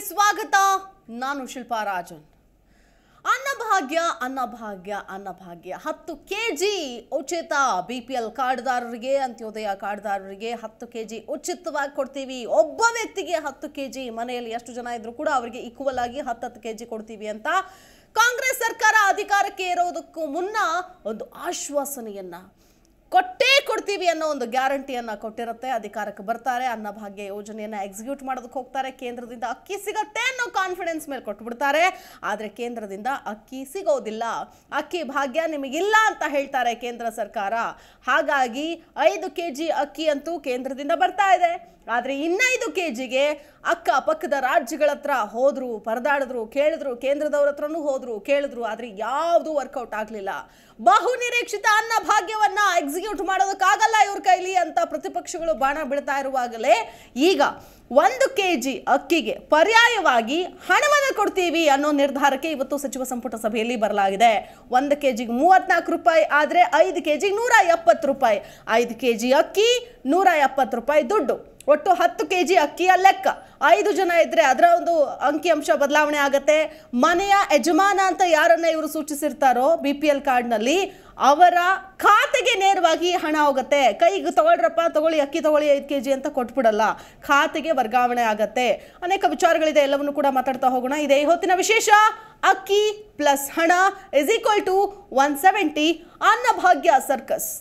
ಸ್ವಾಗತ ನಾನು ಶಿಲ್ಪಾ ರಾಜನ್ ಅನ್ನಭಾಗ್ಯ ಅನ್ನಭಾಗ್ಯ ಅನ್ನಭಾಗ್ಯ ಹತ್ತು ಕೆ ಜಿ ಉಚಿತ ಬಿ ಪಿ ಎಲ್ ಕಾರ್ಡ್ದಾರರಿಗೆ ಅಂತ್ಯೋದಯ ಕಾರ್ಡ್ದಾರರಿಗೆ ಹತ್ತು ಕೆ ಜಿ ಉಚಿತವಾಗಿ ಕೊಡ್ತೀವಿ ಒಬ್ಬ ವ್ಯಕ್ತಿಗೆ ಹತ್ತು ಕೆ ಜಿ ಮನೆಯಲ್ಲಿ ಎಷ್ಟು ಜನ ಇದ್ರು ಕೂಡ ಅವರಿಗೆ ಈಕ್ವಲ್ ಆಗಿ ಹತ್ತತ್ತು ಕೆ ಜಿ ಕೊಡ್ತೀವಿ ಅಂತ ಕಾಂಗ್ರೆಸ್ ಸರ್ಕಾರ ಅಧಿಕಾರಕ್ಕೆ ಇರೋದಕ್ಕೂ ಮುನ್ನ ಒಂದು ಆಶ್ವಾಸನೆಯನ್ನ ಕೊಟ್ಟೇ ಕೊಡ್ತೀವಿ ಅನ್ನೋ ಒಂದು ಗ್ಯಾರಂಟಿಯನ್ನ ಕೊಟ್ಟಿರುತ್ತೆ ಅಧಿಕಾರಕ್ಕೆ ಬರ್ತಾರೆ ಅನ್ನಭಾಗ್ಯ ಯೋಜನೆಯನ್ನ ಎಕ್ಸಿಕ್ಯೂಟ್ ಮಾಡೋದಕ್ಕೆ ಹೋಗ್ತಾರೆ ಕೇಂದ್ರದಿಂದ ಅಕ್ಕಿ ಸಿಗತ್ತೆ ಅನ್ನೋ ಕಾನ್ಫಿಡೆನ್ಸ್ ಮೇಲೆ ಕೊಟ್ಬಿಡ್ತಾರೆ ಆದ್ರೆ ಕೇಂದ್ರದಿಂದ ಅಕ್ಕಿ ಸಿಗೋದಿಲ್ಲ ಅಕ್ಕಿ ಭಾಗ್ಯ ನಿಮಗಿಲ್ಲ ಅಂತ ಹೇಳ್ತಾರೆ ಕೇಂದ್ರ ಸರ್ಕಾರ ಹಾಗಾಗಿ ಐದು ಕೆ ಜಿ ಅಕ್ಕಿ ಅಂತೂ ಕೇಂದ್ರದಿಂದ ಬರ್ತಾ ಇದೆ ಆದ್ರೆ ಇನ್ನೈದು ಕೆ ಜಿಗೆ ಅಕ್ಕ ಪಕ್ಕದ ರಾಜ್ಯಗಳ ಹತ್ರ ಹೋದ್ರು ಪರದಾಡಿದ್ರು ಕೇಳಿದ್ರು ಕೇಂದ್ರದವ್ರ ಹತ್ರನೂ ಹೋದ್ರು ಕೇಳಿದ್ರು ಆದ್ರೆ ಯಾವುದು ವರ್ಕೌಟ್ ಆಗ್ಲಿಲ್ಲ ಬಹು ನಿರೀಕ್ಷಿತ ಅನ್ನ ಭಾಗ್ಯವನ್ನ ಎಕ್ಸಿಕ್ಯೂಟ್ ಮಾಡೋದಕ್ಕಾಗಲ್ಲ ಇವ್ರ ಕೈಲಿ ಅಂತ ಪ್ರತಿಪಕ್ಷಗಳು ಬಾಣ ಬಿಡ್ತಾ ಇರುವಾಗಲೇ ಈಗ ಒಂದು ಕೆ ಜಿ ಅಕ್ಕಿಗೆ ಪರ್ಯಾಯವಾಗಿ ಹಣವನ್ನು ಕೊಡ್ತೀವಿ ಅನ್ನೋ ನಿರ್ಧಾರಕ್ಕೆ ಇವತ್ತು ಸಚಿವ ಸಂಪುಟ ಸಭೆಯಲ್ಲಿ ಬರಲಾಗಿದೆ ಒಂದು ಕೆ ಜಿಗೆ ಮೂವತ್ನಾಲ್ಕು ರೂಪಾಯಿ ಆದರೆ ಐದು ಕೆ ಜಿಗೆ ನೂರ ಎಪ್ಪತ್ತು ರೂಪಾಯಿ ಐದು ಕೆ ಜಿ ಅಕ್ಕಿ ನೂರ ಎಪ್ಪತ್ತು ರೂಪಾಯಿ ದುಡ್ಡು ಒಟ್ಟು ಹತ್ತು ಕೆ ಜಿ ಅಕ್ಕಿಯ ಲೆಕ್ಕ ಐದು ಜನ ಇದ್ರೆ ಅದರ ಒಂದು ಅಂಕಿಅಂಶ ಬದಲಾವಣೆ ಆಗತ್ತೆ ಮನೆಯ ಯಜಮಾನ ಅಂತ ಯಾರನ್ನ ಇವರು ಸೂಚಿಸಿರ್ತಾರೋ ಬಿ ಪಿ ಎಲ್ ಕಾರ್ಡ್ನಲ್ಲಿ ಅವರ ಖಾತೆಗೆ ನೇರವಾಗಿ ಹಣ ಹೋಗುತ್ತೆ ಕೈಗೆ ತಗೊಳ್ರಪ್ಪ ತಗೊಳ್ಳಿ ಅಕ್ಕಿ ತಗೊಳ್ಳಿ ಐದು ಕೆ ಜಿ ಅಂತ ಕೊಟ್ಬಿಡಲ್ಲ ಖಾತೆಗೆ ವರ್ಗಾವಣೆ ಆಗತ್ತೆ ಅನೇಕ ವಿಚಾರಗಳಿದೆ ಎಲ್ಲವನ್ನು ಕೂಡ ಮಾತಾಡ್ತಾ ಹೋಗೋಣ ಇದೆ ಈ ಹೊತ್ತಿನ ವಿಶೇಷ ಅಕ್ಕಿ ಪ್ಲಸ್ ಹಣ is equal to one seventy Annabhagya circus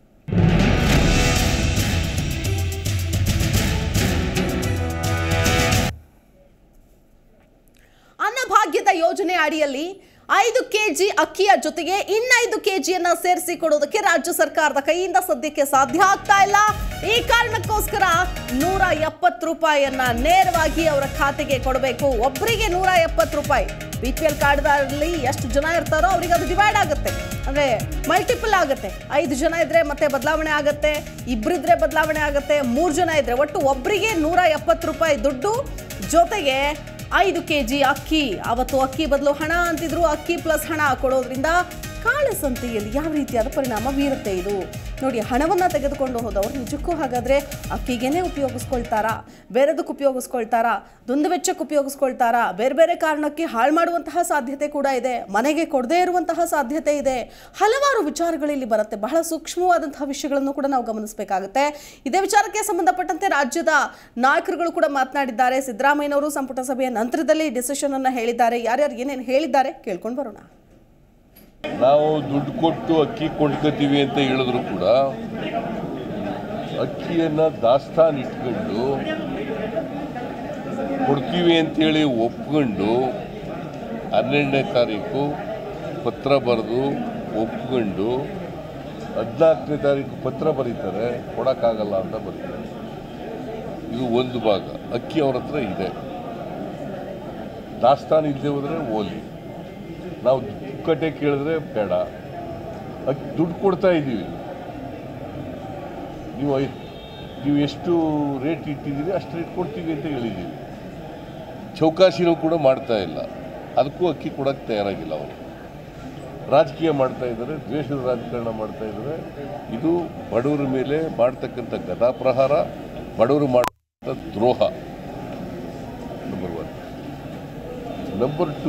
ಅನ್ನಭಾಗ್ಯದ ಯೋಜನೆ ಅಡಿಯಲ್ಲಿ ಐದು ಕೆಜಿ ಅಕ್ಕಿಯ ಜೊತೆಗೆ ಇನ್ನೈದು ಕೆಜಿಯನ್ನ ಸೇರಿಸಿ ಕೊಡೋದಕ್ಕೆ ರಾಜ್ಯ ಸರ್ಕಾರದ ಕೈಯಿಂದ ಸದ್ಯಕ್ಕೆ ಸಾಧ್ಯ ಆಗ್ತಾ ಇಲ್ಲ ಈ ಕಾರಣಕ್ಕೋಸ್ಕರ ನೂರ ಎಪ್ಪತ್ತು ರೂಪಾಯಿಯನ್ನ ನೇರವಾಗಿ ಅವರ ಖಾತೆಗೆ ಕೊಡಬೇಕು ಒಬ್ಬರಿಗೆ ನೂರ ಎಪ್ಪತ್ತು ರೂಪಾಯಿ ಬಿ ಪಿ ಎಲ್ ಕಾರ್ಡ್ದಲ್ಲಿ ಎಷ್ಟು ಜನ ಇರ್ತಾರೋ ಅವ್ರಿಗೆ ಅದು ಡಿವೈಡ್ ಆಗುತ್ತೆ ಅಂದ್ರೆ ಮಲ್ಟಿಪಲ್ ಆಗುತ್ತೆ ಐದು ಜನ ಇದ್ರೆ ಮತ್ತೆ ಬದಲಾವಣೆ ಆಗುತ್ತೆ ಇಬ್ಬರಿದ್ರೆ ಬದಲಾವಣೆ ಆಗುತ್ತೆ ಮೂರು ಜನ ಇದ್ರೆ ಒಟ್ಟು ಒಬ್ಬರಿಗೆ ನೂರ ಎಪ್ಪತ್ತು ರೂಪಾಯಿ ದುಡ್ಡು ಜೊತೆಗೆ ಐದು ಕೆ ಜಿ ಅಕ್ಕಿ ಅವತ್ತು ಅಕ್ಕಿ ಬದಲು ಹಣ ಅಂತಿದ್ರು ಅಕ್ಕಿ ಪ್ಲಸ್ ಹಣ ಕೊಡೋದ್ರಿಂದ ಕಾಳಸಂತೆಯಲ್ಲಿ ಯಾವ ರೀತಿಯಾದ ಪರಿಣಾಮ ಬೀರುತ್ತೆ ಇದು ನೋಡಿ ಹಣವನ್ನ ತೆಗೆದುಕೊಂಡು ಹೋದವರು ನಿಜಕ್ಕೂ ಹಾಗಾದ್ರೆ ಅಕ್ಕಿಗೆನೆ ಉಪಯೋಗಿಸ್ಕೊಳ್ತಾರಾ ಬೇರೆದಕ್ಕೆ ಉಪಯೋಗಿಸ್ಕೊಳ್ತಾರಾ ದುಂದು ವೆಚ್ಚಕ್ಕೆ ಉಪಯೋಗಿಸ್ಕೊಳ್ತಾರಾ ಬೇರೆ ಬೇರೆ ಕಾರಣಕ್ಕೆ ಹಾಳು ಮಾಡುವಂತಹ ಸಾಧ್ಯತೆ ಕೂಡ ಇದೆ ಮನೆಗೆ ಕೊಡದೇ ಇರುವಂತಹ ಸಾಧ್ಯತೆ ಇದೆ ಹಲವಾರು ವಿಚಾರಗಳಿಲ್ಲಿ ಬರುತ್ತೆ ಬಹಳ ಸೂಕ್ಷ್ಮವಾದಂತಹ ವಿಷಯಗಳನ್ನು ಕೂಡ ನಾವು ಗಮನಿಸಬೇಕಾಗುತ್ತೆ ಇದೇ ವಿಚಾರಕ್ಕೆ ಸಂಬಂಧಪಟ್ಟಂತೆ ರಾಜ್ಯದ ನಾಯಕರುಗಳು ಕೂಡ ಮಾತನಾಡಿದ್ದಾರೆ ಸಿದ್ದರಾಮಯ್ಯನವರು ಸಂಪುಟ ಸಭೆಯ ನಂತರದಲ್ಲಿ ಡಿಸಿಷನ್ ಅನ್ನ ಹೇಳಿದ್ದಾರೆ ಯಾರ್ಯಾರು ಏನೇನು ಹೇಳಿದ್ದಾರೆ ಕೇಳ್ಕೊಂಡು ಬರೋಣ ನಾವು ದುಡ್ಡು ಕೊಟ್ಟು ಅಕ್ಕಿ ಕೊಂಡ್ಕೋತೀವಿ ಅಂತ ಹೇಳಿದ್ರು ಕೂಡ ಅಕ್ಕಿಯನ್ನು ದಾಸ್ತಾನು ಇಟ್ಕೊಂಡು ಕೊಡ್ತೀವಿ ಅಂತೇಳಿ ಒಪ್ಕೊಂಡು ಹನ್ನೆರಡನೇ ತಾರೀಕು ಪತ್ರ ಬರೆದು ಒಪ್ಕೊಂಡು ಹದಿನಾಲ್ಕನೇ ತಾರೀಕು ಪತ್ರ ಬರೀತಾರೆ ಕೊಡೋಕ್ಕಾಗಲ್ಲ ಅಂತ ಬರೀತಾರೆ ಇದು ಒಂದು ಭಾಗ ಅಕ್ಕಿ ಅವ್ರ ಹತ್ರ ಇದೆ ದಾಸ್ತಾನು ಇಲ್ಲದೆ ಹೋದರೆ ಓಲಿ ನಾವು ಕಟ್ಟೆ ಕೇಳಿದ್ರೆ ಬೇಡ ಅಕ್ಕಿ ದುಡ್ಡು ಕೊಡ್ತಾ ಇದ್ದೀವಿ ನೀವು ಐ- ನೀವು ಎಷ್ಟು ರೇಟ್ ಇಟ್ಟಿದ್ದೀರಿ ಅಷ್ಟು ರೇಟ್ ಕೊಡ್ತೀವಿ ಅಂತ ಹೇಳಿದ್ದೀವಿ ಚೌಕಾಸಿನೂ ಕೂಡ ಮಾಡ್ತಾ ಇಲ್ಲ ಅದಕ್ಕೂ ಅಕ್ಕಿ ಕೊಡೋಕ್ಕೆ ತಯಾರಾಗಿಲ್ಲ ಅವರು ರಾಜಕೀಯ ಮಾಡ್ತಾ ಇದ್ದಾರೆ ದ್ವೇಷದ ರಾಜಕಾರಣ ಮಾಡ್ತಾ ಇದ್ದಾರೆ ಇದು ಬಡವರ ಮೇಲೆ ಮಾಡ್ತಕ್ಕಂಥ ಗದಾಪ್ರಹಾರ ಬಡವರು ಮಾಡ್ತಕ್ಕಂಥ ದ್ರೋಹ ನಂಬರ್ ಒನ್ ನಂಬರ್ ಟು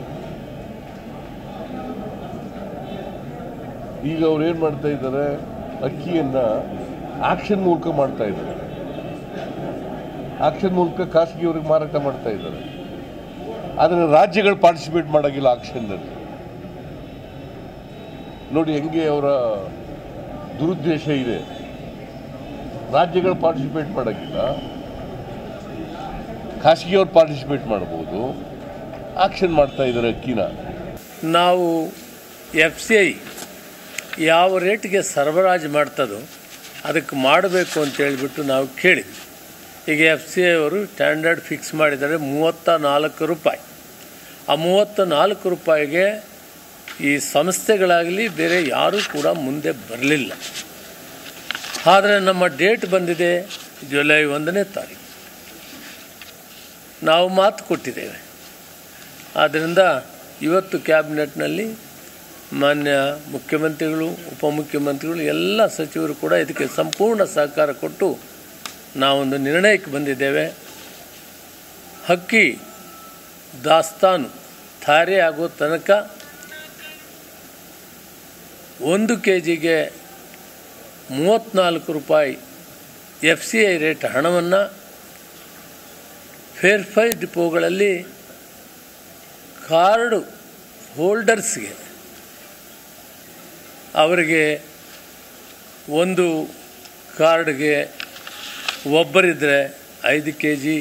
ಈಗ ಅವ್ರು ಏನು ಮಾಡ್ತಾ ಇದ್ದಾರೆ ಅಕ್ಕಿಯನ್ನು ಆಕ್ಷನ್ ಮೂಲಕ ಮಾಡ್ತಾ ಇದ್ದಾರೆ ಆಕ್ಷನ್ ಮೂಲಕ ಖಾಸಗಿಯವ್ರಿಗೆ ಮಾರಾಟ ಮಾಡ್ತಾ ಇದ್ದಾರೆ ಆದರೆ ರಾಜ್ಯಗಳು ಪಾರ್ಟಿಸಿಪೇಟ್ ಮಾಡೋಂಗಿಲ್ಲ ಆಕ್ಷನ್ನಲ್ಲಿ ನೋಡಿ ಹೆಂಗೆ ಅವರ ದುರುದ್ದೇಶ ಇದೆ ರಾಜ್ಯಗಳು ಪಾರ್ಟಿಸಿಪೇಟ್ ಮಾಡೋಂಗಿಲ್ಲ ಖಾಸಗಿಯವ್ರು ಪಾರ್ಟಿಸಿಪೇಟ್ ಮಾಡ್ಬೋದು ಆಕ್ಷನ್ ಮಾಡ್ತಾ ಇದ್ದಾರೆ ಅಕ್ಕಿನ ನಾವು ಎಫ್ ಸಿ ಐ ಯಾವ ರೇಟ್ಗೆ ಸರಬರಾಜು ಮಾಡ್ತದೋ ಅದಕ್ಕೆ ಮಾಡಬೇಕು ಅಂತ ಹೇಳಿಬಿಟ್ಟು ನಾವು ಕೇಳಿದ್ವಿ ಈಗ ಎಫ್ ಸಿ ಐ ಅವರು ಸ್ಟ್ಯಾಂಡರ್ಡ್ ಫಿಕ್ಸ್ ಮಾಡಿದ್ದಾರೆ ಮೂವತ್ತ ನಾಲ್ಕು ರೂಪಾಯಿ ಆ ಮೂವತ್ತ ನಾಲ್ಕು ರೂಪಾಯಿಗೆ ಈ ಸಂಸ್ಥೆಗಳಾಗಲಿ ಬೇರೆ ಯಾರೂ ಕೂಡ ಮುಂದೆ ಬರಲಿಲ್ಲ ಆದರೆ ನಮ್ಮ ಡೇಟ್ ಬಂದಿದೆ ಜುಲೈ ಒಂದನೇ ತಾರೀಕು ನಾವು ಮಾತು ಕೊಟ್ಟಿದ್ದೇವೆ ಆದ್ದರಿಂದ ಇವತ್ತು ಕ್ಯಾಬಿನೆಟ್ನಲ್ಲಿ ಮಾನ್ಯ ಮುಖ್ಯಮಂತ್ರಿಗಳು ಉಪಮುಖ್ಯಮಂತ್ರಿಗಳು ಎಲ್ಲ ಸಚಿವರು ಕೂಡ ಇದಕ್ಕೆ ಸಂಪೂರ್ಣ ಸಹಕಾರ ಕೊಟ್ಟು ನಾವೊಂದು ನಿರ್ಣಯಕ್ಕೆ ಬಂದಿದ್ದೇವೆ ಹಕ್ಕಿ ದಾಸ್ತಾನು ತಾರೆ ಆಗೋ ತನಕ ಒಂದು ಕೆ ಜಿಗೆ ಮೂವತ್ತ್ನಾಲ್ಕು ರೂಪಾಯಿ ಎಫ್ ಸಿ ಐ ರೇಟ್ ಹಣವನ್ನು ಫೇರ್ಫೈ ಡಿಪೋಗಳಲ್ಲಿ ಕಾರ್ಡು ಹೋಲ್ಡರ್ಸ್ಗೆ ಅವರಿಗೆ ಒಂದು ಕಾರ್ಡ್ಗೆ ಒಬ್ಬರಿದ್ದರೆ ಐದು ಕೆ ಜಿ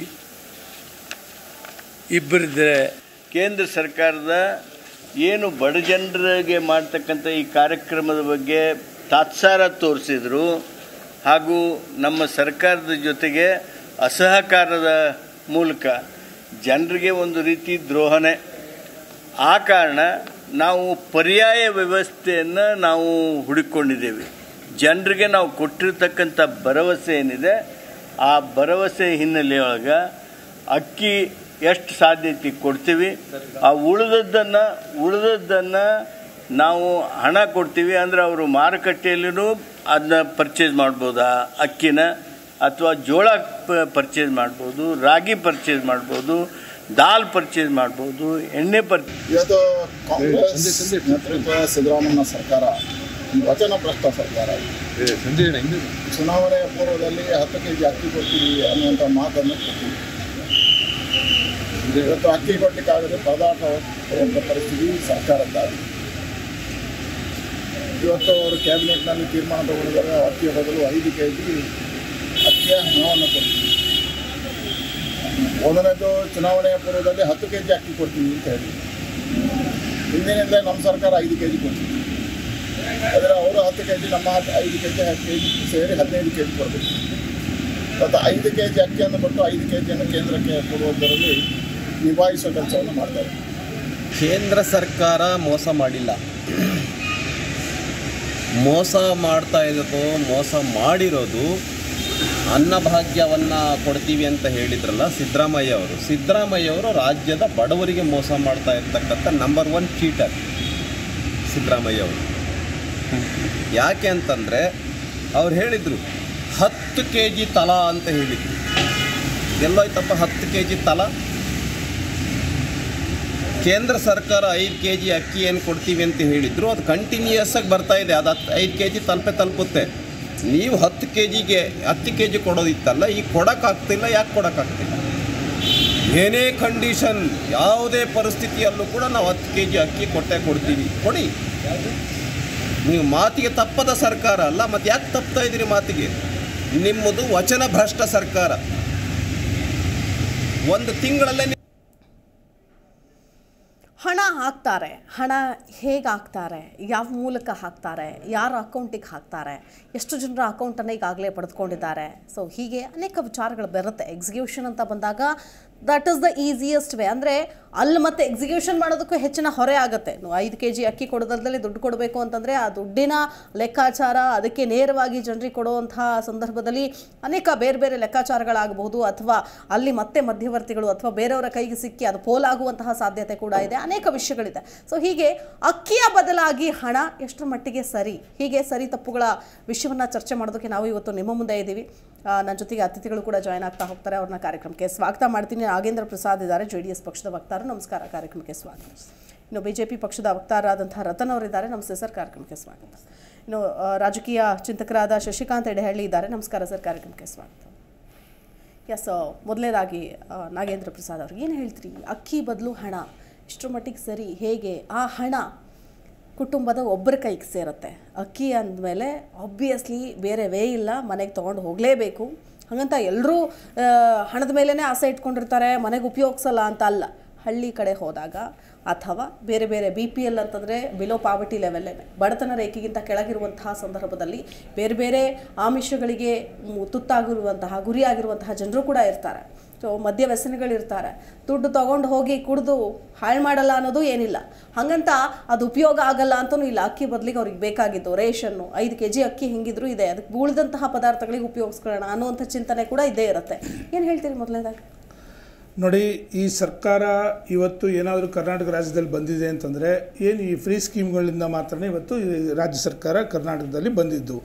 ಇಬ್ಬರಿದ್ದರೆ ಕೇಂದ್ರ ಸರ್ಕಾರದ ಏನು ಬಡ ಜನರಿಗೆ ಮಾಡ್ತಕ್ಕಂಥ ಈ ಕಾರ್ಯಕ್ರಮದ ಬಗ್ಗೆ ತಾತ್ಸಾರ ತೋರಿಸಿದ್ರು ಹಾಗೂ ನಮ್ಮ ಸರ್ಕಾರದ ಜೊತೆಗೆ ಅಸಹಕಾರದ ಮೂಲಕ ಜನರಿಗೆ ಒಂದು ರೀತಿ ದ್ರೋಹನೆ ಆ ಕಾರಣ ನಾವು ಪರ್ಯಾಯ ವ್ಯವಸ್ಥೆಯನ್ನು ನಾವು ಹುಡುಕೊಂಡಿದ್ದೇವೆ ಜನರಿಗೆ ನಾವು ಕೊಟ್ಟಿರ್ತಕ್ಕಂಥ ಭರವಸೆ ಏನಿದೆ ಆ ಭರವಸೆ ಹಿನ್ನೆಲೆಯೊಳಗೆ ಅಕ್ಕಿ ಎಷ್ಟು ಸಾಧ್ಯತೆ ಕೊಡ್ತೀವಿ ಆ ಉಳಿದದ್ದನ್ನು ಉಳಿದದ್ದನ್ನು ನಾವು ಹಣ ಕೊಡ್ತೀವಿ ಅಂದರೆ ಅವರು ಮಾರುಕಟ್ಟೆಯಲ್ಲೂ ಅದನ್ನ ಪರ್ಚೇಸ್ ಮಾಡ್ಬೋದಾ ಅಕ್ಕಿನ ಅಥವಾ ಜೋಳ ಪರ್ಚೇಸ್ ಮಾಡ್ಬೋದು ರಾಗಿ ಪರ್ಚೇಸ್ ಮಾಡ್ಬೋದು ದಾಲ್ ಪರ್ಚೇಸ್ ಮಾಡ್ಬೋದು ಎಣ್ಣೆ ಪರ್ ಇವತ್ತು ಕಾಂಗ್ರೆಸ್ ನೇತೃತ್ವದ ಸಿದ್ದರಾಮಯ್ಯ ಸರ್ಕಾರ ಈ ವಚನ ಭ್ರಷ್ಟ ಸರ್ಕಾರ ಚುನಾವಣೆಯ ಪೂರ್ವದಲ್ಲಿ ಹತ್ತು ಕೆ ಜಿ ಅಕ್ಕಿ ಕೊಡ್ತೀವಿ ಅನ್ನುವಂಥ ಮಾತನ್ನು ಕೊಡ್ತೀವಿ ಇವತ್ತು ಅಕ್ಕಿ ಕೊಡ್ಲಿಕ್ಕಾಗದೆ ಪರದಾಟ ಹೋಗುವಂಥ ಪರಿಸ್ಥಿತಿ ಸರ್ಕಾರದ್ದಾಗಿದೆ ಇವತ್ತು ಅವರು ಕ್ಯಾಬಿನೆಟ್ನಲ್ಲಿ ತೀರ್ಮಾನ ತಗೊಂಡಿದ್ದಾರೆ ಅಕ್ಕಿಯ ಬದಲು ಐದು ಕೆ ಜಿ ಅಕ್ಕಿಯ ಹಣವನ್ನು ಕೊಡ್ತೀವಿ ಮೊದಲನೇದು ಚುನಾವಣೆಯ ಪೂರ್ವದಲ್ಲಿ ಹತ್ತು ಕೆ ಜಿ ಅಕ್ಕಿ ಕೊಡ್ತೀವಿ ಅಂತ ಹೇಳಿ ಹಿಂದಿನಿಂದ ನಮ್ಮ ಸರ್ಕಾರ ಐದು ಕೆ ಜಿ ಕೊಡ್ತೀವಿ ಆದರೆ ಅವರು ಹತ್ತು ಕೆ ಜಿ ನಮ್ಮ ಹತ್ತು ಐದು ಕೆ ಜಿ ಕೆ ಜಿ ಸೇರಿ ಹದಿನೈದು ಕೆ ಜಿ ಕೊಡಬೇಕು ಮತ್ತು ಐದು ಕೆ ಜಿ ಅಕ್ಕಿಯನ್ನು ಕೊಟ್ಟು ಐದು ಕೆ ಜಿಯನ್ನು ಕೇಂದ್ರಕ್ಕೆ ಕೊಡುವುದರಲ್ಲಿ ನಿಭಾಯಿಸುವ ಕೆಲಸವನ್ನು ಮಾಡ್ತಾರೆ ಕೇಂದ್ರ ಸರ್ಕಾರ ಮೋಸ ಮಾಡಿಲ್ಲ ಮೋಸ ಮಾಡ್ತಾ ಇರೋದು ಮೋಸ ಮಾಡಿರೋದು ಅನ್ನಭಾಗ್ಯವನ್ನು ಕೊಡ್ತೀವಿ ಅಂತ ಹೇಳಿದ್ರಲ್ಲ ಸಿದ್ದರಾಮಯ್ಯ ಅವರು ಸಿದ್ದರಾಮಯ್ಯ ಅವರು ರಾಜ್ಯದ ಬಡವರಿಗೆ ಮೋಸ ಮಾಡ್ತಾ ಇರ್ತಕ್ಕಂಥ ನಂಬರ್ ಒನ್ ಚೀಟರ್ ಸಿದ್ದರಾಮಯ್ಯ ಅವರು ಯಾಕೆ ಅಂತಂದರೆ ಅವ್ರು ಹೇಳಿದರು ಹತ್ತು ಕೆ ಜಿ ತಲಾ ಅಂತ ಹೇಳಿದರು ಎಲ್ಲೋಯ್ತಪ್ಪ ಹತ್ತು ಕೆ ಜಿ ತಲಾ ಕೇಂದ್ರ ಸರ್ಕಾರ ಐದು ಕೆ ಜಿ ಅಕ್ಕಿ ಏನು ಕೊಡ್ತೀವಿ ಅಂತ ಹೇಳಿದ್ರು ಅದು ಕಂಟಿನ್ಯೂಯಸ್ ಆಗಿ ಬರ್ತಾ ಇದೆ ಅದು ಹತ್ತು ಐದು ಕೆ ಜಿ ತಲುಪೆ ತಲುಪುತ್ತೆ ನೀವು ಹತ್ತು ಕೆ ಜಿಗೆ ಹತ್ತು ಕೆ ಜಿ ಕೊಡೋದಿತ್ತಲ್ಲ ಈಗ ಕೊಡೋಕ್ಕಾಗ್ತಿಲ್ಲ ಯಾಕೆ ಕೊಡೋಕ್ಕಾಗ್ತಿಲ್ಲ ಏನೇ ಕಂಡೀಷನ್ ಯಾವುದೇ ಪರಿಸ್ಥಿತಿಯಲ್ಲೂ ಕೂಡ ನಾವು ಹತ್ತು ಕೆ ಜಿ ಅಕ್ಕಿ ಕೊಟ್ಟೆ ಕೊಡ್ತೀವಿ ಕೊಡಿ ನೀವು ಮಾತಿಗೆ ತಪ್ಪದ ಸರ್ಕಾರ ಅಲ್ಲ ಮತ್ತು ಯಾಕೆ ತಪ್ತಾ ಇದ್ದೀರಿ ಮಾತಿಗೆ ನಿಮ್ಮದು ವಚನ ಭ್ರಷ್ಟ ಸರ್ಕಾರ ಒಂದು ತಿಂಗಳಲ್ಲೇ ಹಣ ಹಾಕ್ತಾರೆ ಹಣ ಹೇಗೆ ಹಾಕ್ತಾರೆ ಯಾವ ಮೂಲಕ ಹಾಕ್ತಾರೆ ಯಾರ ಅಕೌಂಟಿಗೆ ಹಾಕ್ತಾರೆ ಎಷ್ಟು ಜನರ ಅಕೌಂಟನ್ನು ಈಗಾಗಲೇ ಪಡೆದುಕೊಂಡಿದ್ದಾರೆ ಸೊ ಹೀಗೆ ಅನೇಕ ವಿಚಾರಗಳು ಬರುತ್ತೆ ಎಕ್ಸಿಕ್ಯೂಷನ್ ಅಂತ ಬಂದಾಗ that is the easiest way ಅಂದರೆ ಅಲ್ಲಿ ಮತ್ತೆ ಎಕ್ಸಿಕ್ಯೂಷನ್ ಮಾಡೋದಕ್ಕೂ ಹೆಚ್ಚಿನ ಹೊರೆ ಆಗುತ್ತೆ ನೀವು ಐದು ಕೆ ಜಿ ಅಕ್ಕಿ ಕೊಡೋದ್ರಲ್ಲಿ ದುಡ್ಡು ಕೊಡಬೇಕು ಅಂತಂದರೆ ಆ ದುಡ್ಡಿನ ಲೆಕ್ಕಾಚಾರ ಅದಕ್ಕೆ ನೇರವಾಗಿ ಜನರಿಗೆ ಕೊಡುವಂತಹ ಸಂದರ್ಭದಲ್ಲಿ ಅನೇಕ ಬೇರೆ ಬೇರೆ ಲೆಕ್ಕಾಚಾರಗಳಾಗಬಹುದು ಅಥವಾ ಅಲ್ಲಿ ಮತ್ತೆ ಮಧ್ಯವರ್ತಿಗಳು ಅಥವಾ ಬೇರೆಯವರ ಕೈಗೆ ಸಿಕ್ಕಿ ಅದು ಪೋಲಾಗುವಂತಹ ಸಾಧ್ಯತೆ ಕೂಡ ಇದೆ ಅನೇಕ ವಿಷಯಗಳಿದೆ ಸೊ ಹೀಗೆ ಅಕ್ಕಿಯ ಬದಲಾಗಿ ಹಣ ಎಷ್ಟರ ಮಟ್ಟಿಗೆ ಸರಿ ಹೀಗೆ ಸರಿ ತಪ್ಪುಗಳ ವಿಷಯವನ್ನು ಚರ್ಚೆ ಮಾಡೋದಕ್ಕೆ ನಾವು ಇವತ್ತು ನಿಮ್ಮ ಮುಂದೆ ಇದ್ದೀವಿ ಆ, ನನ್ನ ಜೊತೆಗೆ ಅತಿಥಿಗಳು ಕೂಡ ಜಾಯ್ನ್ ಆಗ್ತಾ ಹೋಗ್ತಾರೆ ಅವ್ರನ್ನ ಕಾರ್ಯಕ್ರಮಕ್ಕೆ ಸ್ವಾಗತ ಮಾಡ್ತೀನಿ ನಾಗೇಂದ್ರ ಪ್ರಸಾದ್ ಇದ್ದಾರೆ ಜೆ ಡಿ ಎಸ್ ಪಕ್ಷದ ವಕ್ತಾರರು ನಮಸ್ಕಾರ ಕಾರ್ಯಕ್ರಮಕ್ಕೆ ಸ್ವಾಗತ ಇನ್ನು ಬಿ ಜೆ ಪಿ ಪಕ್ಷದ ವಕ್ತಾರರಾದಂತಹ ರತನ್ ಅವರಿದ್ದಾರೆ ನಮಸ್ತೆ ಸರ್ ಕಾರ್ಯಕ್ರಮಕ್ಕೆ ಸ್ವಾಗತ ಇನ್ನು ಆ, ರಾಜಕೀಯ ಚಿಂತಕರಾದ ಶಶಿಕಾಂತ್ ಎಡೆಹಳ್ಳಿ ಇದ್ದಾರೆ ನಮಸ್ಕಾರ ಸರ್ ಕಾರ್ಯಕ್ರಮಕ್ಕೆ ಸ್ವಾಗತ ಎಸ್ ಮೊದಲನೇದಾಗಿ ಆ, ನಾಗೇಂದ್ರ ಪ್ರಸಾದ್ ಅವ್ರಿಗೆ ಏನು ಹೇಳ್ತೀರಿ ಅಕ್ಕಿ ಬದಲು ಹಣ ಇಷ್ಟರ ಮಟ್ಟಿಗೆ ಸರಿ ಹೇಗೆ ಆ ಹಣ ಕುಟುಂಬದ ಒಬ್ಬರ ಕೈಗೆ ಸೇರುತ್ತೆ ಅಕ್ಕಿ ಅಂದಮೇಲೆ ಆಬ್ವಿಯಸ್ಲಿ ಬೇರೆ ವೇ ಇಲ್ಲ ಮನೆಗೆ ತೊಗೊಂಡು ಹೋಗಲೇಬೇಕು ಹಾಗಂತ ಎಲ್ಲರೂ ಹಣದ ಮೇಲೇ ಆಸೆ ಇಟ್ಕೊಂಡಿರ್ತಾರೆ ಮನೆಗೆ ಉಪಯೋಗಿಸಲ್ಲ ಅಂತ ಅಲ್ಲ ಹಳ್ಳಿ ಕಡೆ ಹೋದಾಗ ಅಥವಾ ಬೇರೆ ಬೇರೆ ಬಿ ಪಿ ಎಲ್ ಅಂತಂದರೆ ಬಿಲೋ ಪಾವರ್ಟಿ ಲೆವೆಲ್ಲೇ ಬಡತನ ರೇಖೆಗಿಂತ ಕೆಳಗಿರುವಂತಹ ಸಂದರ್ಭದಲ್ಲಿ ಬೇರೆ ಬೇರೆ ಆಮಿಷಗಳಿಗೆ ಮ್, ತುತ್ತಾಗಿರುವಂತಹ ಗುರಿಯಾಗಿರುವಂತಹ ಜನರು ಕೂಡ ಇರ್ತಾರೆ ಸೊ ಮದ್ಯ ವ್ಯಸನಗಳಿರ್ತಾರೆ ದುಡ್ಡು ತೊಗೊಂಡು ಹೋಗಿ ಕುಡಿದು ಹಾಳು ಮಾಡಲ್ಲ ಅನ್ನೋದು ಏನಿಲ್ಲ ಹಾಗಂತ ಅದು ಉಪಯೋಗ ಆಗಲ್ಲ ಅಂತಲೂ ಇಲ್ಲ ಅಕ್ಕಿ ಬದಲಿಗೆ ಅವ್ರಿಗೆ ಬೇಕಾಗಿದ್ದು ರೇಷನ್ನು ಐದು ಕೆ ಜಿ ಅಕ್ಕಿ ಹಿಂಗಿದ್ರು ಇದೆ ಅದಕ್ಕೆ ಉಳಿದಂತಹ ಪದಾರ್ಥಗಳಿಗೆ ಉಪಯೋಗಿಸ್ಕೊಳ್ಳೋಣ ಅನ್ನುವಂಥ ಚಿಂತನೆ ಕೂಡ ಇದ್ದೇ ಇರುತ್ತೆ ಏನು ಹೇಳ್ತೀರಿ ಮೊದಲನೇದಾಗಿ ನೋಡಿ ಈ ಸರ್ಕಾರ ಇವತ್ತು ಏನಾದರೂ ಕರ್ನಾಟಕ ರಾಜ್ಯದಲ್ಲಿ ಬಂದಿದೆ ಅಂತಂದರೆ ಏನು ಈ ಫ್ರೀ ಸ್ಕೀಮ್ಗಳಿಂದ ಮಾತ್ರನೇ ಇವತ್ತು ಈ ರಾಜ್ಯ ಸರ್ಕಾರ ಕರ್ನಾಟಕದಲ್ಲಿ ಬಂದಿದ್ದು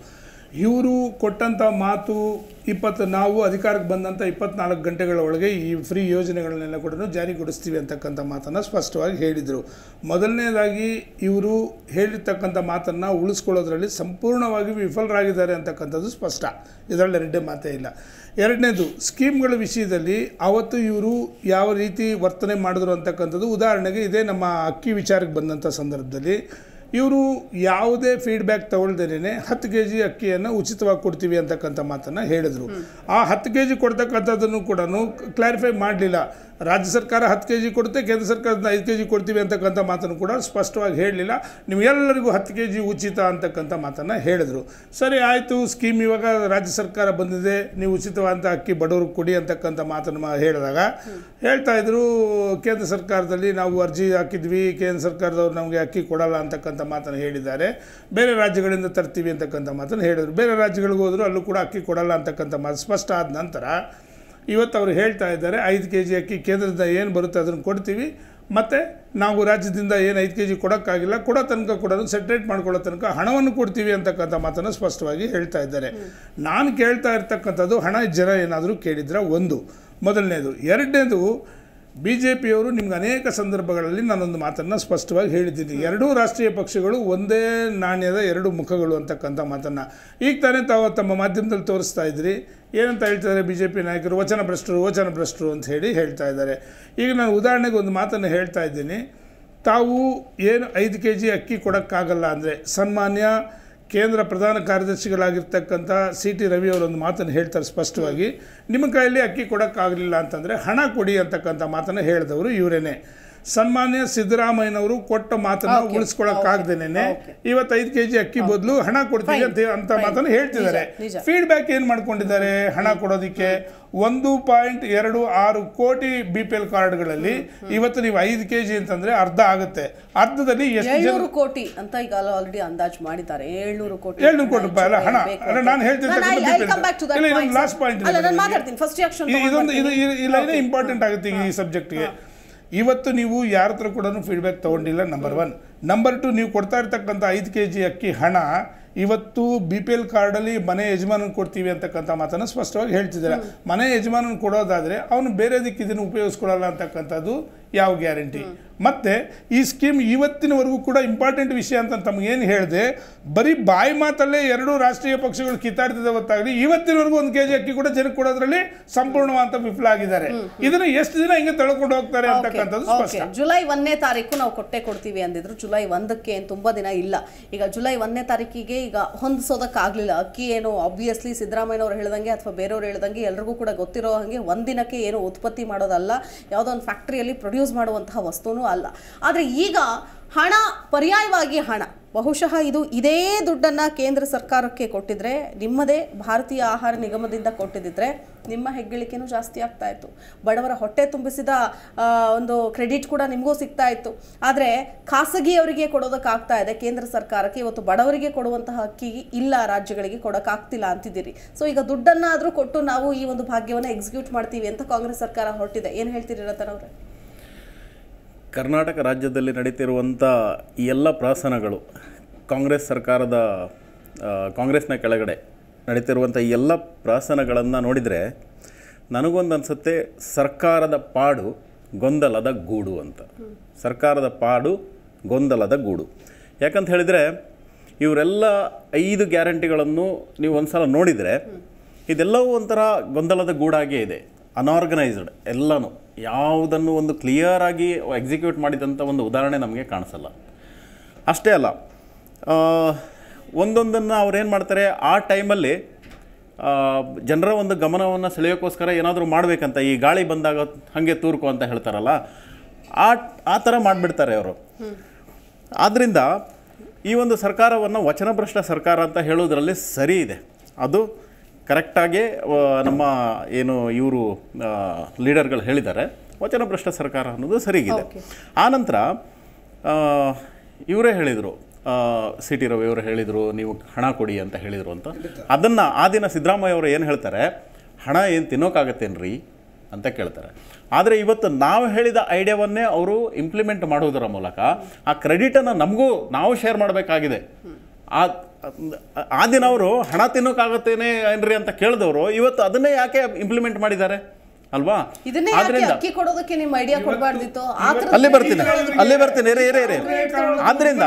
ಇವರು ಕೊಟ್ಟಂಥ ಮಾತು ಇಪ್ಪತ್ತು ನಾವು ಅಧಿಕಾರಕ್ಕೆ ಬಂದಂಥ ಇಪ್ಪತ್ನಾಲ್ಕು ಗಂಟೆಗಳ ಒಳಗೆ ಈ ಫ್ರೀ ಯೋಜನೆಗಳನ್ನೆಲ್ಲ ಕೂಡ ಜಾರಿಗೊಳಿಸ್ತೀವಿ ಅಂತಕ್ಕಂಥ ಮಾತನ್ನು ಸ್ಪಷ್ಟವಾಗಿ ಹೇಳಿದರು ಮೊದಲನೇದಾಗಿ ಇವರು ಹೇಳಿರ್ತಕ್ಕಂಥ ಮಾತನ್ನು ಉಳಿಸ್ಕೊಳ್ಳೋದ್ರಲ್ಲಿ ಸಂಪೂರ್ಣವಾಗಿ ವಿಫಲರಾಗಿದ್ದಾರೆ ಅಂತಕ್ಕಂಥದ್ದು ಸ್ಪಷ್ಟ ಇದರಲ್ಲಿ ಎರಡೇ ಮಾತೇ ಇಲ್ಲ ಎರಡನೇದು ಸ್ಕೀಮ್ಗಳ ವಿಷಯದಲ್ಲಿ ಆವತ್ತು ಇವರು ಯಾವ ರೀತಿ ವರ್ತನೆ ಮಾಡಿದ್ರು ಅಂತಕ್ಕಂಥದ್ದು ಉದಾಹರಣೆಗೆ ಇದೇ ನಮ್ಮ ಅಕ್ಕಿ ವಿಚಾರಕ್ಕೆ ಬಂದಂಥ ಸಂದರ್ಭದಲ್ಲಿ ಇವರು ಯಾವುದೇ ಫೀಡ್ಬ್ಯಾಕ್ ತಗೊಳ್ದೇನೆ ಹತ್ತು ಕೆ ಜಿ ಅಕ್ಕಿಯನ್ನು ಉಚಿತವಾಗಿ ಕೊಡ್ತೀವಿ ಅಂತಕ್ಕಂಥ ಮಾತನ್ನು ಹೇಳಿದರು ಆ ಹತ್ತು ಕೆ ಜಿ ಕೊಡ್ತಕ್ಕಂಥದ್ದನ್ನು ಕೂಡ ಕ್ಲಾರಿಫೈ ಮಾಡಲಿಲ್ಲ ರಾಜ್ಯ ಸರ್ಕಾರ ಹತ್ತು ಕೆ ಜಿ ಕೊಡುತ್ತೆ ಕೇಂದ್ರ ಸರ್ಕಾರದಿಂದ ಐದು ಕೆ ಜಿ ಕೊಡ್ತೀವಿ ಅಂತಕ್ಕಂಥ ಮಾತನ್ನು ಕೂಡ ಸ್ಪಷ್ಟವಾಗಿ ಹೇಳಲಿಲ್ಲ ನಿಮಗೆಲ್ಲರಿಗೂ ಹತ್ತು ಕೆ ಜಿ ಉಚಿತ ಅಂತಕ್ಕಂಥ ಮಾತನ್ನು ಹೇಳಿದರು ಸರಿ ಆಯಿತು ಸ್ಕೀಮ್ ಇವಾಗ ರಾಜ್ಯ ಸರ್ಕಾರ ಬಂದಿದೆ ನೀವು ಉಚಿತವಾದಂಥ ಅಕ್ಕಿ ಬಡವ್ರಿಗೆ ಕೊಡಿ ಅಂತಕ್ಕಂಥ ಮಾತನ್ನು ಮಾ- ಹೇಳಿದಾಗ ಹೇಳ್ತಾ ಇದ್ರು ಕೇಂದ್ರ ಸರ್ಕಾರದಲ್ಲಿ ನಾವು ಅರ್ಜಿ ಹಾಕಿದ್ವಿ ಕೇಂದ್ರ ಸರ್ಕಾರದವ್ರು ನಮಗೆ ಅಕ್ಕಿ ಕೊಡಲ್ಲ ಅಂತಕ್ಕಂಥ ಮಾತನ್ನು ಹೇಳಿದ್ದಾರೆ ಬೇರೆ ರಾಜ್ಯಗಳಿಂದ ತರ್ತೀವಿ ಅಂತಕ್ಕಂಥ ಮಾತನ್ನು ಹೇಳಿದರು ಬೇರೆ ರಾಜ್ಯಗಳಿಗೆ ಹೋದರೂ ಅಲ್ಲೂ ಕೂಡ ಅಕ್ಕಿ ಕೊಡಲ್ಲ ಅಂತಕ್ಕಂಥ ಮಾತು ಸ್ಪಷ್ಟ ಆದ ನಂತರ ಇವತ್ತು ಅವರು ಹೇಳ್ತಾ ಇದ್ದಾರೆ ಐದು ಕೆ ಜಿ ಅಕ್ಕಿ ಕೇಂದ್ರದಿಂದ ಏನು ಬರುತ್ತೆ ಅದನ್ನು ಕೊಡ್ತೀವಿ ಮತ್ತು ನಾವು ರಾಜ್ಯದಿಂದ ಏನು ಐದು ಕೆ ಜಿ ಕೊಡೋಕ್ಕಾಗಿಲ್ಲ ಕೊಡೋ ತನಕ ಕೂಡ ಸೆಟ್ರೇಟ್ ಮಾಡ್ಕೊಳ್ಳೋ ತನಕ ಹಣವನ್ನು ಕೊಡ್ತೀವಿ ಅಂತಕ್ಕಂಥ ಮಾತನ್ನು ಸ್ಪಷ್ಟವಾಗಿ ಹೇಳ್ತಾ ಇದ್ದಾರೆ ನಾನು ಕೇಳ್ತಾ ಇರ್ತಕ್ಕಂಥದ್ದು ಹಣ ಜನ ಏನಾದರೂ ಕೇಳಿದ್ರೆ ಒಂದು ಮೊದಲನೇದು ಎರಡನೇದು ಬಿ ಜೆ ಪಿಯವರು ನಿಮ್ಗೆ ಅನೇಕ ಸಂದರ್ಭಗಳಲ್ಲಿ ನಾನೊಂದು ಮಾತನ್ನು ಸ್ಪಷ್ಟವಾಗಿ ಹೇಳಿದ್ದೀನಿ ಎರಡೂ ರಾಷ್ಟ್ರೀಯ ಪಕ್ಷಗಳು ಒಂದೇ ನಾಣ್ಯದ ಎರಡು ಮುಖಗಳು ಅಂತಕ್ಕಂಥ ಮಾತನ್ನು ಈಗ ತಾನೇ ತಾವು ತಮ್ಮ ಮಾಧ್ಯಮದಲ್ಲಿ ತೋರಿಸ್ತಾ ಇದ್ರಿ ಏನಂತ ಹೇಳ್ತಾರೆ ಬಿ ಜೆ ಪಿ ನಾಯಕರು ವಚನ ಭ್ರಷ್ಟರು ವಚನ ಭ್ರಷ್ಟರು ಅಂತ ಹೇಳಿ ಹೇಳ್ತಾ ಇದ್ದಾರೆ ಈಗ ನಾನು ಉದಾಹರಣೆಗೆ ಒಂದು ಮಾತನ್ನು ಹೇಳ್ತಾ ಇದ್ದೀನಿ ತಾವು ಏನು ಐದು ಕೆ ಜಿ ಅಕ್ಕಿ ಕೊಡೋಕ್ಕಾಗಲ್ಲ ಅಂದರೆ ಸನ್ಮಾನ್ಯ ಕೇಂದ್ರ ಪ್ರಧಾನ ಕಾರ್ಯದರ್ಶಿಗಳಾಗಿರ್ತಕ್ಕಂಥ ಸಿ ಟಿ ರವಿ ಅವರೊಂದು ಮಾತನ್ನು ಹೇಳ್ತಾರೆ ಸ್ಪಷ್ಟವಾಗಿ ನಿಮ್ಮ ಕೈಯಲ್ಲಿ ಅಕ್ಕಿ ಕೊಡೋಕ್ಕಾಗಲಿಲ್ಲ ಅಂತಂದರೆ ಹಣ ಕೊಡಿ ಅಂತಕ್ಕಂಥ ಮಾತನ್ನು ಹೇಳಿದವರು ಇವರೇನೆ ಸನ್ಮಾನ್ಯ ಸಿದ್ದರಾಮಯ್ಯನವರು ಕೊಟ್ಟ ಮಾತನ್ನು Okay. ಉಳಿಸ್ಕೊಳಕ್ಕಾಗ್ದೇನೆ ಇವತ್ತು ಐದು ಕೆ ಜಿ ಅಕ್ಕಿ ಬದಲು ಹಣ ಕೊಡ್ತೀವಿ ಅಂತ ಅಂತ ಮಾತನ್ನು ಹೇಳ್ತಿದ್ದಾರೆ ನಿಜ, ನಿಜ. ಫೀಡ್ಬ್ಯಾಕ್ ಏನು ಮಾಡ್ಕೊಂಡಿದ್ದಾರೆ ಹಣ ಕೊಡೋದಕ್ಕೆ ಒಂದು ಪಾಯಿಂಟ್ ಎರಡು ಆರು ಕೋಟಿ ಬಿ ಪಿ ಎಲ್ ಕಾರ್ಡ್ಗಳಲ್ಲಿ ಇವತ್ತು ನೀವು ಐದು ಕೆ ಜಿ ಅಂತಂದ್ರೆ ಅರ್ಧ ಆಗುತ್ತೆ ಅರ್ಧದಲ್ಲಿ ಎಷ್ಟು ಜನ ಏಳ್ನೂರು ಕೋಟಿ ಅಂತ ಈಗ ಆಲ್ರೆಡಿ ಅಂದಾಜು ಮಾಡಿದ್ದಾರೆ ಏಳ್ನೂರು ಕೋಟಿ ಏಳ್ನೂರು ಕೋಟಿ ರೂಪಾಯಿ ಅಲ್ಲ ಹಣ ಬೇಕು ಅಲ್ಲ ಅಂತ. ನಾನು ಹೇಳ್ತಿರ್ತಕ್ಕಂಥ ನಾನು I- I'll BPL. come back to that ಇಲ್ಲ point, ಇದೊಂದು ಲಾಸ್ಟ್ sir. ಪಾಯಿಂಟ್ ಅಲ್ಲ ನಾನು ಮಾತಾಡ್ತೀನಿ ಫಸ್ಟ್ ರಿಯಾಕ್ಷನ್ ಇದೊಂದು ಇದು ಇದು- ಈ ಲೈನೇ ಇಂಪಾರ್ಟೆಂಟ್ ಆಗುತ್ತೆ ಈಗ ಈ ಸಬ್ಜೆಕ್ಟ್ಗೆ ಇವತ್ತು ನೀವು ಯಾರ ಹತ್ರ ಕೂಡ ಫೀಡ್ಬ್ಯಾಕ್ ತಗೊಂಡಿಲ್ಲ ನಂಬರ್ ಒನ್ ನಂಬರ್ ಟು ನೀವು ಕೊಡ್ತಾ ಇರ್ತಕ್ಕಂಥ ಐದು ಕೆ ಜಿ ಅಕ್ಕಿ ಹಣ ಇವತ್ತು ಬಿ ಪಿ ಎಲ್ ಕಾರ್ಡಲ್ಲಿ ಮನೆ ಯಜಮಾನನ್ ಕೊಡ್ತೀವಿ ಅಂತಕ್ಕಂಥ ಮಾತನ್ನು ಸ್ಪಷ್ಟವಾಗಿ ಹೇಳ್ತಿದ್ದಾರೆ ಮನೆ ಯಜಮಾನನ್ ಕೊಡೋದಾದರೆ ಅವನು ಬೇರೆದಕ್ಕೆ ಇದನ್ನು ಉಪಯೋಗಿಸ್ಕೊಳ್ಳಲ್ಲ ಅಂತಕ್ಕಂಥದ್ದು ಯಾವ ಗ್ಯಾರಂಟಿ ಮತ್ತೆ ಈ ಸ್ಕೀಮ್ ಇವತ್ತಿನವರೆಗೂ ಕೂಡ ಇಂಪಾರ್ಟೆಂಟ್ ವಿಷಯ ಅಂತ ತಮಗೇನು ಹೇಳಿದೆ ಬರೀ ಬಾಯಿ ಮಾತಲ್ಲೇ ಎರಡು ರಾಷ್ಟ್ರೀಯ ಪಕ್ಷಗಳು ಕಿತ್ತಾಡ್ತಿದ್ದೆ ಗೊತ್ತಾಗಲಿ ಇವತ್ತಿನವರೆಗೂ ಒಂದು ಕೆಜಿ ಅಕ್ಕಿ ಕೂಡ ಜನಕ್ಕೆ ಕೊಡೋದ್ರಲ್ಲಿ ಸಂಪೂರ್ಣವಾದ ವಿಫಲ ಆಗಿದ್ದಾರೆ ಇದನ್ನ ಎಷ್ಟು ದಿನ ಹಿಂಗೆ ತಳ್ಕೊಂಡು ಹೋಗ್ತಾರೆ ಅಂತಕ್ಕಂಥದ್ದು ಸ್ಪಷ್ಟ ಜುಲೈ ಒಂದನೇ ತಾರೀಕು ನಾವು ಕೊಟ್ಟೆ ಕೊಡ್ತೀವಿ ಅಂದಿದ್ರು ಜುಲೈ ಒಂದಕ್ಕೆ ಏನು ತುಂಬಾ ದಿನ ಇಲ್ಲ ಈಗ ಜುಲೈ ಒಂದನೇ ತಾರೀಕಿಗೆ ಈಗ ಹೊಂದಿಸೋದಕ್ಕಾಗಲಿಲ್ಲ ಅಕ್ಕಿ ಏನು ಆಬ್ವಿಯಸ್ಲಿ ಸಿದ್ದರಾಮಯ್ಯನವ್ರು ಹೇಳ್ದಂಗೆ ಅಥವಾ ಬೇರೆಯವ್ರು ಹೇಳ್ದಂಗೆ ಎಲ್ರಿಗೂ ಕೂಡ ಗೊತ್ತಿರೋ ಹಾಗೆ ಒಂದಿನಕ್ಕೆ ಏನು ಉತ್ಪತ್ತಿ ಮಾಡೋದಲ್ಲ ಯಾವುದೋ ಒಂದು ಫ್ಯಾಕ್ಟ್ರಿಯಲ್ಲಿ ಪ್ರೊಡ್ಯೂಸ್ ಮಾಡುವಂತಹ ವಸ್ತುನೂ ಅಲ್ಲ ಆದರೆ ಈಗ ಹಣ ಪರ್ಯಾಯವಾಗಿ ಹಣ ಬಹುಶಃ ಇದು ಇದೇ ದುಡ್ಡನ್ನು ಕೇಂದ್ರ ಸರ್ಕಾರಕ್ಕೆ ಕೊಟ್ಟಿದ್ರೆ ನಿಮ್ಮದೇ ಭಾರತೀಯ ಆಹಾರ ನಿಗಮದಿಂದ ಕೊಟ್ಟಿದ್ದಿದ್ರೆ ನಿಮ್ಮ ಹೆಗ್ಗಳಿಕೆನೂ ಜಾಸ್ತಿ ಆಗ್ತಾ ಇತ್ತು ಬಡವರ ಹೊಟ್ಟೆ ತುಂಬಿಸಿದ ಆ, ಒಂದು ಕ್ರೆಡಿಟ್ ಕೂಡ ನಿಮಗೂ ಸಿಗ್ತಾ ಇತ್ತು ಆದರೆ ಖಾಸಗಿಯವರಿಗೆ ಕೊಡೋದಕ್ಕಾಗ್ತಾ ಇದೆ ಕೇಂದ್ರ ಸರ್ಕಾರಕ್ಕೆ ಇವತ್ತು ಬಡವರಿಗೆ ಕೊಡುವಂತಹ ಅಕ್ಕಿ ಇಲ್ಲ ರಾಜ್ಯಗಳಿಗೆ ಕೊಡೋಕ್ಕಾಗ್ತಿಲ್ಲ ಅಂತಿದ್ದೀರಿ ಸೊ ಈಗ ದುಡ್ಡನ್ನಾದರೂ ಕೊಟ್ಟು ನಾವು ಈ ಒಂದು ಭಾಗ್ಯವನ್ನು ಎಕ್ಸಿಕ್ಯೂಟ್ ಮಾಡ್ತೀವಿ ಅಂತ ಕಾಂಗ್ರೆಸ್ ಸರ್ಕಾರ ಹೊರಟಿದೆ ಏನು ಹೇಳ್ತೀರಿ ರತನ್ ಅವರೇ ಕರ್ನಾಟಕ ರಾಜ್ಯದಲ್ಲಿ ನಡೀತಿರುವಂಥ ಈ ಎಲ್ಲ ಪ್ರಾಸನಗಳು ಕಾಂಗ್ರೆಸ್ ಸರ್ಕಾರದ ಆ, ಕಾಂಗ್ರೆಸ್ನ ಕೆಳಗಡೆ ನಡೀತಿರುವಂಥ ಈ ಎಲ್ಲ ಪ್ರಾಸನಗಳನ್ನು ನೋಡಿದರೆ ನನಗೊಂದು ಅನಿಸುತ್ತೆ ಸರ್ಕಾರದ ಪಾಡು ಗೊಂದಲದ ಗೂಡು ಅಂತ ಸರ್ಕಾರದ ಪಾಡು ಗೊಂದಲದ ಗೂಡು ಯಾಕಂತ ಹೇಳಿದರೆ ಇವರೆಲ್ಲ ಐದು ಗ್ಯಾರಂಟಿಗಳನ್ನು ನೀವು ಒಂದು ಸಲ ನೋಡಿದರೆ ಇದೆಲ್ಲವೂ ಒಂಥರ ಗೊಂದಲದ ಗೂಡಾಗೇ ಇದೆ ಅನಾರ್ಗನೈಸ್ಡ್ ಎಲ್ಲನೂ ಯಾವುದನ್ನು ಒಂದು ಕ್ಲಿಯರ್ ಆಗಿ ಎಕ್ಸಿಕ್ಯೂಟ್ ಮಾಡಿದಂಥ ಒಂದು ಉದಾಹರಣೆ ನಮಗೆ ಕಾಣಿಸಲ್ಲ ಅಷ್ಟೇ ಅಲ್ಲ ಆ, ಒಂದೊಂದನ್ನು ಅವ್ರೇನು ಮಾಡ್ತಾರೆ ಆ ಟೈಮಲ್ಲಿ ಜನರ ಒಂದು ಗಮನವನ್ನು ಸೆಳೆಯೋಕ್ಕೋಸ್ಕರ ಏನಾದರೂ ಮಾಡಬೇಕಂತ ಈ ಗಾಳಿ ಬಂದಾಗ ಹಾಗೆ ತೂರ್ಕು ಅಂತ ಹೇಳ್ತಾರಲ್ಲ ಆ ಆ ಥರ ಮಾಡಿಬಿಡ್ತಾರೆ ಅವರು ಆದ್ದರಿಂದ ಈ ಒಂದು ಸರ್ಕಾರವನ್ನು ವಚನಭ್ರಷ್ಟ ಸರ್ಕಾರ ಅಂತ ಹೇಳೋದ್ರಲ್ಲಿ ಸರಿ ಇದೆ ಅದು ಕರೆಕ್ಟಾಗಿ ನಮ್ಮ ಏನು ಇವರು ಲೀಡರ್ಗಳು ಹೇಳಿದ್ದಾರೆ ವಚನಭ್ರಷ್ಟ ಸರ್ಕಾರ ಅನ್ನೋದು ಸರಿಗಿದೆ ಆನಂತರ ಇವರೇ ಹೇಳಿದರು ಸಿ ಟಿ ರವಿ ಅವರು ಹೇಳಿದರು ನೀವು ಹಣ ಕೊಡಿ ಅಂತ ಹೇಳಿದರು ಅಂತ ಅದನ್ನು ಆ ದಿನ ಸಿದ್ದರಾಮಯ್ಯ ಅವರು ಏನು ಹೇಳ್ತಾರೆ ಹಣ ಏನು ತಿನ್ನೋಕ್ಕಾಗತ್ತೇನ್ರಿ ಅಂತ ಕೇಳ್ತಾರೆ ಆದರೆ ಇವತ್ತು ನಾವು ಹೇಳಿದ ಐಡಿಯಾವನ್ನೇ ಅವರು ಇಂಪ್ಲಿಮೆಂಟ್ ಮಾಡೋದರ ಮೂಲಕ ಆ ಕ್ರೆಡಿಟನ್ನು ನಮಗೂ ನಾವು ಶೇರ್ ಮಾಡಬೇಕಾಗಿದೆ ಆ ಆ ದಿನ ಅವರು ಹಣ ತಿನ್ನೋಕ್ಕಾಗತ್ತೇನೆ ಏನ್ರಿ ಅಂತ ಕೇಳಿದವರು ಇವತ್ತು ಅದನ್ನೇ ಯಾಕೆ ಇಂಪ್ಲಿಮೆಂಟ್ ಮಾಡಿದ್ದಾರೆ ಅಲ್ವಾ ಇದನ್ನೇ ಯಾಕೆ ಆದ್ರಿಂದ ಅಕ್ಕಿ ಕೊಡೋದಕ್ಕೆ ನಿಮ್ ಐಡಿಯಾ ಕೊಡಬಾರ್ದಿತ್ತು ಅಲ್ಲೇ ಬರ್ತೀನಿ ಅಲ್ಲೇ ಬರ್ತೀನಿ ಇರೇ ಇರೇ ಇರೇ ಆದ್ರಿಂದ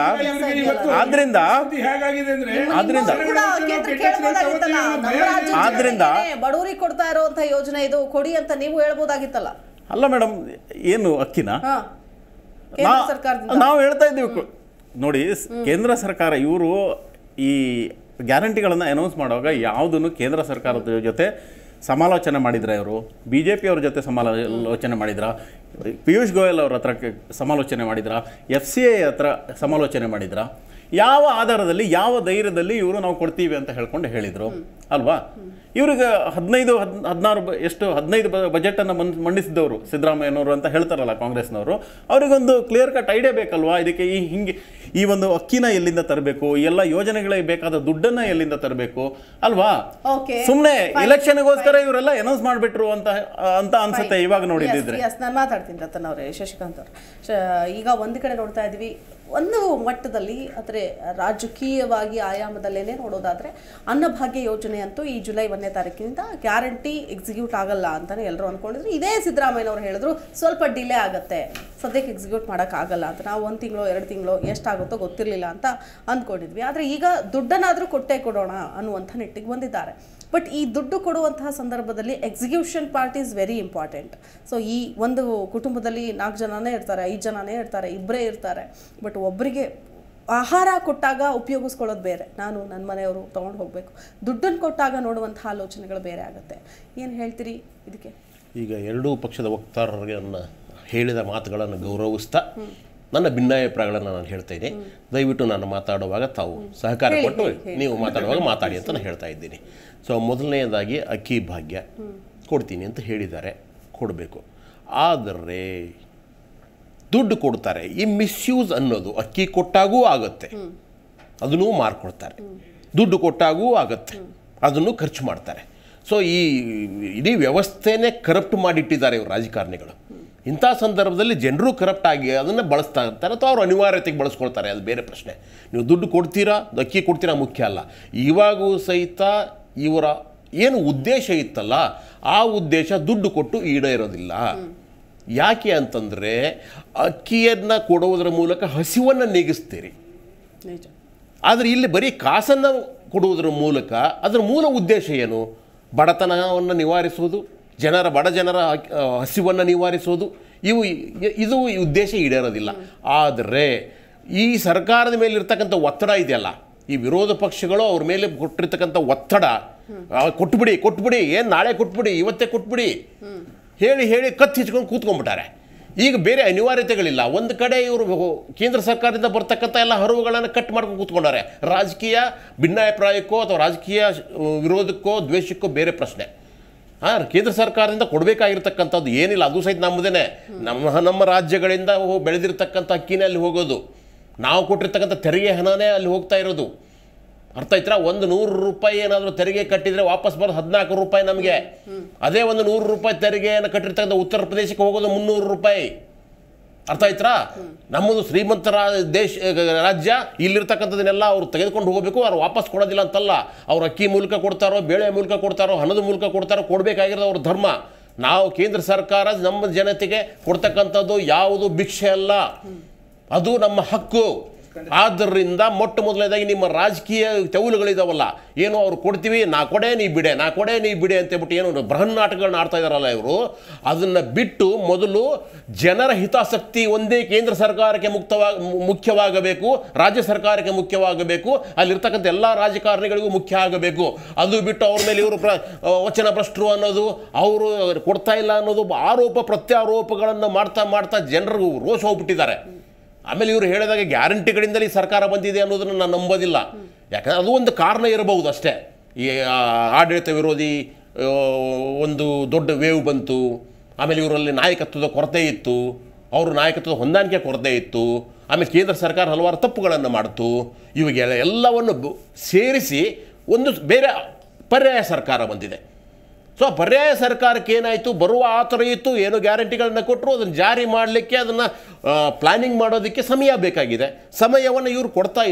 ಆದ್ರಿಂದ ಹೇಗಾಗಿದೆ ಅಂದ್ರೆ ಆದ್ರಿಂದ ಕೂಡ ಕೇಂದ್ರ ಕೇಳ್ಬೋದಾಗಿತ್ತಲ್ಲ ನಮ್ಮ ರಾಜ್ಯದ ಆದ್ರಿಂದ- ಜನತೆಗೆ ಬಡವರಿಗೆ ಕೊಡ್ತಾ ಇರುವಂತ ಯೋಜನೆ ಇದು ಕೊಡಿ ಅಂತ ನೀವು ಹೇಳ್ಬೋದಾಗಿತ್ತಲ್ಲ ಅಲ್ಲ ಮೇಡಮ್ ಏನು ಅಕ್ಕಿನ ಹಾ ಕೇಂದ್ರ ನಾ- ಸರ್ಕಾರದಿಂದ ನಾವು ಹೇಳ್ತಾ ಇದ್ದೀವಿ ಕು- ನೋಡಿ ಸ್- ಕೇಂದ್ರ ಸರ್ಕಾರ ಇವರು ಈ ಗ್ಯಾರಂಟಿಗಳನ್ನು ಅನೌನ್ಸ್ ಮಾಡುವಾಗ ಯಾವುದನ್ನು ಕೇಂದ್ರ ಸರ್ಕಾರದ ಜೊತೆ ಸಮಾಲೋಚನೆ ಮಾಡಿದ್ರ ಇವರು ಬಿ ಜೆ ಪಿ ಅವ್ರ ಜೊತೆ ಸಮಾಲೋಚನೆ ಮಾಡಿದ್ರ ಪಿಯೂಷ್ ಗೋಯಲ್ ಅವ್ರ ಹತ್ರ ಕೆ- ಸಮಾಲೋಚನೆ ಮಾಡಿದ್ರ ಎಫ್ ಸಿ ಐ ಹತ್ರ ಸಮಾಲೋಚನೆ ಮಾಡಿದ್ರ ಯಾವ ಆಧಾರದಲ್ಲಿ ಯಾವ ಧೈರ್ಯದಲ್ಲಿ ಇವರು ನಾವು ಕೊಡ್ತೀವಿ ಅಂತ ಹೇಳ್ಕೊಂಡು ಹೇಳಿದರು ಅಲ್ವಾ ಇವ್ರಿಗೆ ಹದಿನೈದು ಹದ್ ಹದಿನಾರು ಬ- ಎಷ್ಟು ಹದಿನೈದು ಬಜೆಟನ್ನು ಮನ್ ಮಂಡಿಸಿದವರು ಸಿದ್ದರಾಮಯ್ಯನವರು ಅಂತ ಹೇಳ್ತಾರಲ್ಲ ಕಾಂಗ್ರೆಸ್ನವರು ಅವರಿಗೊಂದು ಕ್ಲಿಯರ್ ಕಟ್ ಐಡಿಯಾ ಬೇಕಲ್ವಾ ಇದಕ್ಕೆ ಈ ಹಿಂಗೆ ಈ ಒಂದು ಅಕ್ಕಿನ ಎಲ್ಲಿಂದ ತರಬೇಕು ಎಲ್ಲ ಯೋಜನೆಗಳಿಗೆ ಬೇಕಾದ ದುಡ್ಡನ್ನ ಎಲ್ಲಿಂದ ತರಬೇಕು ಅಲ್ವಾ Okay. ಸುಮ್ಮನೆ Fine. ಇಲೆಕ್ಷನ್ಗೋಸ್ಕರ ಇವರೆಲ್ಲ ಅನೌನ್ಸ್ ಮಾಡಿಬಿಟ್ರು ಅಂತ ಅಂತ ಅನ್ಸುತ್ತೆ ಇವಾಗ ನೋಡಿದ್ರೆ ಎಸ್ ನಾನು ಮಾತಾಡ್ತೀನಿ ರತನ್ ಅವರೇ ಶಶಿಕಾಂತ್ ಅವರು ಈಗ ಒಂದು ಕಡೆ ನೋಡ್ತಾ ಇದ್ವಿ ಒಂದು ಮಟ್ಟದಲ್ಲಿ ಅಂದರೆ ರಾಜಕೀಯವಾಗಿ ಆಯಾಮದಲ್ಲೇನೆ ನೋಡೋದಾದ್ರೆ ಅನ್ನಭಾಗ್ಯ ಯೋಜನೆ ಅಂತೂ ಈ ಜುಲೈ ಒಂದನೇ ತಾರೀಕಿನಿಂದ ಗ್ಯಾರಂಟಿ ಎಕ್ಸಿಕ್ಯೂಟ್ ಆಗಲ್ಲ ಅಂತಾನೆ ಎಲ್ಲರೂ ಅನ್ಕೊಂಡಿದ್ರು ಇದೇ ಸಿದ್ದರಾಮಯ್ಯನವರು ಹೇಳಿದ್ರು ಸ್ವಲ್ಪ ಡಿಲೇ ಆಗುತ್ತೆ ಸದ್ಯಕ್ಕೆ ಎಕ್ಸಿಕ್ಯೂಟ್ ಮಾಡೋಕ್ಕಾಗಲ್ಲ ಅಂತ ನಾವು ಒಂದು ತಿಂಗಳು ಎರಡು ತಿಂಗಳು ಎಷ್ಟಾಗುತ್ತೋ ಗೊತ್ತಿರಲಿಲ್ಲ ಅಂತ ಅಂದ್ಕೊಂಡಿದ್ವಿ ಆದರೆ ಈಗ ದುಡ್ಡನ್ನಾದರೂ ಕೊಟ್ಟೇ ಕೊಡೋಣ ಅನ್ನುವಂಥ ನಿಟ್ಟಿಗೆ ಬಂದಿದ್ದಾರೆ ಬಟ್ ಈ ದುಡ್ಡು ಕೊಡುವಂತಹ ಸಂದರ್ಭದಲ್ಲಿ execution part is very important so ಈ ಒಂದು ಕುಟುಂಬದಲ್ಲಿ ನಾಲ್ಕು ಜನನೇ ಇರ್ತಾರೆ ಐದು ಜನನೇ ಇರ್ತಾರೆ ಇಬ್ಬರೇ ಇರ್ತಾರೆ ಬಟ್ ಒಬ್ಬರಿಗೆ ಆಹಾರ ಕೊಟ್ಟಾಗ ಉಪಯೋಗಿಸ್ಕೊಳ್ಳೋದು ಬೇರೆ ನಾನು ನನ್ನ ಮನೆಯವರು ತೊಗೊಂಡು ಹೋಗಬೇಕು ದುಡ್ಡನ್ನು ಕೊಟ್ಟಾಗ ನೋಡುವಂಥ ಆಲೋಚನೆಗಳು ಬೇರೆ ಆಗುತ್ತೆ ಏನು ಹೇಳ್ತೀರಿ ಇದಕ್ಕೆ ಈಗ ಎರಡೂ ಪಕ್ಷದ ವಕ್ತಾರರನ್ನು ಹೇಳಿದ ಮಾತುಗಳನ್ನು ಗೌರವಿಸ್ತಾ ನನ್ನ ಭಿನ್ನಾಭಿಪ್ರಾಯಗಳನ್ನು ನಾನು ಹೇಳ್ತೇನೆ ದಯವಿಟ್ಟು ನಾನು ಮಾತಾಡುವಾಗ ತಾವು ಸಹಕಾರ ಹೇಳಿ, ಕೊಟ್ಟು ಹೇಳಿ, ಹೇಳಿ. ನೀವು ಮಾತಾಡುವಾಗ ಮಾತಾಡಿ ಅಂತ ನಾನು ಹೇಳ್ತಾ ಇದ್ದೀನಿ ಸೊ ಮೊದಲನೆಯದಾಗಿ ಅಕ್ಕಿ ಭಾಗ್ಯ ಕೊಡ್ತೀನಿ ಅಂತ ಹೇಳಿದ್ದಾರೆ ಕೊಡಬೇಕು ಆದರೆ ದುಡ್ಡು ಕೊಡ್ತಾರೆ ಈ ಮಿಸ್ಯೂಸ್ ಅನ್ನೋದು ಅಕ್ಕಿ ಕೊಟ್ಟಾಗೂ ಆಗುತ್ತೆ ಅದನ್ನು ಮಾರ್ಕೊಡ್ತಾರೆ ದುಡ್ಡು ಕೊಟ್ಟಾಗೂ ಆಗುತ್ತೆ ಅದನ್ನು ಖರ್ಚು ಮಾಡ್ತಾರೆ ಸೊ ಈ ಇಡೀ ವ್ಯವಸ್ಥೆನೇ ಕರಪ್ಟ್ ಮಾಡಿಟ್ಟಿದ್ದಾರೆ ಇವರು ರಾಜಕಾರಣಿಗಳು ಇಂಥ ಸಂದರ್ಭದಲ್ಲಿ ಜನರು ಕರಪ್ಟ್ ಆಗಿ ಅದನ್ನು ಬಳಸ್ತಾ ಇರ್ತಾರೆ ಅಥವಾ ಅವ್ರು ಅನಿವಾರ್ಯತೆಗೆ ಬಳಸ್ಕೊಳ್ತಾರೆ ಅದು ಬೇರೆ ಪ್ರಶ್ನೆ ನೀವು ದುಡ್ಡು ಕೊಡ್ತೀರಾ ಅದು ಅಕ್ಕಿ ಕೊಡ್ತೀರಾ ಮುಖ್ಯ ಅಲ್ಲ ಇವಾಗೂ ಸಹಿತ ಇವರ ಏನು ಉದ್ದೇಶ ಇತ್ತಲ್ಲ ಆ ಉದ್ದೇಶ ದುಡ್ಡು ಕೊಟ್ಟು ಈಡೇರೋದಿಲ್ಲ ಯಾಕೆ ಅಂತಂದರೆ ಅಕ್ಕಿಯನ್ನು ಕೊಡುವುದರ ಮೂಲಕ ಹಸಿವನ್ನು ನೀಗಿಸ್ತೀರಿ ನಿಜ ಆದರೆ ಇಲ್ಲಿ ಬರೀ ಕಾಸನ್ನು ಕೊಡುವುದರ ಮೂಲಕ ಅದರ ಮೂಲ ಉದ್ದೇಶ ಏನು ಬಡತನವನ್ನು ನಿವಾರಿಸುವುದು ಜನರ ಬಡ ಜನರ ಆ, ಹಸಿವನ್ನು ನಿವಾರಿಸುವುದು ಇವು ಇದು ಈ ಉದ್ದೇಶ ಈಡೇರೋದಿಲ್ಲ ಆದರೆ ಈ ಸರ್ಕಾರದ ಮೇಲೆ ಇರ್ತಕ್ಕಂಥ ಒತ್ತಡ ಇದೆಯಲ್ಲ ಈ ವಿರೋಧ ಪಕ್ಷಗಳು ಅವ್ರ ಮೇಲೆ ಕೊಟ್ಟಿರ್ತಕ್ಕಂಥ ಒತ್ತಡ ಆ, ಕೊಟ್ಬಿಡಿ ಕೊಟ್ಬಿಡಿ ಏನು ನಾಳೆ ಕೊಟ್ಬಿಡಿ ಇವತ್ತೇ ಕೊಟ್ಬಿಡಿ ಹೇಳಿ ಹೇಳಿ ಕತ್ತು ಹಿಚ್ಕೊಂಡು ಕೂತ್ಕೊಂಡ್ಬಿಟ್ಟಾರೆ ಈಗ ಬೇರೆ ಅನಿವಾರ್ಯತೆಗಳಿಲ್ಲ ಒಂದು ಕಡೆ ಇವರು ಕೇಂದ್ರ ಸರ್ಕಾರದಿಂದ ಬರ್ತಕ್ಕಂಥ ಎಲ್ಲ ಹರವುಗಳನ್ನು ಕಟ್ ಮಾಡ್ಕೊಂಡು ಕೂತ್ಕೊಂಡಾರೆ ರಾಜಕೀಯ ಭಿನ್ನಾಭಿಪ್ರಾಯಕ್ಕೋ ಅಥವಾ ರಾಜಕೀಯ ಆ, ವಿರೋಧಕ್ಕೋ ದ್ವೇಷಕ್ಕೋ ಬೇರೆ ಪ್ರಶ್ನೆ ಹಾಂ ಕೇಂದ್ರ ಸರ್ಕಾರದಿಂದ ಕೊಡಬೇಕಾಗಿರ್ತಕ್ಕಂಥದ್ದು ಏನಿಲ್ಲ ಅದು ಸಹಿತ ನಮ್ಮದೇನೆ ನಮ್ಮ ನಮ್ಮ ರಾಜ್ಯಗಳಿಂದ ಹೋ- ಬೆಳೆದಿರ್ತಕ್ಕಂಥ ಅಕ್ಕಿನೇ ಅಲ್ಲಿ ಹೋಗೋದು ನಾವು ಕೊಟ್ಟಿರ್ತಕ್ಕಂಥ ತೆರಿಗೆ ಹಣನೇ ಅಲ್ಲಿ ಹೋಗ್ತಾ ಇರೋದು ಅರ್ಥ ಆಯ್ತಾ ಒಂದು ನೂರು ರೂಪಾಯಿ ಏನಾದರೂ ತೆರಿಗೆ ಕಟ್ಟಿದರೆ ವಾಪಸ್ ಬರೋದು ಹದಿನಾಲ್ಕು ರೂಪಾಯಿ ನಮಗೆ ಅದೇ ಒಂದು ನೂರು ರೂಪಾಯಿ ತೆರಿಗೆಯನ್ನು ಕಟ್ಟಿರ್ತಕ್ಕಂಥ ಉತ್ತರ ಪ್ರದೇಶಕ್ಕೆ ಹೋಗೋದು ಮುನ್ನೂರು ರೂಪಾಯಿ ಅರ್ಥ ಆಯ್ತಾ ನಮ್ಮದು ಶ್ರೀಮಂತ ರಾ- ದೇಶ ರಾಜ್ಯ ಇಲ್ಲಿರ್ತಕ್ಕಂಥದನ್ನೆಲ್ಲ ಅವ್ರು ತೆಗೆದುಕೊಂಡು ಹೋಗಬೇಕು ಅವ್ರು ವಾಪಸ್ ಕೊಡೋದಿಲ್ಲ ಅಂತಲ್ಲ ಅವ್ರು ಅಕ್ಕಿ ಮೂಲಕ ಕೊಡ್ತಾರೋ ಬೇಳೆ ಮೂಲಕ ಕೊಡ್ತಾರೋ ಹಣದ ಮೂಲಕ ಕೊಡ್ತಾರೋ ಕೊಡಬೇಕಾಗಿರೋದು ಅವ್ರ ಧರ್ಮ ನಾವು ಕೇಂದ್ರ ಸರ್ಕಾರ ನಮ್ಮ ಜನತೆಗೆ ಕೊಡ್ತಕ್ಕಂಥದ್ದು ಯಾವುದು ಭಿಕ್ಷೆ ಅಲ್ಲ ಅದು ನಮ್ಮ ಹಕ್ಕು ಆದ್ದರಿಂದ ಮೊಟ್ಟ ಮೊದಲನೇದಾಗಿ ನಿಮ್ಮ ರಾಜಕೀಯ ತೆವಲುಗಳಿದಾವಲ್ಲ ಏನು ಅವ್ರು ಕೊಡ್ತೀವಿ ನಾ ಕೊಡೆ ನೀ ಬಿಡೆ ನಾ ಕೊಡೆ ನೀ ಬಿಡೆ ಅಂತ ಹೇಳ್ಬಿಟ್ಟು ಏನು ಬೃಹನ್ ನಾಟಕಗಳನ್ನ ಆಡ್ತಾ ಇದಾರಲ್ಲ ಇವರು ಅದನ್ನು ಬಿಟ್ಟು ಮೊದಲು ಜನರ ಹಿತಾಸಕ್ತಿ ಒಂದೇ ಕೇಂದ್ರ ಸರ್ಕಾರಕ್ಕೆ ಮುಕ್ತವಾಗ ಮುಖ್ಯವಾಗಬೇಕು ರಾಜ್ಯ ಸರ್ಕಾರಕ್ಕೆ ಮುಖ್ಯವಾಗಬೇಕು ಅಲ್ಲಿರ್ತಕ್ಕಂಥ ಎಲ್ಲ ರಾಜಕಾರಣಿಗಳಿಗೂ ಮುಖ್ಯ ಆಗಬೇಕು ಅದು ಬಿಟ್ಟು ಅವ್ರ ಮೇಲೆ ಇವರು ಪ್ರ ವಚನ ಭ್ರಷ್ಟರು ಅನ್ನೋದು ಅವರು ಕೊಡ್ತಾ ಇಲ್ಲ ಅನ್ನೋದು ಆರೋಪ ಪ್ರತ್ಯಾರೋಪಗಳನ್ನು ಮಾಡ್ತಾ ಮಾಡ್ತಾ ಜನರು ರೋಷ ಹೋಗ್ಬಿಟ್ಟಿದ್ದಾರೆ ಆಮೇಲೆ ಇವರು ಹೇಳಿದಾಗ ಗ್ಯಾರಂಟಿಗಳಿಂದಲೇ ಈ ಸರ್ಕಾರ ಬಂದಿದೆ ಅನ್ನೋದನ್ನು ನಾನು ನಂಬೋದಿಲ್ಲ ಯಾಕಂದ್ರೆ ಅದು ಒಂದು ಕಾರಣ ಇರಬಹುದು ಅಷ್ಟೇ ಈ ಆ, ಆಡಳಿತ ವಿರೋಧಿ ಆ, ಒಂದು ದೊಡ್ಡ ವೇವ್ ಬಂತು ಆಮೇಲೆ ಇವರಲ್ಲಿ ನಾಯಕತ್ವದ ಕೊರತೆ ಇತ್ತು ಅವರು ನಾಯಕತ್ವದ ಹೊಂದಾಣಿಕೆ ಕೊರತೆ ಇತ್ತು ಆಮೇಲೆ ಕೇಂದ್ರ ಸರ್ಕಾರ ಹಲವಾರು ತಪ್ಪುಗಳನ್ನು ಮಾಡ್ತು ಇವಾಗ ಎಲ್ಲವನ್ನು ಬ- ಸೇರಿಸಿ ಒಂದು ಬೇರೆ ಪರ್ಯಾಯ ಸರ್ಕಾರ ಬಂದಿದೆ ಸೊ ಪರ್ಯಾಯ ಸರ್ಕಾರಕ್ಕೆ ಏನಾಯಿತು ಬರುವ ಆತರ ಇತ್ತು ಏನು ಗ್ಯಾರಂಟಿಗಳನ್ನ ಕೊಟ್ಟರು ಅದನ್ನು ಜಾರಿ ಮಾಡಲಿಕ್ಕೆ ಅದನ್ನು ಪ್ಲಾನಿಂಗ್ ಮಾಡೋದಕ್ಕೆ ಸಮಯ ಬೇಕಾಗಿದೆ ಸಮಯವನ್ನು ಇವರು ಕೊಡ್ತಾ ಇಲ್ಲ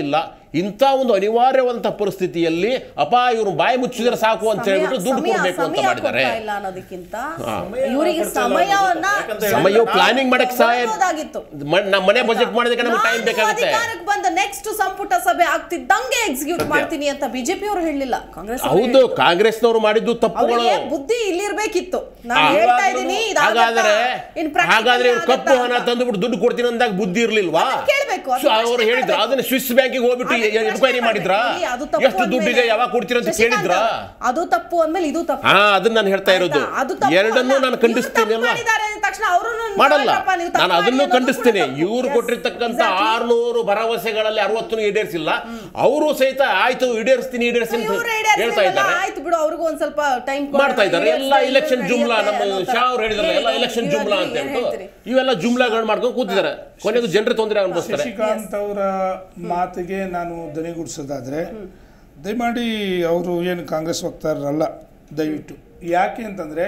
ಇಂಥ ಒಂದು ಅನಿವಾರ್ಯವಂತ ಪರಿಸ್ಥಿತಿಯಲ್ಲಿ ಅಪ್ಪ ಇವ್ರು ಬಾಯಿ ಮುಚ್ಚಿದ್ರೆ ಸಾಕು ಅಂತ ಸಮಯ- ಹೇಳ್ಬಿಟ್ಟು ದುಡ್ಡು ಸಮಯ- ಕೊಡಬೇಕು ಅಂತ ಸಮಯ ಮಾಡಿದ್ದಾರೆ ಕೊಡ್ತಾ ಇಲ್ಲ ಅನ್ನೋದಕ್ಕಿಂತ ಇವರಿಗೆ ಸಮಯವನ್ನ ಸಮಯ ಪ್ಲಾನಿಂಗ್ ಮಾಡಕ್ಕೆ ಸಹಾಯ ತಗೊಳ್ಬೋದಾಗಿತ್ತು. ಮ- ನಮ್ಮ ಮನೆ ಬಜೆಟ್ ಮಾಡೋದಕ್ಕೆ ನಮಗೆ ಟೈಮ್ ನಾನು ಬೇಕಾಗುತ್ತೆ ಅಧಿಕಾರಕ್ಕೆ ಬಂದ ನೆಕ್ಸ್ಟ್ ಸಂಪುಟ ಸಭೆ ಆಗ್ತಿದ್ದಂಗೆ ಎಕ್ಸಿಕ್ಯೂಟ್ ಮಾಡ್ತೀನಿ ಅಂತ ಬಿಜೆಪಿ ಅವರು ಹೇಳಿಲ್ಲ ಕಾಂಗ್ರೆಸ್ ಅವ್ರು ಹೌದು ಕಾಂಗ್ರೆಸ್ನವರು ಮಾಡಿದ್ದು ತಪ್ಪುಗಳು ಅವ್ರಿಗೆ ಬುದ್ಧಿ ಇಲ್ಲಿರ್ಬೇಕಿತ್ತು ನಾನು ಆ, ಹೇಳ್ತಾ ಇದ್ದೀನಿ ಹಾಗಾದ್ರೆ ಹಾಗಾದ್ರೆ ಇವ್ರು ಕಪ್ಪು ಹಣ ತಂದುಬಿಟ್ಟು ದುಡ್ಡು ಕೊಡ್ತೀನಿ ಅಂದಾಗ ಬುದ್ಧಿ ಇರ್ಲಿಲ್ವಾ ಕೇಳ್ಬೇಕು, ಅದು ಸೊ ಪ್ರಶ್ನೆ ಅವ್ರು ಹೇಳಿದ್ರ ಕೇಳ್ಬೇಕು. ಅದನ್ನ ಸ್ವಿಸ್ ಬ್ಯಾಂಕಿಗೆ ಹೋಗ್ಬಿಟ್ಟು ಎನ್ಕ್ವೈರಿ ಮಾಡಿದ್ರ ಅದು ತಪ್ಪು ಎಷ್ಟು ದುಡ್ಡಿದೆ ಅಂದ್ಮೇಲೆ- ಯಾವಾಗ ಕೊಡ್ತೀರ ಅಂತ ಶಶಿಕಾಂತ್ ಕೇಳಿದ್ರ ಅದು ತಪ್ಪು ಅಂದ್ಮೇಲೆ ಇದು ತಪ್ಪು ಹಾ ಅದನ್ನ ನಾನು ಹೇಳ್ತಾ ಇರೋದು ಆಯ್ತಾ? ಅದು ತಪ್ಪು ಎರಡನ್ನೂ ಅಲ್ಲ. ನಾನು ಇವ್ರು ಖಂಡಿಸ್ತೀನಿ ತಪ್ಪು ಅಲ್ವಾ ಮಾಡಿದ್ದಾರೆ ಅಂದ ತಕ್ಷಣ ಅವ್ರನ್ನು ಮಾಡಲ್ಲ ನೋಡಪ್ಪ, ನೀವು ತಪ್ಪು ನಾನು ಮಾಡಿ ಅದನ್ನು ಅನ್ನೋದು ಕೂಡ ಖಂಡಿಸ್ತೀನಿ ತಪ್ಪು. ಇವರು Yes, ಕೊಟ್ಟಿರ್ತಕ್ಕಂಥ exactly. ಆರ್ನೂರು ಭರವಸೆಗಳಲ್ಲಿ ಅರವತ್ತು ಈಡೇರಿಸಿಲ್ಲ ಅವರು ಸಹಿತ ಆಯ್ತು ಈಡೇರಿಸ್ತೀನಿ ಈಡೇರಿಸ್ತೀನಿ ಅಂತ ಇವ್ರು ಹೇಳ್ತಾ ಈಡೇರಿಸ್ಲಿಲ್ಲ, ಇದ್ದಾರೆ ಆಯ್ತು ಬಿಡು ಅವ್ರಿಗೂ ಒಂದ್ ಸ್ವಲ್ಪ ಟೈಮ್ ಮಾಡ್ತಾ ಇದ್ದಾರೆ ಎಲ್ಲ ಇಲೆಕ್ಷನ್ ಜುಮ್ಲಾ ನಮ್ಮ ಶಾ ಅವ್ರು ಹೇಳಿದ್ರಲ್ಲ ಎಲ್ಲ ಇಲೆಕ್ಷನ್ ಜುಮ್ಲಾ ಅಂತ ಹೇಳ್ಬಿಟ್ಟು ಇವೆಲ್ಲ ಜುಮ್ಲಾಗಳು ಮಾಡ್ಕೊಂಡು ಕೂತಿದ್ದಾರೆ ಕೊನೆಗೂ ಜನರ ತೊಂದರೆ ಅನುಭವಿಸ್ತಾರೆ ಶಶಿಕಾಂತ್ ಅವರ ಮಾತಿಗೆ ನಾನು ದನಿಗೂಡಿಸೋದಾದ್ರೆ ದಯಮಾಡಿ ಅವರು ಏನು ಕಾಂಗ್ರೆಸ್ ವಕ್ತಾರರಲ್ಲ ದಯವಿಟ್ಟು ಯಾಕೆ ಅಂತಂದರೆ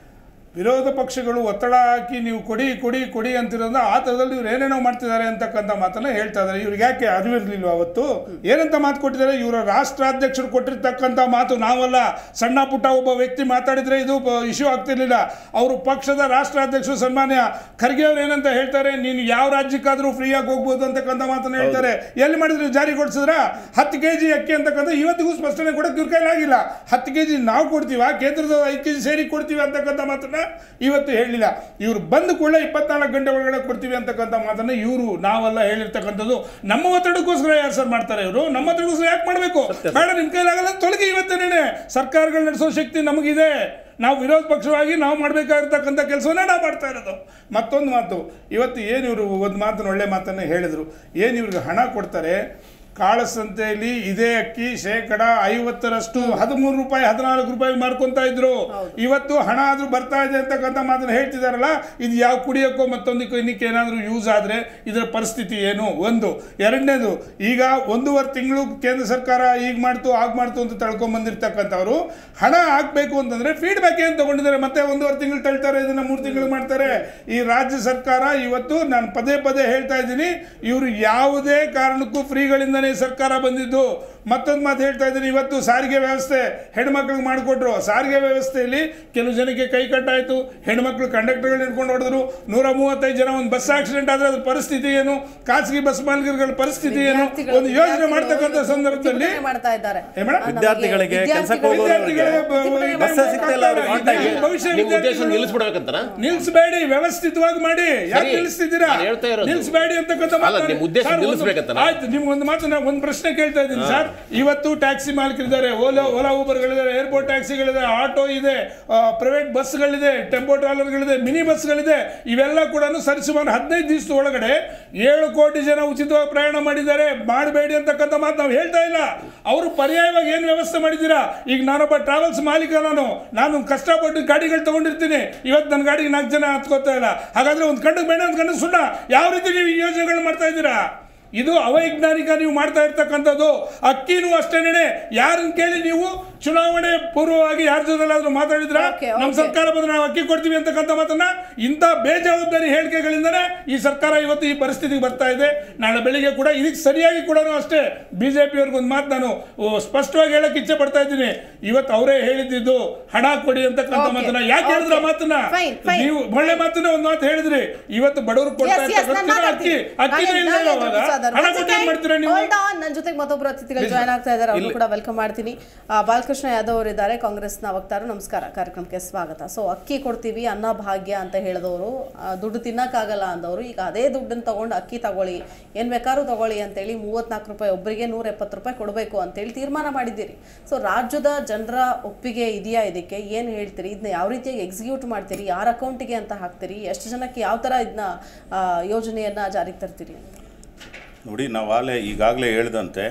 ವಿರೋಧ ಪಕ್ಷಗಳು ಒತ್ತಡ ಹಾಕಿ ನೀವು ಕೊಡಿ ಕೊಡಿ ಕೊಡಿ ಅಂತಿರೋದ್ರಿಂದ ಆ ಥರದಲ್ಲಿ ಇವ್ರು ಏನೇನೋ ಮಾಡ್ತಿದ್ದಾರೆ ಅಂತಕ್ಕಂಥ ಮಾತನ್ನ ಹೇಳ್ತಾ ಇದ್ದಾರೆ ಇವ್ರಿಗೆ ಯಾಕೆ ಅರಿವಿರ್ಲಿಲ್ವ ಅವತ್ತು ಏನಂತ ಮಾತು ಕೊಟ್ಟಿದ್ದಾರೆ ಇವರ ರಾಷ್ಟ್ರಾಧ್ಯಕ್ಷರು ಕೊಟ್ಟಿರ್ತಕ್ಕಂಥ ಮಾತು ನಾವಲ್ಲ ಸಣ್ಣ ಪುಟ್ಟ ಒಬ್ಬ ವ್ಯಕ್ತಿ ಮಾತಾಡಿದ್ರೆ ಇದು ಇಶ್ಯೂ ಆಗ್ತಿರ್ಲಿಲ್ಲ ಅವರು ಪಕ್ಷದ ರಾಷ್ಟ್ರಾಧ್ಯಕ್ಷರು ಸನ್ಮಾನ್ಯ ಖರ್ಗೆ ಅವ್ರು ಏನಂತ ಹೇಳ್ತಾರೆ ನೀನು ಯಾವ ರಾಜ್ಯಕ್ಕಾದ್ರೂ ಫ್ರೀಯಾಗಿ ಹೋಗ್ಬೋದು ಅಂತಕ್ಕಂಥ ಮಾತನ್ನ ಹೇಳ್ತಾರೆ ಎಲ್ಲಿ ಮಾಡಿದ್ರು ಜಾರಿಗೊಳಿಸಿದ್ರ ಹತ್ತು ಕೆ ಜಿ ಅಕ್ಕಿ ಅಂತಕ್ಕಂಥ ಇವತ್ತಿಗೂ ಸ್ಪಷ್ಟನೆ ಕೊಡಕ್ಕೆ ಇವ್ರ ಕೈಲಾಗಿಲ್ಲ ಹತ್ತು ಕೆ ಜಿ ನಾವು ಕೊಡ್ತೀವ ಕೇಂದ್ರದ ಐದು ಕೆ ಜಿ ಸೇರಿ ಕೊಡ್ತೀವಿ ಅಂತಕ್ಕಂಥ ಮಾತನ್ನ ಇವತ್ತು ಹೇಳಿಲ್ಲ ಇವ್ರು ಬಂದ ಕೂಡಲೇ ಇಪ್ಪತ್ನಾಲ್ಕು ಗಂಟೆ ಒಳಗಡೆ ಕೊಡ್ತೀವಿ ಅಂತಕ್ಕಂಥ ಮಾತನ್ನ ಇವರು ನಾವೆಲ್ಲ ಹೇಳಿರ್ತಕ್ಕಂಥದ್ದು ನಮ್ಮ ಒತ್ತಡಕ್ಕೋಸ್ಕರ ಯಾರು ಸರ್ ಮಾಡ್ತಾರೆ ಇವರು ನಮ್ಮ ಒತ್ತಡಕ್ಕೋಸ್ಕರ ಯಾಕೆ ಮಾಡಬೇಕು ಬೇಡ ನಿಮ್ಮ ಕೈಲಾಗಲ್ಲ ತೊಲಗಿ ಇವತ್ತೇನೆ ಸರ್ಕಾರಗಳು ನಡೆಸೋ ಶಕ್ತಿ ನಮಗಿದೆ ನಾವು ವಿರೋಧ ಪಕ್ಷವಾಗಿ ನಾವು ಮಾಡಬೇಕಾಗಿರ್ತಕ್ಕಂಥ ಕೆಲಸವನ್ನೇ ನಾವು ಮಾಡ್ತಾ ಇರೋದು ಮತ್ತೊಂದು ಮಾತು ಇವತ್ತು ಏನು ಇವರು ಒಂದು ಮಾತನ್ನು ಒಳ್ಳೆ ಮಾತನ್ನು ಹೇಳಿದರು ಏನು ಇವ್ರಿಗೆ ಹಣ ಕೊಡ್ತಾರೆ ಕಾಳಸಂತೆಯಲ್ಲಿ ಇದೇ ಅಕ್ಕಿ ಶೇಕಡ ಐವತ್ತರಷ್ಟು ಹದಿಮೂರು ರೂಪಾಯಿ ಹದಿನಾಲ್ಕು ರೂಪಾಯಿ ಮಾರ್ಕೊಂತ ಇದ್ರು ಇವತ್ತು ಹಣ ಆದ್ರೂ ಬರ್ತಾ ಇದೆ ಅಂತಕ್ಕಂಥ ಮಾತನ್ನ ಹೇಳ್ತಿದಾರಲ್ಲ ಇದು ಯಾವ ಕುಡಿಯೋಕ್ಕೋ ಮತ್ತೊಂದಕ್ಕೋ ಇನ್ನಕ್ಕೆ ಏನಾದರೂ ಯೂಸ್ ಆದರೆ ಇದರ ಪರಿಸ್ಥಿತಿ ಏನು ಒಂದು ಎರಡನೇದು ಈಗ ಒಂದೂವರೆ ತಿಂಗಳು ಕೇಂದ್ರ ಸರ್ಕಾರ ಈಗ ಮಾಡ್ತು ಆಗ ಮಾಡ್ತು ಅಂತ ತಳ್ಕೊಂಡ್ ಬಂದಿರ್ತಕ್ಕಂಥವ್ರು ಹಣ ಹಾಕ್ಬೇಕು ಅಂತಂದ್ರೆ ಫೀಡ್ಬ್ಯಾಕ್ ಏನು ತಗೊಂಡಿದ್ದಾರೆ ಮತ್ತೆ ಒಂದೂವರೆ ತಿಂಗಳು ತಳ್ತಾರೆ ಇದನ್ನ ಮೂರು ತಿಂಗಳು ಮಾಡ್ತಾರೆ ಈ ರಾಜ್ಯ ಸರ್ಕಾರ ಇವತ್ತು ನಾನು ಪದೇ ಪದೇ ಹೇಳ್ತಾ ಇದ್ದೀನಿ ಇವರು ಯಾವುದೇ ಕಾರಣಕ್ಕೂ ಫ್ರೀಗಳಿಂದನೇ ಸರ್ಕಾರ ಬಂದಿದ್ದು ಮತ್ತೊಂದು ಮಾತು ಹೇಳ್ತಾ ಇದ್ದೀನಿ ಇವತ್ತು ಸಾರಿಗೆ ವ್ಯವಸ್ಥೆ ಹೆಣ್ಮಕ್ಳಿಗೆ ಮಾಡಿಕೊಟ್ರು ಸಾರಿಗೆ ವ್ಯವಸ್ಥೆಯಲ್ಲಿ ಕೆಲವು ಜನಕ್ಕೆ ಕೈ ಕಟ್ಟಾಯಿತು ಹೆಣ್ಮಕ್ಳು ಕಂಡಕ್ಟರ್ಗಳು ಹಿಡ್ಕೊಂಡು ಹೊಡೆದ್ರು ನೂರ ಮೂವತ್ತೈದು ಜನ ಒಂದು ಬಸ್ ಆಕ್ಸಿಡೆಂಟ್ ಆದ್ರೆ ಅದ್ರ ಪರಿಸ್ಥಿತಿ ಏನು ಖಾಸಗಿ ಬಸ್ ಮಾಲೀಕರುಗಳ ಪರಿಸ್ಥಿತಿ ಏನು ವಿದ್ಯಾರ್ಥಿಗಳು- ಒಂದು ಯೋಜನೆ ವಿದ್ಯಾರ್ಥಿಗಳು ಮಾಡ್ತಕ್ಕಂಥ ಸಂದರ್ಭದಲ್ಲಿ ಪ್ರತಿಭಟನೆ ಮಾಡ್ತಾ ಇದ್ದಾರೆ ಏ ಮೇಡಮ್? ನಮಗೆ ವಿದ್ಯಾರ್ಥಿಗಳಿಗೆ ಕೆಲ್ಸಕ್ಕೆ ವಿದ್ಯಾರ್ಥಿಗಳು- ಹೋಗೋರಿಗೆ ವಿದ್ಯಾರ್ಥಿಗಳಿಗೆ ಬಸ್ ಸಿಗ್ತಿಲ್ಲ ಅವ್ರಿಗೆ on time. ಭವಿಷ್ಯ ನಿಮ್ಮ ಉದ್ದೇಶ ವಿದ್ಯಾರ್ಥಿಗಳು- ನಿಲ್ಲಿಸ್ಬಿಡ್ಬೇಕಂತನಾ ನಿಲ್ಲಿಸಬೇಡಿ ವ್ಯವಸ್ಥಿತವಾಗಿ ಮಾಡಿ ಯಾಕೆ ಸರಿ, ನಿಲ್ಲಿಸ್ತಿದ್ದೀರಾ ನಾನು ಹೇಳ್ತಾ ಇರೋದು. ನಿಲ್ಲಿಸಬೇಡಿ ಅಂತಕ್ಕಂಥ ಅಲ್ಲ, ಮಾತನ್ನ- ನಿಮ್ಮ ಉದ್ದೇಶ ಸರ್, ಒಂದು- ನಿಲ್ಲಿಸ್ಬೇಕಂತನಾ? ಆಯ್ತು ನಿಮ್ಗೊಂದು ಮಾತನ್ನ ಒಂದು ಪ್ರಶ್ನೆ ಕೇಳ್ತಾ ಇದ್ದೀನಿ ಸರ್ ಇವತ್ತು ಟ್ಯಾಕ್ಸಿ ಮಾಲೀಕರಿದ್ದಾರೆ ಓಲಾ ಓಲಾ ಊಬರ್ಗಳಿದ್ದಾರೆ ಏರ್ಪೋರ್ಟ್ ಟ್ಯಾಕ್ಸಿಗಳಿದೆ ಆಟೋ ಇದೆ ಪ್ರೈವೇಟ್ ಬಸ್ಗಳಿದೆ ಟೆಂಪೋ ಟ್ರಾಲರ್ಗಳಿದೆ ಮಿನಿ ಬಸ್ಗಳಿದೆ ಇವೆಲ್ಲ ಕೂಡ ಸರಿಸುಮಾರು ಹದಿನೈದು ದಿವಸದ ಒಳಗಡೆ ಏಳು ಕೋಟಿ ಜನ ಉಚಿತವಾಗಿ ಪ್ರಯಾಣ ಮಾಡಿದ್ದಾರೆ ಮಾಡಬೇಡಿ ಅಂತಕ್ಕಂಥ ಮಾತು ನಾವು ಹೇಳ್ತಾ ಇಲ್ಲ ಅವರು ಪರ್ಯಾಯವಾಗಿ ಏನು ವ್ಯವಸ್ಥೆ ಮಾಡಿದ್ದೀರಾ ಈಗ ನಾನೊಬ್ಬ ಟ್ರಾವೆಲ್ಸ್ ಮಾಲೀಕ ನಾನು ನಾನು ಕಷ್ಟಪಟ್ಟು ಗಾಡಿಗಳು ತಗೊಂಡಿರ್ತೀನಿ ಇವತ್ತು ನನ್ನ ಗಾಡಿಗೆ ನಾಲ್ಕು ಜನ ಹತ್ಕೋತಾ ಇಲ್ಲ ಹಾಗಾದ್ರೆ ಒಂದು ಕಣ್ಣಿಗೆ ಬೇಡ ಒಂದು ಕಣ್ಣಿಗೆ ಸುಣ್ಣ ಯಾವ ರೀತಿ ನೀವು ಈ ಯೋಜನೆಗಳು ಮಾಡ್ತಾ ಇದ್ದೀರಾ ಇದು ಅವೈಜ್ಞಾನಿಕ ನೀವು ಮಾಡ್ತಾ ಇರ್ತಕ್ಕಂಥದ್ದು ಅಕ್ಕಿನೂ ಅಷ್ಟೇನೆ ಯಾರನ್ನ ಕೇಳಿ ನೀವು ಚುನಾವಣೆ ಪೂರ್ವವಾಗಿ ಯಾರ ಜೊತೆಲಾದ್ರೂ ಮಾತಾಡಿದ್ರ Okay, ನಮ್ಮ okay. ಸರ್ಕಾರ ಬಂದ್ರೆ ನಾವು ಅಕ್ಕಿ ಕೊಡ್ತೀವಿ ಅಂತಕ್ಕಂಥ ಮಾತನ್ನ ಇಂಥ ಬೇಜವಾಬ್ದಾರಿ ಹೇಳಿಕೆಗಳಿಂದನೇ ಈ ಸರ್ಕಾರ ಇವತ್ತು ಈ ಪರಿಸ್ಥಿತಿಗೆ ಬರ್ತಾ ಇದೆ ನಾಳೆ ಬೆಳಿಗ್ಗೆ ಕೂಡ ಇದಕ್ಕೆ ಸರಿಯಾಗಿ ಕೂಡ ಅಷ್ಟೇ ಬಿಜೆಪಿ ಅವ್ರಿಗೆ ಒಂದು ಮಾತು ನಾನು ಓ, ಸ್ಪಷ್ಟವಾಗಿ ಹೇಳಕ್ ಇಚ್ಛೆ ಪಡ್ತಾ ಇದ್ದೀನಿ ಇವತ್ತು ಅವರೇ ಹೇಳಿದ್ದು ಹಣ ಕೊಡಿ ಅಂತಕ್ಕಂಥ Okay, ಮಾತನ್ನ ಯಾಕೆ ಹೇಳಿದ್ರ okay. ಮಾತನ್ನ Fine, fine. ನೀವು ಒಳ್ಳೆ ಮಾತನ್ನ ಒಂದು ಮಾತು ಹೇಳಿದ್ರಿ ಇವತ್ತು ಬಡವರು ಕೊಡ್ತಾ Yes, yes, ನಾನು ಇರ್ತಕ್ಕಂಥ ಅಕ್ಕಿ ಮಾತಾಡ್ತೀನಿ. ಅಕ್ಕಿನೇ ನಾಳೆ- ಇಲ್ಲ ನಾಳೆ ಅವಾಗ ಪ್ರಸಾದ್ ಹಣ ಅವ್ರು. ಕೊಟ್ಟು ಏನ್ ಮಾಡ್ತೀರಾ ನೀವು Hold on, ನನ್ನ ಜೊತೆಗೆ ಮತ್ತೊಬ್ಬರು ಅತಿಥಿಗಳು ಜಾಯ್ನ್ ಆಗ್ತಾ ಇದ್ದಾರೆ ಅವರು ಕೂಡ ವೆಲ್ಕಮ್ ಮಾಡ್ತೀನಿ ಆ, ಬಾಲಕೃಷ್ಣ ಯಾದವ್ ಅವರು ಇದ್ದಾರೆ ಕಾಂಗ್ರೆಸ್ನ ವಕ್ತಾರರು ನಮಸ್ಕಾರ ಕಾರ್ಯಕ್ರಮಕ್ಕೆ ಸ್ವಾಗತ ಸೊ ಅಕ್ಕಿ ಕೊಡ್ತೀವಿ ಅನ್ನ ಭಾಗ್ಯ ಅಂತ ಹೇಳಿದವರು ಆ, ದುಡ್ಡು ತಿನ್ನಕ್ಕಾಗಲ್ಲ ಅಂದವರು ಈಗ ಅದೇ ದುಡ್ಡನ್ನು ತಗೊಂಡು ಅಕ್ಕಿ ತಗೊಳ್ಳಿ ಏನು ಬೇಕಾದ್ರೂ ತಗೊಳ್ಳಿ ಅಂತೇಳಿ ಮೂವತ್ನಾಲ್ಕು ರೂಪಾಯಿ ಒಬ್ಬರಿಗೆ ನೂರ ಎಪ್ಪತ್ತು ರೂಪಾಯಿ ಕೊಡಬೇಕು ಅಂತೇಳಿ ತೀರ್ಮಾನ ಮಾಡಿದ್ದೀರಿ ಸೊ ರಾಜ್ಯದ ಜನರ ಒಪ್ಪಿಗೆ ಇದೆಯಾ ಇದಕ್ಕೆ ಏನು ಹೇಳ್ತೀರಿ ಇದನ್ನ ಯಾವ ರೀತಿಯಾಗಿ ಎಕ್ಸಿಕ್ಯೂಟ್ ಮಾಡ್ತೀರಿ ಯಾರ ಅಕೌಂಟಿಗೆ ಅಂತ ಹಾಕ್ತೀರಿ ಎಷ್ಟು ಜನಕ್ಕೆ ಯಾವ ಥರ ಇದನ್ನ ಯೋಜನೆಯನ್ನು ಜಾರಿಗೆ ತರ್ತೀರಿ ಅಂತ ನೋಡಿ ನಾವು ಆಗಲೇ ಈಗಾಗಲೇ ಹೇಳಿದಂತೆ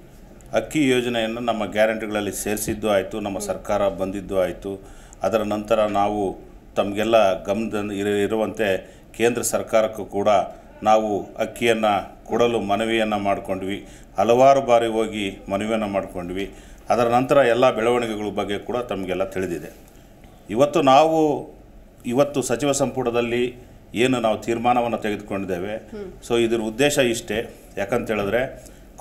ಅಕ್ಕಿ ಯೋಜನೆಯನ್ನು ನಮ್ಮ ಗ್ಯಾರಂಟಿಗಳಲ್ಲಿ ಸೇರಿಸಿದ್ದು ಆಯಿತು ನಮ್ಮ ಸರ್ಕಾರ ಬಂದಿದ್ದು ಆಯಿತು ಅದರ ನಂತರ ನಾವು ತಮಗೆಲ್ಲ ಗಮನದ ಇರ- ಇರುವಂತೆ ಕೇಂದ್ರ ಸರ್ಕಾರಕ್ಕೂ ಕೂಡ ನಾವು ಅಕ್ಕಿಯನ್ನು ಕೊಡಲು ಮನವಿಯನ್ನು ಮಾಡಿಕೊಂಡ್ವಿ ಹಲವಾರು ಬಾರಿ ಹೋಗಿ ಮನವಿಯನ್ನು ಮಾಡಿಕೊಂಡ್ವಿ ಅದರ ನಂತರ ಎಲ್ಲ ಬೆಳವಣಿಗೆಗಳ ಬಗ್ಗೆ ಕೂಡ ತಮಗೆಲ್ಲ ತಿಳಿದಿದೆ ಇವತ್ತು ನಾವು ಇವತ್ತು ಸಚಿವ ಸಂಪುಟದಲ್ಲಿ ಏನು ನಾವು ತೀರ್ಮಾನವನ್ನು ತೆಗೆದುಕೊಂಡಿದ್ದೇವೆ ಸೊ ಇದರ ಉದ್ದೇಶ ಇಷ್ಟೇ ಯಾಕಂತ ಹೇಳಿದ್ರೆ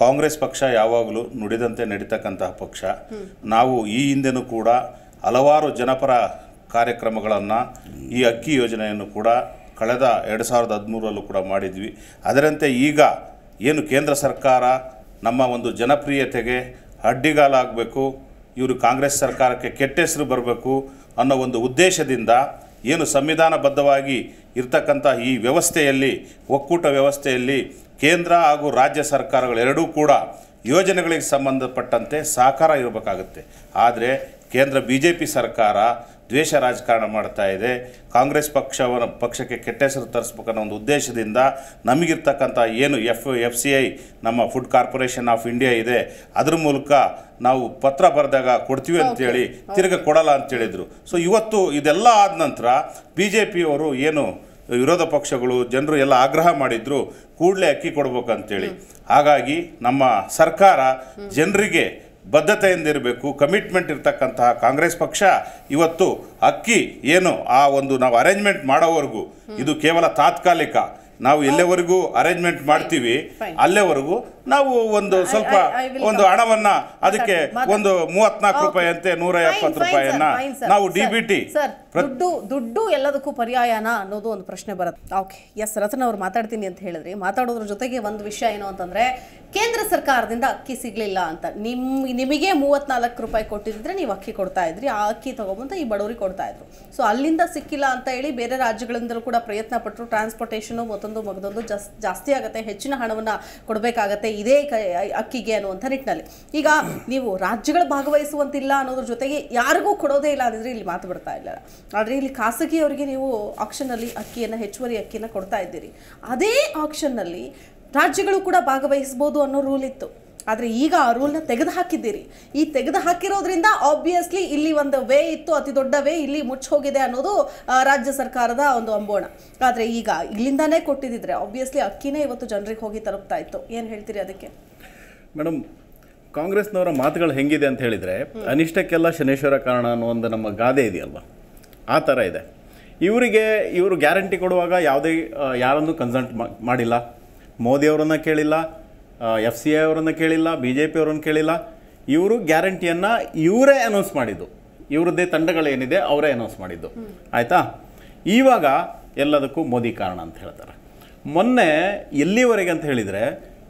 ಕಾಂಗ್ರೆಸ್ ಪಕ್ಷ ಯಾವಾಗಲೂ ನುಡಿದಂತೆ ನಡೀತಕ್ಕಂತಹ ಪಕ್ಷ ನಾವು ಈ ಹಿಂದೆನೂ ಕೂಡ ಹಲವಾರು ಜನಪರ ಕಾರ್ಯಕ್ರಮಗಳನ್ನು ಈ ಅಕ್ಕಿ ಯೋಜನೆಯನ್ನು ಕೂಡ ಕಳೆದ ಎರಡು ಸಾವಿರದ ಹದಿಮೂರರಲ್ಲೂ ಕೂಡ ಮಾಡಿದ್ವಿ ಅದರಂತೆ ಈಗ ಏನು ಕೇಂದ್ರ ಸರ್ಕಾರ ನಮ್ಮ ಒಂದು ಜನಪ್ರಿಯತೆಗೆ ಅಡ್ಡಿಗಾಲಾಗಬೇಕು ಇವರು ಕಾಂಗ್ರೆಸ್ ಸರ್ಕಾರಕ್ಕೆ ಕೆಟ್ಟ ಹೆಸರು ಬರಬೇಕು ಅನ್ನೋ ಒಂದು ಉದ್ದೇಶದಿಂದ ಏನು ಸಂವಿಧಾನಬದ್ಧವಾಗಿ ಇರ್ತಕ್ಕಂಥ ಈ ವ್ಯವಸ್ಥೆಯಲ್ಲಿ ಒಕ್ಕೂಟ ವ್ಯವಸ್ಥೆಯಲ್ಲಿ ಕೇಂದ್ರ ಹಾಗೂ ರಾಜ್ಯ ಸರ್ಕಾರಗಳೆರಡೂ ಕೂಡ ಯೋಜನೆಗಳಿಗೆ ಸಂಬಂಧಪಟ್ಟಂತೆ ಸಹಕಾರ ಇರಬೇಕಾಗುತ್ತೆ ಆದರೆ ಕೇಂದ್ರ ಬಿ ಜೆ ಪಿ ಸರ್ಕಾರ ದ್ವೇಷ ರಾಜಕಾರಣ ಮಾಡ್ತಾ ಇದೆ ಕಾಂಗ್ರೆಸ್ ಪಕ್ಷವನ್ನ ಪಕ್ಷಕ್ಕೆ ಕೆಟ್ಟ ಹೆಸರು ತರಿಸ್ಬೇಕನ್ನೋ ಒಂದು ಉದ್ದೇಶದಿಂದ ನಮಗಿರ್ತಕ್ಕಂಥ ಏನು ಎಫ್ ಎಫ್ ಸಿ ಐ ನಮ್ಮ ಫುಡ್ ಕಾರ್ಪೊರೇಷನ್ ಆಫ್ ಇಂಡಿಯಾ ಇದೆ ಅದ್ರ ಮೂಲಕ ನಾವು ಪತ್ರ ಬರೆದಾಗ ಕೊಡ್ತೀವಿ ಅಂತೇಳಿ ತಿರ್ಗ ಕೊಡಲ್ಲ ಅಂತ ಹೇಳಿದರು ಸೊ ಇವತ್ತು ಇದೆಲ್ಲ ಆದ ನಂತರ ಬಿ ಜೆ ಪಿಯವರು ಏನು ವಿರೋಧ ಪಕ್ಷಗಳು ಜನರು ಎಲ್ಲ ಆಗ್ರಹ ಮಾಡಿದ್ರು ಕೂಡಲೇ ಅಕ್ಕಿ ಕೊಡ್ಬೇಕಂತೇಳಿ ಹಾಗಾಗಿ ನಮ್ಮ ಸರ್ಕಾರ ಜನರಿಗೆ ಬದ್ಧತೆಯಿಂದಿರಬೇಕು ಕಮಿಟ್ಮೆಂಟ್ ಇರ್ತಕ್ಕಂತಹ ಕಾಂಗ್ರೆಸ್ ಪಕ್ಷ ಇವತ್ತು ಅಕ್ಕಿ ಏನು ಆ ಒಂದು ನಾವು ಅರೇಂಜ್ಮೆಂಟ್ ಮಾಡೋವರೆಗೂ ಇದು ಕೇವಲ ತಾತ್ಕಾಲಿಕ ನಾವು ಎಲ್ಲೆವರೆಗೂ ಅರೇಂಜ್ಮೆಂಟ್ ಮಾಡ್ತೀವಿ Fine. ಅಲ್ಲೇವರೆಗೂ ನಾವು ಒಂದು I- ಸ್ವಲ್ಪ I- I will ಒಂದು come. ಹಣವನ್ನ ಅದಕ್ಕೆ ಮಾತಾಡಿ. ಒಂದು ಮೂವತ್ನಾಲ್ಕು Okay. ರೂಪಾಯಿ ಅಂತೆ ನೂರ Fine, ಎಪ್ಪತ್ತು fine, ರೂಪಾಯಿಯನ್ನ sir, fine, sir. ನಾವು D Sir, B T sir, ದುಡ್ಡು ದುಡ್ಡು ಎಲ್ಲದಕ್ಕೂ ಪರ್ಯಾಯನ ಅನ್ನೋದು ಒಂದು ಪ್ರಶ್ನೆ ಬರುತ್ತೆ ಓಕೆ ಎಸ್ ರತನ್ ಅವ್ರು ಮಾತಾಡ್ತೀನಿ ಅಂತ ಹೇಳಿದ್ರಿ ಮಾತಾಡೋದ್ರ ಜೊತೆಗೆ ಒಂದು ವಿಷಯ ಏನು ಅಂತಂದ್ರೆ ಕೇಂದ್ರ ಸರ್ಕಾರದಿಂದ ಅಕ್ಕಿ ಸಿಗ್ಲಿಲ್ಲ ಅಂತ ನಿಮ್ ನಿಮಗೆ ಮೂವತ್ನಾಲ್ಕು ರೂಪಾಯಿ ಕೊಟ್ಟಿದ್ರೆ ನೀವು ಅಕ್ಕಿ ಕೊಡ್ತಾ ಇದ್ರಿ ಆ ಅಕ್ಕಿ ತಗೊಂಬಂದು ಈ ಬಡವರಿಗೆ ಕೊಡ್ತಾ ಇದ್ರು ಸೊ ಅಲ್ಲಿಂದ ಸಿಕ್ಕಿಲ್ಲ ಅಂತ ಹೇಳಿ ಬೇರೆ ರಾಜ್ಯಗಳಿಂದಲೂ ಕೂಡ ಪ್ರಯತ್ನ ಪಟ್ಟರು ಟ್ರಾನ್ಸ್ಪೋರ್ಟೇಷನು ಮತ್ತೊಂದು ಮಗದೊಂದು ಜಾಸ್ ಜಾಸ್ತಿ ಆಗುತ್ತೆ ಹೆಚ್ಚಿನ ಹಣವನ್ನು ಕೊಡಬೇಕಾಗತ್ತೆ ಇದೇ ಕ- ಅಕ್ಕಿಗೆ ಅನ್ನುವಂಥ ನಿಟ್ಟಿನಲ್ಲಿ ಈಗ ನೀವು ರಾಜ್ಯಗಳು ಭಾಗವಹಿಸುವಂತಿಲ್ಲ ಅನ್ನೋದ್ರ ಜೊತೆಗೆ ಯಾರಿಗೂ ಕೊಡೋದೇ ಇಲ್ಲ ಅಂದ್ರೆ ಇಲ್ಲಿ ಮಾತು ಬರ್ತಾ ಇಲ್ಲ ಆದರೆ ಇಲ್ಲಿ ಖಾಸಗಿಯವರಿಗೆ ನೀವು ಆಕ್ಷನ್ನಲ್ಲಿ ಅಕ್ಕಿಯನ್ನು ಹೆಚ್ಚುವರಿ ಅಕ್ಕಿಯನ್ನು ಕೊಡ್ತಾ ಇದ್ದೀರಿ ಅದೇ ಆಕ್ಷನ್ನಲ್ಲಿ ರಾಜ್ಯಗಳು ಕೂಡ ಭಾಗವಹಿಸ್ಬೋದು ಅನ್ನೋ ರೂಲ್ ಇತ್ತು ಆದರೆ ಈಗ ಆ ರೂಲ್ನ ತೆಗೆದು ಹಾಕಿದ್ದೀರಿ ಈ ತೆಗೆದು ಹಾಕಿರೋದ್ರಿಂದ ಆಬ್ವಿಯಸ್ಲಿ ಇಲ್ಲಿ ಒಂದು ವೇ ಇತ್ತು ಅತಿ ದೊಡ್ಡ ವೇ ಇಲ್ಲಿ ಮುಚ್ಚಿ ಹೋಗಿದೆ ಅನ್ನೋದು ಆ, ರಾಜ್ಯ ಸರ್ಕಾರದ ಒಂದು ಅಂಬೋಣ ಆದರೆ ಈಗ ಇಲ್ಲಿಂದಾನೇ ಕೊಟ್ಟಿದ್ದಿದ್ರೆ ಆಬ್ವಿಯಸ್ಲಿ ಅಕ್ಕಿನೇ ಇವತ್ತು ಜನರಿಗೆ ಹೋಗಿ ತಲುಪ್ತಾ ಇತ್ತು ಏನು ಹೇಳ್ತೀರಿ ಅದಕ್ಕೆ ಮೇಡಮ್ ಕಾಂಗ್ರೆಸ್ನವರ ಮಾತುಗಳು ಹೆಂಗಿದೆ ಅಂತ ಹೇಳಿದರೆ ಅನಿಷ್ಟಕ್ಕೆಲ್ಲ ಶನೇಶ್ವರ ಕಾರಣ ಅನ್ನೋ ಒಂದು ನಮ್ಮ ಗಾದೆ ಇದೆಯಲ್ವ ಆ ಥರ ಇದೆ ಇವರಿಗೆ ಇವರು ಗ್ಯಾರಂಟಿ ಕೊಡುವಾಗ ಯಾವುದೇ ಆ, ಯಾರನ್ನೂ ಕನ್ಸಲ್ಟ್ ಮಾಡಿಲ್ಲ ಮೋದಿಯವರನ್ನ ಕೇಳಿಲ್ಲ ಎಫ್ ಸಿ ಐ ಅವರನ್ನು ಕೇಳಿಲ್ಲ ಬಿ ಜೆ ಪಿ ಅವರನ್ನು ಕೇಳಿಲ್ಲ ಇವರು ಗ್ಯಾರಂಟಿಯನ್ನು ಇವರೇ ಅನೌನ್ಸ್ ಮಾಡಿದ್ದು ಇವ್ರದ್ದೇ ತಂಡಗಳೇನಿದೆ ಅವರೇ ಅನೌನ್ಸ್ ಮಾಡಿದ್ದು ಆಯಿತಾ ಇವಾಗ ಎಲ್ಲದಕ್ಕೂ ಮೋದಿ ಕಾರಣ ಅಂತ ಹೇಳ್ತಾರೆ ಮೊನ್ನೆ ಎಲ್ಲಿವರೆಗೆ ಅಂತ ಹೇಳಿದರೆ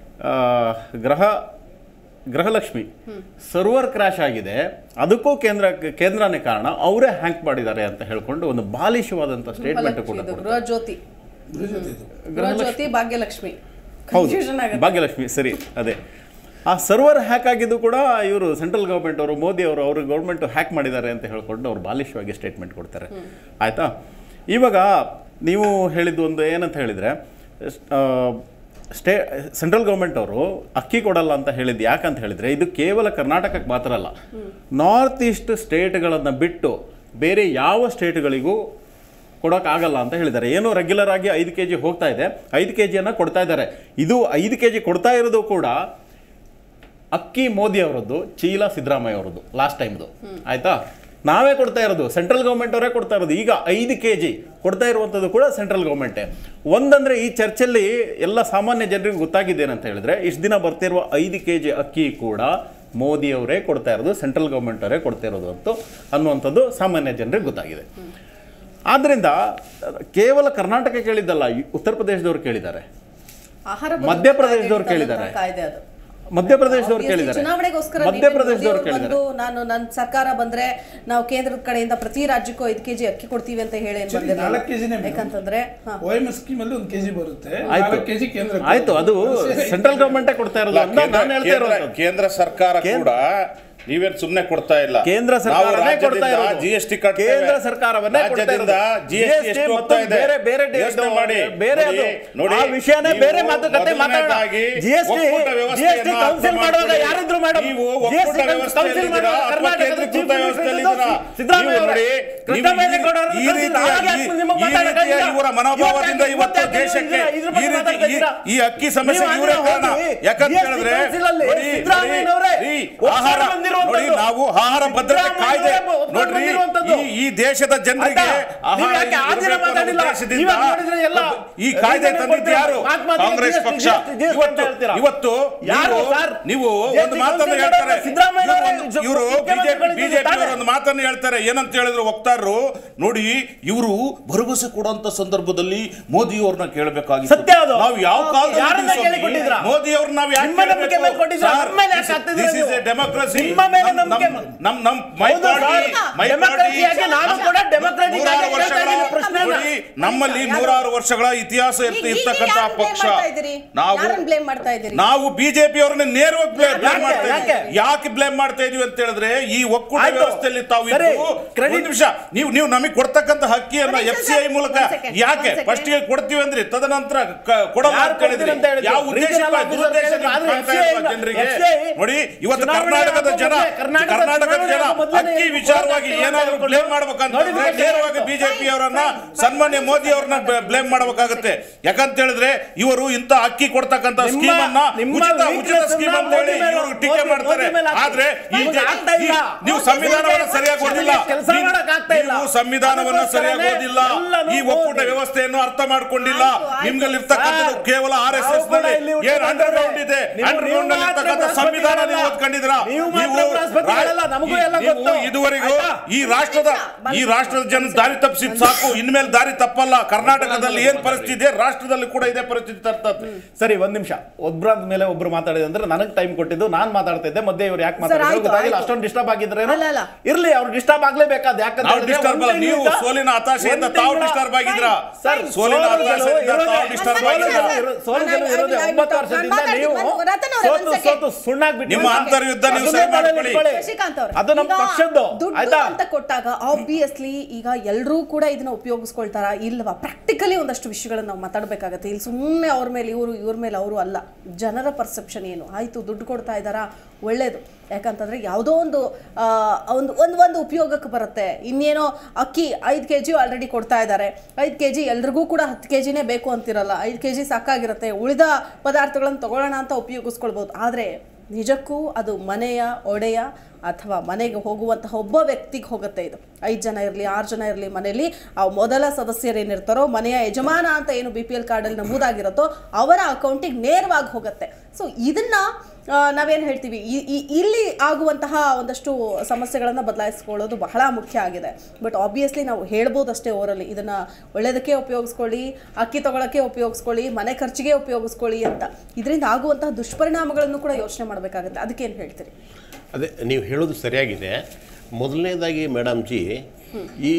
ಗ್ರಹ ಗೃಹಲಕ್ಷ್ಮಿ ಸರ್ವರ್ ಕ್ರ್ಯಾಶ್ ಆಗಿದೆ ಅದಕ್ಕೂ ಕೇಂದ್ರ ಕೇಂದ್ರನೇ ಕಾರಣ ಅವರೇ ಹ್ಯಾಂಕ್ ಮಾಡಿದ್ದಾರೆ ಅಂತ ಹೇಳ್ಕೊಂಡು ಒಂದು ಬಾಲಿಶವಾದಂಥ ಸ್ಟೇಟ್ಮೆಂಟ್ ಕೂಡ ಇದು ಕೊಡ್ತಾರೆ. ಗೃಹ ಜ್ಯೋತಿ ಗೃಹ ಜ್ಯೋತಿ ಭಾಗ್ಯಲಕ್ಷ್ಮಿ ಹೌದು ಕನ್ಫ್ಯೂಷನ್ ಆಗುತ್ತೆ ಭಾಗ್ಯಲಕ್ಷ್ಮಿ ಸರಿ ಅದೇ ಆ ಸರ್ವರ್ ಹ್ಯಾಕ್ ಆಗಿದ್ದು ಕೂಡ ಇವರು ಸೆಂಟ್ರಲ್ ಗೌರ್ಮೆಂಟ್ ಅವರು ಮೋದಿ ಅವರು ಅವರು ಗೌರ್ಮೆಂಟ್ ಹ್ಯಾಕ್ ಮಾಡಿದ್ದಾರೆ ಅಂತ ಹೇಳ್ಕೊಂಡು ಅವ್ರು ಬಾಲಿಶವಾಗಿ ಸ್ಟೇಟ್ಮೆಂಟ್ ಕೊಡ್ತಾರೆ ಆಯಿತಾ ಇವಾಗ ನೀವು ಹೇಳಿದ್ದು ಒಂದು ಏನಂತ ಹೇಳಿದರೆ ಸ್ಟೇ ಸೆಂಟ್ರಲ್ ಗೌರ್ಮೆಂಟ್ ಅವರು ಅಕ್ಕಿ ಕೊಡಲ್ಲ ಅಂತ ಹೇಳಿದ್ದು ಯಾಕಂತ ಹೇಳಿದರೆ ಇದು ಕೇವಲ ಕರ್ನಾಟಕಕ್ಕೆ ಮಾತ್ರ ಅಲ್ಲ ನಾರ್ತ್ ಈಸ್ಟ್ ಸ್ಟೇಟ್ಗಳನ್ನು ಬಿಟ್ಟು ಬೇರೆ ಯಾವ ಸ್ಟೇಟ್ಗಳಿಗೂ ಕೊಡೋಕ್ಕಾಗಲ್ಲ ಅಂತ ಹೇಳಿದ್ದಾರೆ ಏನು ರೆಗ್ಯುಲರ್ ಆಗಿ ಐದು ಕೆ ಜಿ ಹೋಗ್ತಾ ಇದೆ ಐದು ಕೆ ಜಿಯನ್ನು ಕೊಡ್ತಾ ಇದ್ದಾರೆ ಇದು ಐದು ಕೆ ಜಿ ಕೊಡ್ತಾ ಇರೋದು ಕೂಡ ಅಕ್ಕಿ ಮೋದಿ ಅವರದ್ದು ಚೀಲ ಸಿದ್ದರಾಮಯ್ಯ ಅವರದ್ದು ಲಾಸ್ಟ್ ಟೈಮ್ದು ಆಯ್ತಾ ನಾವೇ ಕೊಡ್ತಾ ಇರೋದು ಸೆಂಟ್ರಲ್ ಗೌರ್ಮೆಂಟ್ ಅವರೇ ಕೊಡ್ತಾ ಇರೋದು ಈಗ ಐದು ಕೆ ಜಿ ಕೊಡ್ತಾ ಇರುವಂಥದ್ದು ಕೂಡ ಸೆಂಟ್ರಲ್ ಗೌರ್ಮೆಂಟೇ ಒಂದಂದ್ರೆ ಈ ಚರ್ಚಲ್ಲಿ ಎಲ್ಲ ಸಾಮಾನ್ಯ ಜನರಿಗೆ ಗೊತ್ತಾಗಿದ್ದೇನಂತ ಹೇಳಿದ್ರೆ ಇಷ್ಟು ದಿನ ಬರ್ತಿರುವ ಐದು ಕೆ ಜಿ ಅಕ್ಕಿ ಕೂಡ ಮೋದಿ ಅವರೇ ಕೊಡ್ತಾ ಇರೋದು ಸೆಂಟ್ರಲ್ ಗೌರ್ಮೆಂಟ್ ಅವರೇ ಕೊಡ್ತಾ ಇರೋದು ಅಂತ ಅನ್ನುವಂಥದ್ದು ಸಾಮಾನ್ಯ ಜನರಿಗೆ ಗೊತ್ತಾಗಿದೆ ಆದ್ದರಿಂದ ಕೇವಲ ಕರ್ನಾಟಕ ಕೇಳಿದ್ದಲ್ಲ ಈ ಉತ್ತರ ಪ್ರದೇಶದವ್ರು ಕೇಳಿದ್ದಾರೆ ಆಹಾರ ಭದ್ರತಾ ಮಧ್ಯಪ್ರದೇಶದವ್ರು ಕಾಯ್ದೆ ಕೇಳಿದ್ದಾರೆ. ಕಾಯ್ದೆ ಅದು ಮಧ್ಯಪ್ರದೇಶದವ್ರು Obviously ಕೇಳಿದ್ದಾರೆ ಚುನಾವಣೆಗೋಸ್ಕರ ಮಧ್ಯಪ್ರದೇಶದವ್ರು ನೀವೇ ಕೇಳಿದ್ದಾರೆ ಬಂದು ನಾನು ನನ್ನ ಸರ್ಕಾರ ಬಂದ್ರೆ ನಾವು ಕೇಂದ್ರದ ಕಡೆಯಿಂದ ಪ್ರತಿ ರಾಜ್ಯಕ್ಕೂ ಐದು ಕೆಜಿ ಅಕ್ಕಿ ಕೊಡ್ತೀವಿ ಅಂತ ಹೇಳಿ ಏನ್ ಬಂದಿರಲಿಲ್ಲ. ನಾಲ್ಕು ಕೆಜಿನೇ ಯಾಕಂತಂದ್ರೆ ಹಾ. ಒ ಎಂ ಎಸ್ ಸ್ಕೀಮ್ ಅಲ್ಲಿ ಒಂದು ಕೆಜಿ ಬರುತ್ತೆ ಆಯ್ತು ನಾಲ್ಕು ಕೆಜಿ ಕೇಂದ್ರ ಆಯ್ತು ಅದು ಸೆಂಟ್ರಲ್ ಗೌರ್ಮೆಂಟೇ ಕೊಡ್ತಾ ಇರೋದು ಅಂತ ಕೇಂದ್ರ- ನಾನು ಹೇಳ್ತಾ ಕೇಂದ್ರ- ಇರೋದು ಕೇಂದ್ರ ಸರ್ಕಾರ ಕೇಂದ್ರ- ಕೂಡ ನೀವೇನ್ ಸುಮ್ನೆ ಕೊಡ್ತಾ ಇಲ್ಲ ಕೇಂದ್ರ ಸರ್ಕಾರವೇ ಕೊಡ್ತಾ ಇರೋದು. ಜಿ ಎಸ್ ಟಿ ಕೇಂದ್ರ ಸರ್ಕಾರವನ್ನೇ ಕೊಡ್ತಾ ರಾಜ್ಯದಿಂದ ಇರೋದು. ಜಿ ಎಸ್ ಟಿ GST ಎಷ್ಟು ಹೋಗ್ತಾ ಮತ್ತು ಇದೆ ಬೇರೆ ಬೇರೆ ಡೇ- ಯೋಚನೆ ಮಾಡಿ ಬೇರೆ ನೋಡಿ, ಅದು. ನೋಡಿ ಆ ವಿಷಯನೇ ನೀವು ಬೇರೆ ಮಾತುಕತೆ ಮಾತಾಡೋಣ. ಮೊದಲನೇದಾಗಿ GST ಒಕ್ಕೂಟ ವ್ಯವಸ್ಥೆಯನ್ನ GST ಕೌನ್ಸಿಲ್ ಅರ್ಥ ಮಾಡುವಾಗ ಮಾಡ್ಕೊಳ್ಳಿ. ಯಾರಿದ್ರು ಮೇಡಮ್? ನೀವು GST ಒಕ್ಕೂಟ ವ್ಯವಸ್ಥೆಯಲ್ಲಿ ಕೌನ್ಸಿಲ್ ಇದ್ದೀರಾ ಮಾಡುವಾಗ ಅಥವಾ ಕರ್ನಾಟಕದ ಕೇಂದ್ರೀಕೃತ chief minister ವ್ಯವಸ್ಥೆಯಲ್ಲಿ ಇದ್ದು ಇದ್ದೀರಾ? ಸಿದ್ದರಾಮಯ್ಯ ನೀವು ನೋಡಿ, ಅವರೇ. ನೀವು ಕೃಷ್ಣ ಈ- ಬೈರೇಗೌಡ ಈ ಅವರೇ ರೀತಿಯ ಕಳಿಸಿದ್ರು. ಈ- ನಿಮಗೆ ಈ ಮಾತಾಡಕ್ಕಾಗಿಲ್ಲ. ರೀತಿಯ ಇವರ ಮನೋಭಾವದಿಂದ ಇವತ್ತು ಇವತ್ತು ದೇಶಕ್ಕೆ ಇದ್ರ ಬಗ್ಗೆ ಈ ರೀತಿ ಈ- ಮಾತಾಡ್ತಾ ಈ ಅಕ್ಕಿ ಸಮಸ್ಯೆ ನೀವು ಇವರೇ ಕಾರಣ ಹೋಗಿ ಯಾಕಂತ GST ಹೇಳಿದ್ರೆ ಕೌನ್ಸಿಲಲ್ಲಿ ನೋಡಿ, ಸಿದ್ದರಾಮಯ್ಯನವರೇ ನೋಡಿ, ಒಪ್ಕೊಂಡು ಆಹಾರ ಬಂದಿರುವಂಥದ್ದು. ನೋಡಿ ನಾವು ಆಹಾರ ಭದ್ರತೆ ಕಾಯ್ದೆ ಸಿದ್ದರಾಮಯ್ಯನವರೇ ಒಪ್ಕೊಂಡು ನೋಡ್ರಿ ಬಂದಿರುವಂಥದ್ದು. ಈ ಈ ದೇಶದ ಜನರಿಗೆ ಆಯ್ತಾ? ನೀವು ಆಹಾರ ಯಾಕೆ ಆ ದಿನ ಇರಬೇಕು ಅನ್ನೋ ಮಾತಾಡಿಲ್ಲ? ಉದ್ದೇಶದಿಂದ ಇವಾಗ ನೋಡಿದ್ರೆ ಎಲ್ಲ ಈ ಕಾಯ್ದೆ reason ತಂದಿದ್ದು ಯಾರು ಕೊಟ್ಟಿದ್ದಾರೆ. ಮಹಾತ್ಮ ಗಾಂಧಿ ಕಾಂಗ್ರೆಸ್ GST, ಪಕ್ಷ GST ಅಂತ ಇವತ್ತು ಹೇಳ್ತೀರಾ? ಇವತ್ತು ಯಾರು ನೀವು- ಸರ್? ನೀವು GST ಒಂದು ಮಾತನ್ನು ಕೌನ್ಸಿಲ್ ಹೇಳ್ತಾರೆ ಸಿದ್ದರಾಮಯ್ಯ ಅವರೇ ಇವರು ಬಿಜೆಪಿ ಮುಖ್ಯಮಂತ್ರಿಗಳಿದ್ದಾರೆ ಬಿಜೆಪಿ ತಾನೇ? ಒಂದು ಮಾತನ್ನು ಹೇಳ್ತಾರೆ ಏನಂತ ಹೇಳಿದ್ರು ವಕ್ತಾರರು ನೋಡಿ ಇವರು ಭರವಸೆ ಕೊಡುವಂತ ಸಂದರ್ಭದಲ್ಲಿ ಮೋದಿ ಅವ್ರನ್ನ ಕೇಳಬೇಕಾಗಿತ್ತು ಸತ್ಯ ಅದು. ನಾವು ಯಾವ ಕಾಲದಲ್ಲಿ ಯಾರನ್ನ ಇದ್ದೀವಿ ಸ್ವಾಮಿ? ಕೇಳಿಕೊಟ್ಟಿದ್ರಾ? ಮೋದಿ ಅವ್ರನ್ನ ನಾವು ಯಾಕೆ ನಿಮ್ಮ ನಂಬಿಕೆ ಮೇಲೆ ಕೊಟ್ಟಿದ್ದೀರಾ? ನಮ್ಮ ಮೇಲೆ ಯಾಕೆ ಹಾಕ್ತಿದ್ದೀರಾ ದಿಸ್ ಇಸ್ ಎ ನೀವು? ಡೆಮೋಕ್ರಸಿ ನಿಮ್ಮ ಮೇಲೆ ನಂಬಿಕೆ ನಮ್ ನಮ್ ಮೈ ಹೌದು ಪಾರ್ಟಿ ಸರ್. ಮೈ Democracy ಆಗಿ ನಾನು ಕೂಡ democratic ಆಗಿ ನೂರಾರು ಕೇಳ್ತಾ ವರ್ಷಗಳ ಇದ್ದೀನಿ ಪ್ರಶ್ನೆನ. ನೋಡಿ ನಮ್ಮಲ್ಲಿ ನೂರಾರು ವರ್ಷಗಳ ಇತಿಹಾಸ ಇರ್ತ- ಈಗ- ಈಗ ಇರ್ತಕ್ಕಂತ ಯಾರನ್ನ blame ಪಕ್ಷ ಮಾಡ್ತಾ ಇದ್ದೀರಿ? ನಾವು ಯಾರನ್ನ blame ಮಾಡ್ತಾ ಇದ್ದೀರಿ? ನಾವು ಬಿಜೆಪಿ ಅವ್ರನ್ನ ನೇರವಾಗಿ ಬ್ಲೇಮ್ ಯಾಕೆ? ಮಾಡ್ತಾ ಯಾಕೆ? ಇದ್ದೀವಿ ಯಾಕೆ ಬ್ಲೇಮ್ ಮಾಡ್ತಾ ಇದೀವಿ ಅಂತ ಹೇಳಿದ್ರೆ ಈ ಒಕ್ಕೂಟ ಆಯ್ತು. ವ್ಯವಸ್ಥೆಯಲ್ಲಿ ತಾವು ಸರಿ. ಇದ್ದು Credit- ಒಂದು ನಿಮಿಷ ನೀವು ನೀವು ನಮಗೆ ಕೊಡ್ತಕ್ಕಂತ ಹಕ್ಕಿಯನ್ನ ಒಂದ್ ನಿಮಿಷ ಎಫ್ ಸಿ ಐ ಸರ್. ಮೂಲಕ ಒಂದ್ second, ಯಾಕೆ ಒಂದ್ second. ಫಸ್ಟ್ ಗೆ ಕೊಡ್ತೀವಿ ಅಂದ್ರಿ ತದನಂತರ ಕ- ಕೊಡಲ್ಲ ಯಾರು ಅಂತ ಹೇಳಿದ್ರಿ ಕೊಡ್ತೀರಿ ಅಂತ ಹೇಳಿದ್ರು? ಯಾವ ಉದ್ದೇಶ Regional officer ದುರುದ್ದೇಶ ಹೇಳಿದ್ರು. ಆದ್ರೆ ಕಾಣ್ತಾ FCI ಇಲ್ವಾ ಜನರಿಗೆ FCI ನೋಡಿ ಇವತ್ತು ಚುನಾವಣೆ ಕರ್ನಾಟಕದ ಆಗೋ ಜನ ಮೊದ್ಲೇ- ಕರ್ನಾಟಕದ ಕರ್ನಾಟಕದ ಜನ ಚುನಾವಣೆ ಆಗೋ ಮೊದ್ಲೇ ಅಕ್ಕಿ ಏನು ವಿಚಾರವಾಗಿ ಹೋರಾಟ ಏನಾದ್ರು ಮಾಡ್ಕೊಂಡು ಬ್ಲೇಮ್ ಮಾಡ್ಬೇಕಂತಂದ್ರೆ ನೋಟಿಫಿಕೇಶನ್ ನೇರವಾಗಿ ಆಯ್ತು. ಬಿಜೆಪಿ ಅವರನ್ನ ಸನ್ಮಾನ್ಯ ಮೋದಿ ಅವ್ರನ್ನ ಬ್ಲೇಮ್ ಮಾಡಬೇಕಾಗುತ್ತೆ ಯಾಕಂತ ಹೇಳಿದ್ರೆ ಇವರು ಇಂತ ಅಕ್ಕಿ ಕೊಡ್ತಕ್ಕಂತ ನಿಮ್ಮ- ಸ್ಕೀಮ್ ಅನ್ನ ನಿಮ್ಮ ಉಚಿತ ಉಚಿತ weakness ಸ್ಕೀಮ್ ಅಂತ ಅನ್ನ ಹೇಳಿ ಮೋದಿ ಮೇಲೆ- ಇವರು ಟೀಕೆ ಮೋದಿ- ಮಾಡ್ತಾರೆ ಮೋದಿ ಮೇಲೆ ಹಾಕಿ. ಆದ್ರೆ ಈ ನಿಮ್ಗೆ ಜೆ- ಆಗ್ತಾ ಇಲ್ಲ. ಈ- ನೀವು ಸಂವಿಧಾನವನ್ನ ಸರಿಯಾಗಿ ಓದಿಲ್ಲ ಕೆಲಸ ಮಾಡಕ್ ಆಗ್ತಾ ಇಲ್ಲ. ನೀವು ಸಂವಿಧಾನವನ್ನ ಸರಿಯಾಗಿ ಅದಕ್ಕೋಸ್ಕರನೇ ಓದಿಲ್ಲ ಎಲ್ಲನೂ ಈ ಒಕ್ಕೂಟ ಓದಿ. ವ್ಯವಸ್ಥೆಯನ್ನು ಅರ್ಥ ಮಾಡ್ಕೊಂಡಿಲ್ಲ ಆಯ್ತು, ಆಯ್ತು. ನಿಮ್ಗಲ್ಲಿರ್ತಕ್ಕಂಥದ್ದು ಸರ್, ಕೇವಲ ಆರ್ ಎಸ್ ನಾವು ಎಸ್ ಕೂಡ ನಲ್ಲಿ ಇಲ್ಲಿ ಏನ್ ಹುಟ್ಟಿದ ಅಂಡರ್ ಗ್ರೌಂಡ್ ಇದೆ ನೀವು- ಅಂಡರ್ ನೀವು ಗ್ರೌಂಡ್ ನಲ್ಲಿ ಮಾತ್ರ ಇರ್ತಕ್ಕಂಥ ಸಂವಿಧಾನ ನೀವು ಬೃಹಸ್ಪತಿಗಳಲ್ಲ. ಓದ್ಕೊಂಡಿದ್ದೀರಾ ನೀವು ಮಾತ್ರ ಬೃಹಸ್ಪತಿಗಳಲ್ಲ, ನಮಗೂ ಎಲ್ಲ ನೀವು ಗೊತ್ತು. ಇದುವರೆಗೂ ಆಯ್ತಾ? ಈ ರಾಷ್ಟ್ರದ ಈ ರಾಷ್ಟ್ರದ ಜನ ದಾರಿ ತಪ್ಪಿಸಿದ್ ಸಾಕು ಇನ್ಮೇಲೆ ದಾರಿ ತಪ್ಪಲ್ಲ ಕರ್ನಾಟಕದಲ್ಲಿ ಏನ್ ಪರಿಸ್ಥಿತಿ ಇದೆ ರಾಷ್ಟ್ರದಲ್ಲಿ ಕೂಡ ಇದೇ ಪರಿಸ್ಥಿತಿ ತರ್ತದೆ ಸರಿ ಒಂದ್ ನಿಮಿಷ ಒಬ್ರಾದ ಮೇಲೆ ಒಬ್ರು ಮಾತಾಡಿದ್ರೆ ಅಂದ್ರೆ ನನಗೆ ಟೈಮ್ ಕೊಟ್ಟಿದ್ದು ನಾನು ಮಾತಾಡ್ತಾ ಇದ್ದೆ ಮಧ್ಯೆ ಇವ್ರು ಯಾಕೆ ಮಾತಾಡಿದ್ರು ಆಯ್ತು, ಗೊತ್ತಾಗಿಲ್ಲ ಆಯ್ತು. ಅಷ್ಟೊಂದು ಡಿಸ್ಟರ್ಬ್ ಆಗಿದ್ರೇನು ಅಲ್ಲ, ಅಲ್ಲ. ಇರ್ಲಿ ಅವ್ರು ಡಿಸ್ಟರ್ಬ್ ಆಗ್ಲೇಬೇಕಾದ ಯಾಕಂತ ನಾವು ಹೇಳಿದ್ರೆ disturb ಅಲ್ಲ, ಒಂದ್ ನೀವು ತಿಂಗಳಿಂದ- ಸೋಲಿನ ಹತಾಶೆಯಿಂದ ಒಂದ್ ತಾವು ತಿಂಗಳ- disturb ಆಗಿದ್ದೀರಾ? ಸರ್, ಸೋಲಿನ ಸೋಲು ಗೆಲುವು ಹತಾಶೆಯಿಂದ ಇರೋದೇ- ತಾವು disturb ಸೋಲು ಆಗಿದ್ದೀರಾ? ಗೆಲುವು- ಸೋಲು ಗೆಲುವು ನಾನು- ಇರೋದೇ ನಾನು ಒಂಬತ್ತು ನಾನು ವರ್ಷದಿಂದ ಮಾತಾಡ್ತೀನಿ. ನೀವು ಒಂದು ರತನ್ ಅವರೇ, ಸೋತು ಒಂದು second. ಸೋತು ಸುಣ್ಣಾಗ್ಬಿಟ್ಟು ನಿಮ್ಮ ಅಂತರ್ಯುದ್ಧ ನೀವು ಅದನ್ನೇ ಸರಿ ಮಾಡ್ಕೊಳ್ಳಿ. ಮಾಡ್ಕೊಳ್ಳಿ. ಶಶಿಕಾಂತ್ ಅವ್ರೆ, ಅದು ನಮ್ಮ ಈಗ ಪಕ್ಷದ್ದು ದುಡ್ಡು ಆಯ್ತಾ ಅಂತ ಕೊಟ್ಟಾಗ ಆಬ್ವಿಯಸ್ಲಿ ಈಗ ಎಲ್ಲರೂ ಕೂಡ ಇದನ್ನ ಉಪಯೋಗಿಸ್ಕೊಳ್ತಾರ ಇಲ್ವಾ ಪ್ರಾಕ್ಟಿಕಲಿ ಒಂದಷ್ಟು ವಿಷಯಗಳನ್ನ ನಾವು ಮಾತಾಡಬೇಕಾಗತ್ತೆ ಇಲ್ಲಿ ಸುಮ್ಮನೆ ಅವ್ರ ಮೇಲೆ ಇವರು ಇವ್ರ ಮೇಲೆ ಅವರು ಅಲ್ಲ ಜನರ ಪರ್ಸೆಪ್ಷನ್ ಏನು ಆಯ್ತು ದುಡ್ಡು ಕೊಡ್ತಾ ಇದ್ದಾರಾ ಒಳ್ಳೇದು ಯಾಕಂತಂದ್ರೆ ಯಾವುದೋ ಒಂದು ಆ, ಒಂದು ಒಂದು ಒಂದು ಉಪಯೋಗಕ್ಕೆ ಬರುತ್ತೆ ಇನ್ನೇನೋ ಅಕ್ಕಿ ಐದು ಕೆ ಜಿ ಆಲ್ರೆಡಿ ಕೊಡ್ತಾ ಇದ್ದಾರೆ ಐದು ಕೆ ಜಿ ಎಲ್ರಿಗೂ ಕೂಡ ಹತ್ತು ಕೆ ಜಿನೇ ಬೇಕು ಅಂತಿರಲ್ಲ ಐದು ಕೆ ಜಿ ಸಾಕಾಗಿರುತ್ತೆ ಉಳಿದ ಪದಾರ್ಥಗಳನ್ನು ತಗೊಳ್ಳೋಣ ಅಂತ ಉಪಯೋಗಿಸ್ಕೊಳ್ಬೋದು ಆದರೆ ನಿಜಕ್ಕೂ ಅದು ಮನೆಯ ಒಡೆಯ ಅಥವಾ ಮನೆಗೆ ಹೋಗುವಂತಹ ಒಬ್ಬ ವ್ಯಕ್ತಿಗೆ ಹೋಗುತ್ತೆ ಇದು ಐದು ಜನ ಇರಲಿ ಆರು ಜನ ಇರಲಿ ಮನೆಯಲ್ಲಿ ಆ ಮೊದಲ ಸದಸ್ಯರೇನಿರ್ತಾರೋ ಮನೆಯ ಯಜಮಾನ ಅಂತ ಏನು ಬಿ ಪಿ ಎಲ್ ಕಾರ್ಡಲ್ಲಿ ನಮೂದಾಗಿರುತ್ತೋ ಅವರ ಅಕೌಂಟಿಗೆ ನೇರವಾಗಿ ಹೋಗುತ್ತೆ ಸೊ ಇದನ್ನ ಆ, ನಾವೇನು ಹೇಳ್ತೀವಿ ಈ- ಈ- ಇಲ್ಲಿ ಆಗುವಂತಹ ಒಂದಷ್ಟು ಸಮಸ್ಯೆಗಳನ್ನು ಬದಲಾಯಿಸ್ಕೊಳ್ಳೋದು ಬಹಳ ಮುಖ್ಯ ಆಗಿದೆ ಬಟ್ ಆಬ್ವಿಯಸ್ಲಿ ನಾವು ಹೇಳ್ಬೋದಷ್ಟೇ ಓರಲ್ಲಿ ಇದನ್ನು ಒಳ್ಳೆಯದಕ್ಕೆ ಉಪಯೋಗಿಸ್ಕೊಳ್ಳಿ ಅಕ್ಕಿ ತಗೊಳ್ಳೋಕ್ಕೆ ಉಪಯೋಗಿಸ್ಕೊಳ್ಳಿ ಮನೆ ಖರ್ಚಿಗೆ ಉಪಯೋಗಿಸ್ಕೊಳ್ಳಿ ಅಂತ ಇದರಿಂದ ಆಗುವಂತಹ ದುಷ್ಪರಿಣಾಮಗಳನ್ನು ಕೂಡ ಯೋಚನೆ ಮಾಡಬೇಕಾಗುತ್ತೆ ಅದಕ್ಕೇನು ಹೇಳ್ತೀರಿ ಅದೇ ನೀವು ಹೇಳೋದು ಸರಿಯಾಗಿದೆ ಮೊದಲನೇದಾಗಿ ಮೇಡಮ್ ಜಿ ಈ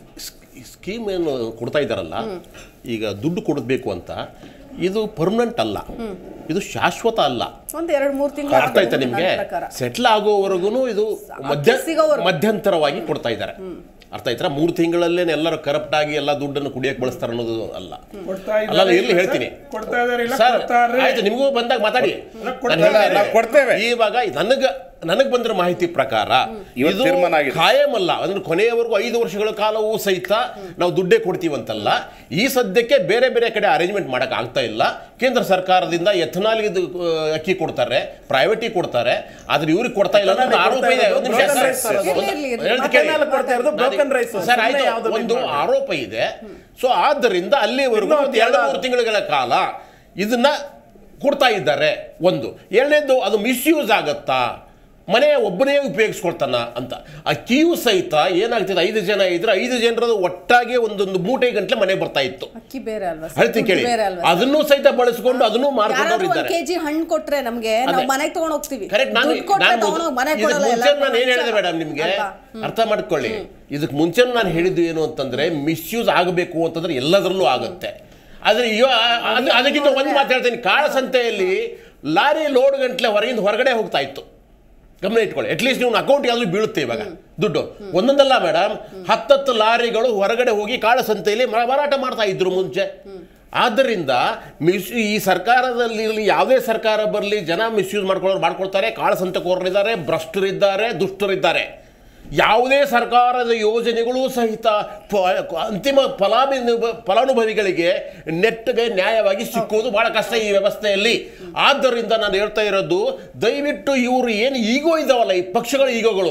ಸ್ಕೀಮ್ ಏನು ಕೊಡ್ತಾ ಇದ್ದಾರಲ್ಲ ಈಗ ದುಡ್ಡು ಕೊಡಬೇಕು ಅಂತ ಇದು ಪರ್ಮನೆಂಟ್ ಅಲ್ಲ ಇದು ಶಾಶ್ವತ ಅಲ್ಲ ಒಂದು ಎರಡು ಮೂರು ಅರ್ಥ ಆಯ್ತಾ ತಿಂಗಳು ನಿಮಗೆ ಪ್ರಕಾರ ಸೆಟ್ಲ್ ಆಗೋವರೆಗೂ ಇದು ಮಧ್ಯ ಸಿಗೋವರೆಗೂ. ಮಧ್ಯಂತರವಾಗಿ ಕೊಡ್ತಾ ಇದ್ದಾರೆ ಅರ್ಥ ಆಯ್ತಾ ಮೂರು ತಿಂಗಳಲ್ಲೇ ಎಲ್ಲರೂ ಕರಪ್ಟ್ ಆಗಿ ಎಲ್ಲ ದುಡ್ಡನ್ನು ಕುಡಿಯಕ್ಕೆ ಬಳಸ್ತಾರೆ ಅನ್ನೋದು ಅಲ್ಲ ಕೊಡ್ತಾ ಅಲ್ಲ ಅಲ್ಲ, ಇದ್ದಾರೆ ಇರ್ಲಿ ಹೇಳ್ತೀನಿ ಕೊಡ್ತಾ ಇದ್ದಾರೆ ಇಲ್ಲ ಸರ್ ಕೊಡ್ತಾರೆ ಆಯ್ತು ನಿಮಗೂ ಬಂದಾಗ ಮಾತಾಡಿ ಕೊಡ್ತಾ ನಾನು ಹೇಳ್ತೇನೆ. ನಾವು ಕೊಡ್ತೇವೆ. ಇವಾಗ ನನಗ ನನಗೆ ಬಂದಿರೋ ಮಾಹಿತಿ ಪ್ರಕಾರ ಇವತ್ತು ಇದು ತೀರ್ಮಾನ ಆಗಿದೆ. ಖಾಯಂ ಅಲ್ಲ ಅಂದ್ರೆ ಕೊನೆಯವರೆಗೂ ಐದು ವರ್ಷಗಳ ಕಾಲವೂ ಸಹಿತ ನಾವು ದುಡ್ಡೇ ಕೊಡ್ತೀವಂತಲ್ಲ ಈ ಸದ್ಯಕ್ಕೆ ಬೇರೆ ಬೇರೆ ಕಡೆ ಅರೇಂಜ್ಮೆಂಟ್ ಮಾಡಕ್ ಆಗ್ತಾ ಇಲ್ಲ ಕೇಂದ್ರ ಸರ್ಕಾರದಿಂದ ಎಥನಾಲ್ ಇದು ಆ, ಅಕ್ಕಿ ಕೊಡ್ತಾರೆ ಪ್ರೈವೇಟಿಗೆ ಕೊಡ್ತಾರೆ ಆದ್ರೆ ಇವ್ರಿಗೆ ಕೊಡ್ತಾ ಇಲ್ಲ ಅನ್ನೋ ಒಂದು ಆರೋಪ ಇದೆ ಒಂದು ನಿಮಿಷ Broken ಸರ್. rice ಸರ್ ಅದು. ಒಂದು- ಇರ್ಲಿ, ಇರ್ಲಿ. ಹೇಳ್ದು ಕೇಳಿ. ಮತ್ತೊಂದು ಕೊಡ್ತಾ ಇರೋದು broken rice. ಸರ್ ಸುಮ್ನೆ ಆಯ್ತು ಯಾವ್ದು ಒಂದು ಇದು ಮಾಡಿ. ಆರೋಪ ಇದೆ ಸೊ ಆದ್ದರಿಂದ ಅಲ್ಲಿವರೆಗೂ ಇನ್ನೂ ಒಂದು ಎರಡು ಎಲ್ಲ- ಮೂರು ತಿಂಗಳುಗಳ ಕಾಲ ಇದನ್ನ ಕೊಡ್ತಾ ಇದ್ದಾರೆ ಒಂದು ಎರಡನೇದು ಅದು ಮಿಸ್ಯೂಸ್ ಆಗತ್ತಾ ಮನೆ ಒಬ್ಬನೇ ಉಪಯೋಗಿಸ್ಕೊಳ್ತಾನ ಅಂತ ಅಕ್ಕಿಯೂ ಸಹಿತ ಏನಾಗ್ತಿದೆ ಐದು ಜನ ಇದ್ರೆ ಐದು ಜನರದು ಒಟ್ಟಾಗೆ ಒಂದೊಂದು ಮೂಟೆ ಗಂಟ್ಲೆ ಮನೆ ಬರ್ತಾ ಇತ್ತು ಅಕ್ಕಿ ಬೇರೆ ಅಲ್ವಾ ಸರ್? ಹೇಳ್ತೀನಿ ಕೇಳಿ ದುಡ್ಡು ಬೇರೆ ಅಲ್ವಾ ಸರ್? ಅದನ್ನು ಸಹಿತ ಬಳಸ್ಕೊಂಡು ಅದನ್ನು ಮಾರ್ಕೊಂಡವ್ರು ಯಾರಾದ್ರೂ ಒಂದ್ ಇದ್ದಾರೆ ಕೆಜಿ ಹಣ್ಣು ಕೊಟ್ರೆ ನಮ್ಗೆ ನಾವು ಅದೇ. ಮನೆಗೆ ತಗೊಂಡ್ ಹೋಗ್ತೀವಿ ಕರೆಕ್ಟ್ ನಾನು ದುಡ್ಡು ಕೊಟ್ರೆ ನಾನು ತಗೊಂಡೋಗಿ ಮನೆಗೆ ಇದಕ್ಕೆ ಕೊಡಲ್ಲ ಮುಂಚೆ ಎಲ್ಲ ನಾನು ಏನು ಹೇಳಿದೆ ಮೇಡಮ್ ನಿಮಗೆ ಅಲ್ವಾ? ಅರ್ಥ ಮಾಡ್ಕೊಳ್ಳಿ ಇದಕ್ಕೆ ಮುಂಚೆ ನಾನು ಹೇಳಿದ್ದು ಏನು ಅಂತಂದ್ರೆ ಮಿಸ್ಯೂಸ್ ಆಗಬೇಕು ಅಂತಂದ್ರೆ ಎಲ್ಲದರಲ್ಲೂ ಆಗುತ್ತೆ ಆದ್ರೆ ಅಯ್ಯೋ ಅದು ಅದಕ್ಕಿಂತ ಒಂದು ಮಾತು ಹೇಳ್ತೀನಿ ಕಾಳಸಂತೆಯಲ್ಲಿ ಲಾರಿ ಲೋಡ್ ಗಂಟ್ಲೆ ಹೊರಗಿಂದ ಹೊರಗಡೆ ಹೋಗ್ತಾ ಇತ್ತು ಗಮನ ಇಟ್ಕೊಳ್ಳಿ ಅಟ್ಲೀಸ್ಟ್ ನೀವು ಅಕೌಂಟ್ ಯಾವ್ದು ಬೀಳುತ್ತೆ ಇವಾಗ ದುಡ್ಡು ಒಂದೊಂದಲ್ಲ ಮೇಡಮ್ ಹತ್ತತ್ತು ಲಾರಿಗಳು ಹೊರಗಡೆ ಹೋಗಿ ಕಾಳಸಂತೆಯಲ್ಲಿ ಮ- ಮಾರಾಟ ಮಾಡ್ತಾ ಇದ್ರು ಮುಂಚೆ ಆದ್ದರಿಂದ ಮಿಸ್ ಈ ಸರ್ಕಾರದಲ್ಲಿ ಇರ್ಲಿ, ಯಾವುದೇ ಸರ್ಕಾರ ಬರಲಿ ಜನ ಮಿಸ್ಯೂಸ್ ಮಾಡ್ಕೊಳ್ಳೋರು ಮಾಡ್ಕೊಳ್ತಾರೆ ಕಾಳಸಂತೆಕೋರರಿದ್ದಾರೆ ಭ್ರಷ್ಟರಿದ್ದಾರೆ ದುಷ್ಟರಿದ್ದಾರೆ ಯಾವುದೇ ಸರ್ಕಾರದ ಯೋಜನೆಗಳು ಸಹಿತ ಪ- ಅಂತಿಮ ಫಲಾಭಿ ಫಲಾನುಭವಿಗಳಿಗೆ ನೆಟ್ಗೆ ನ್ಯಾಯವಾಗಿ ಸಿಕ್ಕೋದು ಬಹಳ ಕಷ್ಟ ಈ ವ್ಯವಸ್ಥೆಯಲ್ಲಿ ಆದ್ದರಿಂದ ನಾನು ಹೇಳ್ತಾ ಇರೋದು ದಯವಿಟ್ಟು ಇವರು ಏನು ಈಗೋ ಇದಾವಲ್ಲ ಈ ಪಕ್ಷಗಳ ಈಗೋಗಳು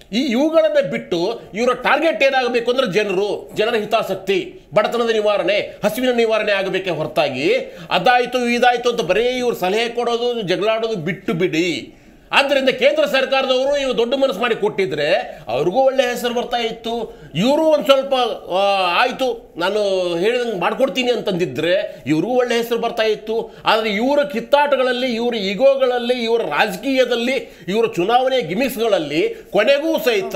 ಈ ಇವುಗಳನ್ನ ಬಿಟ್ಟು ಇವರ ಟಾರ್ಗೆಟ್ ಏನಾಗಬೇಕು ಅಂದ್ರೆ ಜನರು ಜನರ ಹಿತಾಸಕ್ತಿ ಬಡತನದ ನಿವಾರಣೆ ಹಸಿವಿನ ನಿವಾರಣೆ ಆಗಬೇಕೆ ಹೊರತಾಗಿ ಅದಾಯ್ತು ಇದಾಯ್ತು ಅಂತ ಬರೀ ಇವ್ರು ಸಲಹೆ ಕೊಡೋದು ಜಗಳಾಡೋದು ಬಿಟ್ಟು ಬಿಡಿ ಆದ್ದರಿಂದ ಕೇಂದ್ರ ಸರ್ಕಾರದವರು ಇವು ದೊಡ್ಡ ಮನಸ್ಸು ಮಾಡಿ ಕೊಟ್ಟಿದ್ರೆ ಅವ್ರಿಗೂ ಒಳ್ಳೆ ಹೆಸರು ಬರ್ತಾ ಇತ್ತು ಇವರು ಒಂದು ಸ್ವಲ್ಪ ಆ, ಆಯ್ತು ನಾನು ಹೇಳಿದಂಗೆ ಮಾಡ್ಕೊಡ್ತೀನಿ ಅಂತಂದಿದ್ರೆ ಇವ್ರಿಗೂ ಒಳ್ಳೆ ಹೆಸರು ಬರ್ತಾ ಇತ್ತು ಆದರೆ ಇವರ ಕಿತ್ತಾಟಗಳಲ್ಲಿ ಇವರ ಈಗೋಗಳಲ್ಲಿ ಇವರ ರಾಜಕೀಯದಲ್ಲಿ ಇವರ ಚುನಾವಣೆ ಗಿಮಿಕ್ಸ್ಗಳಲ್ಲಿ ಕೊನೆಗೂ ಸಹಿತ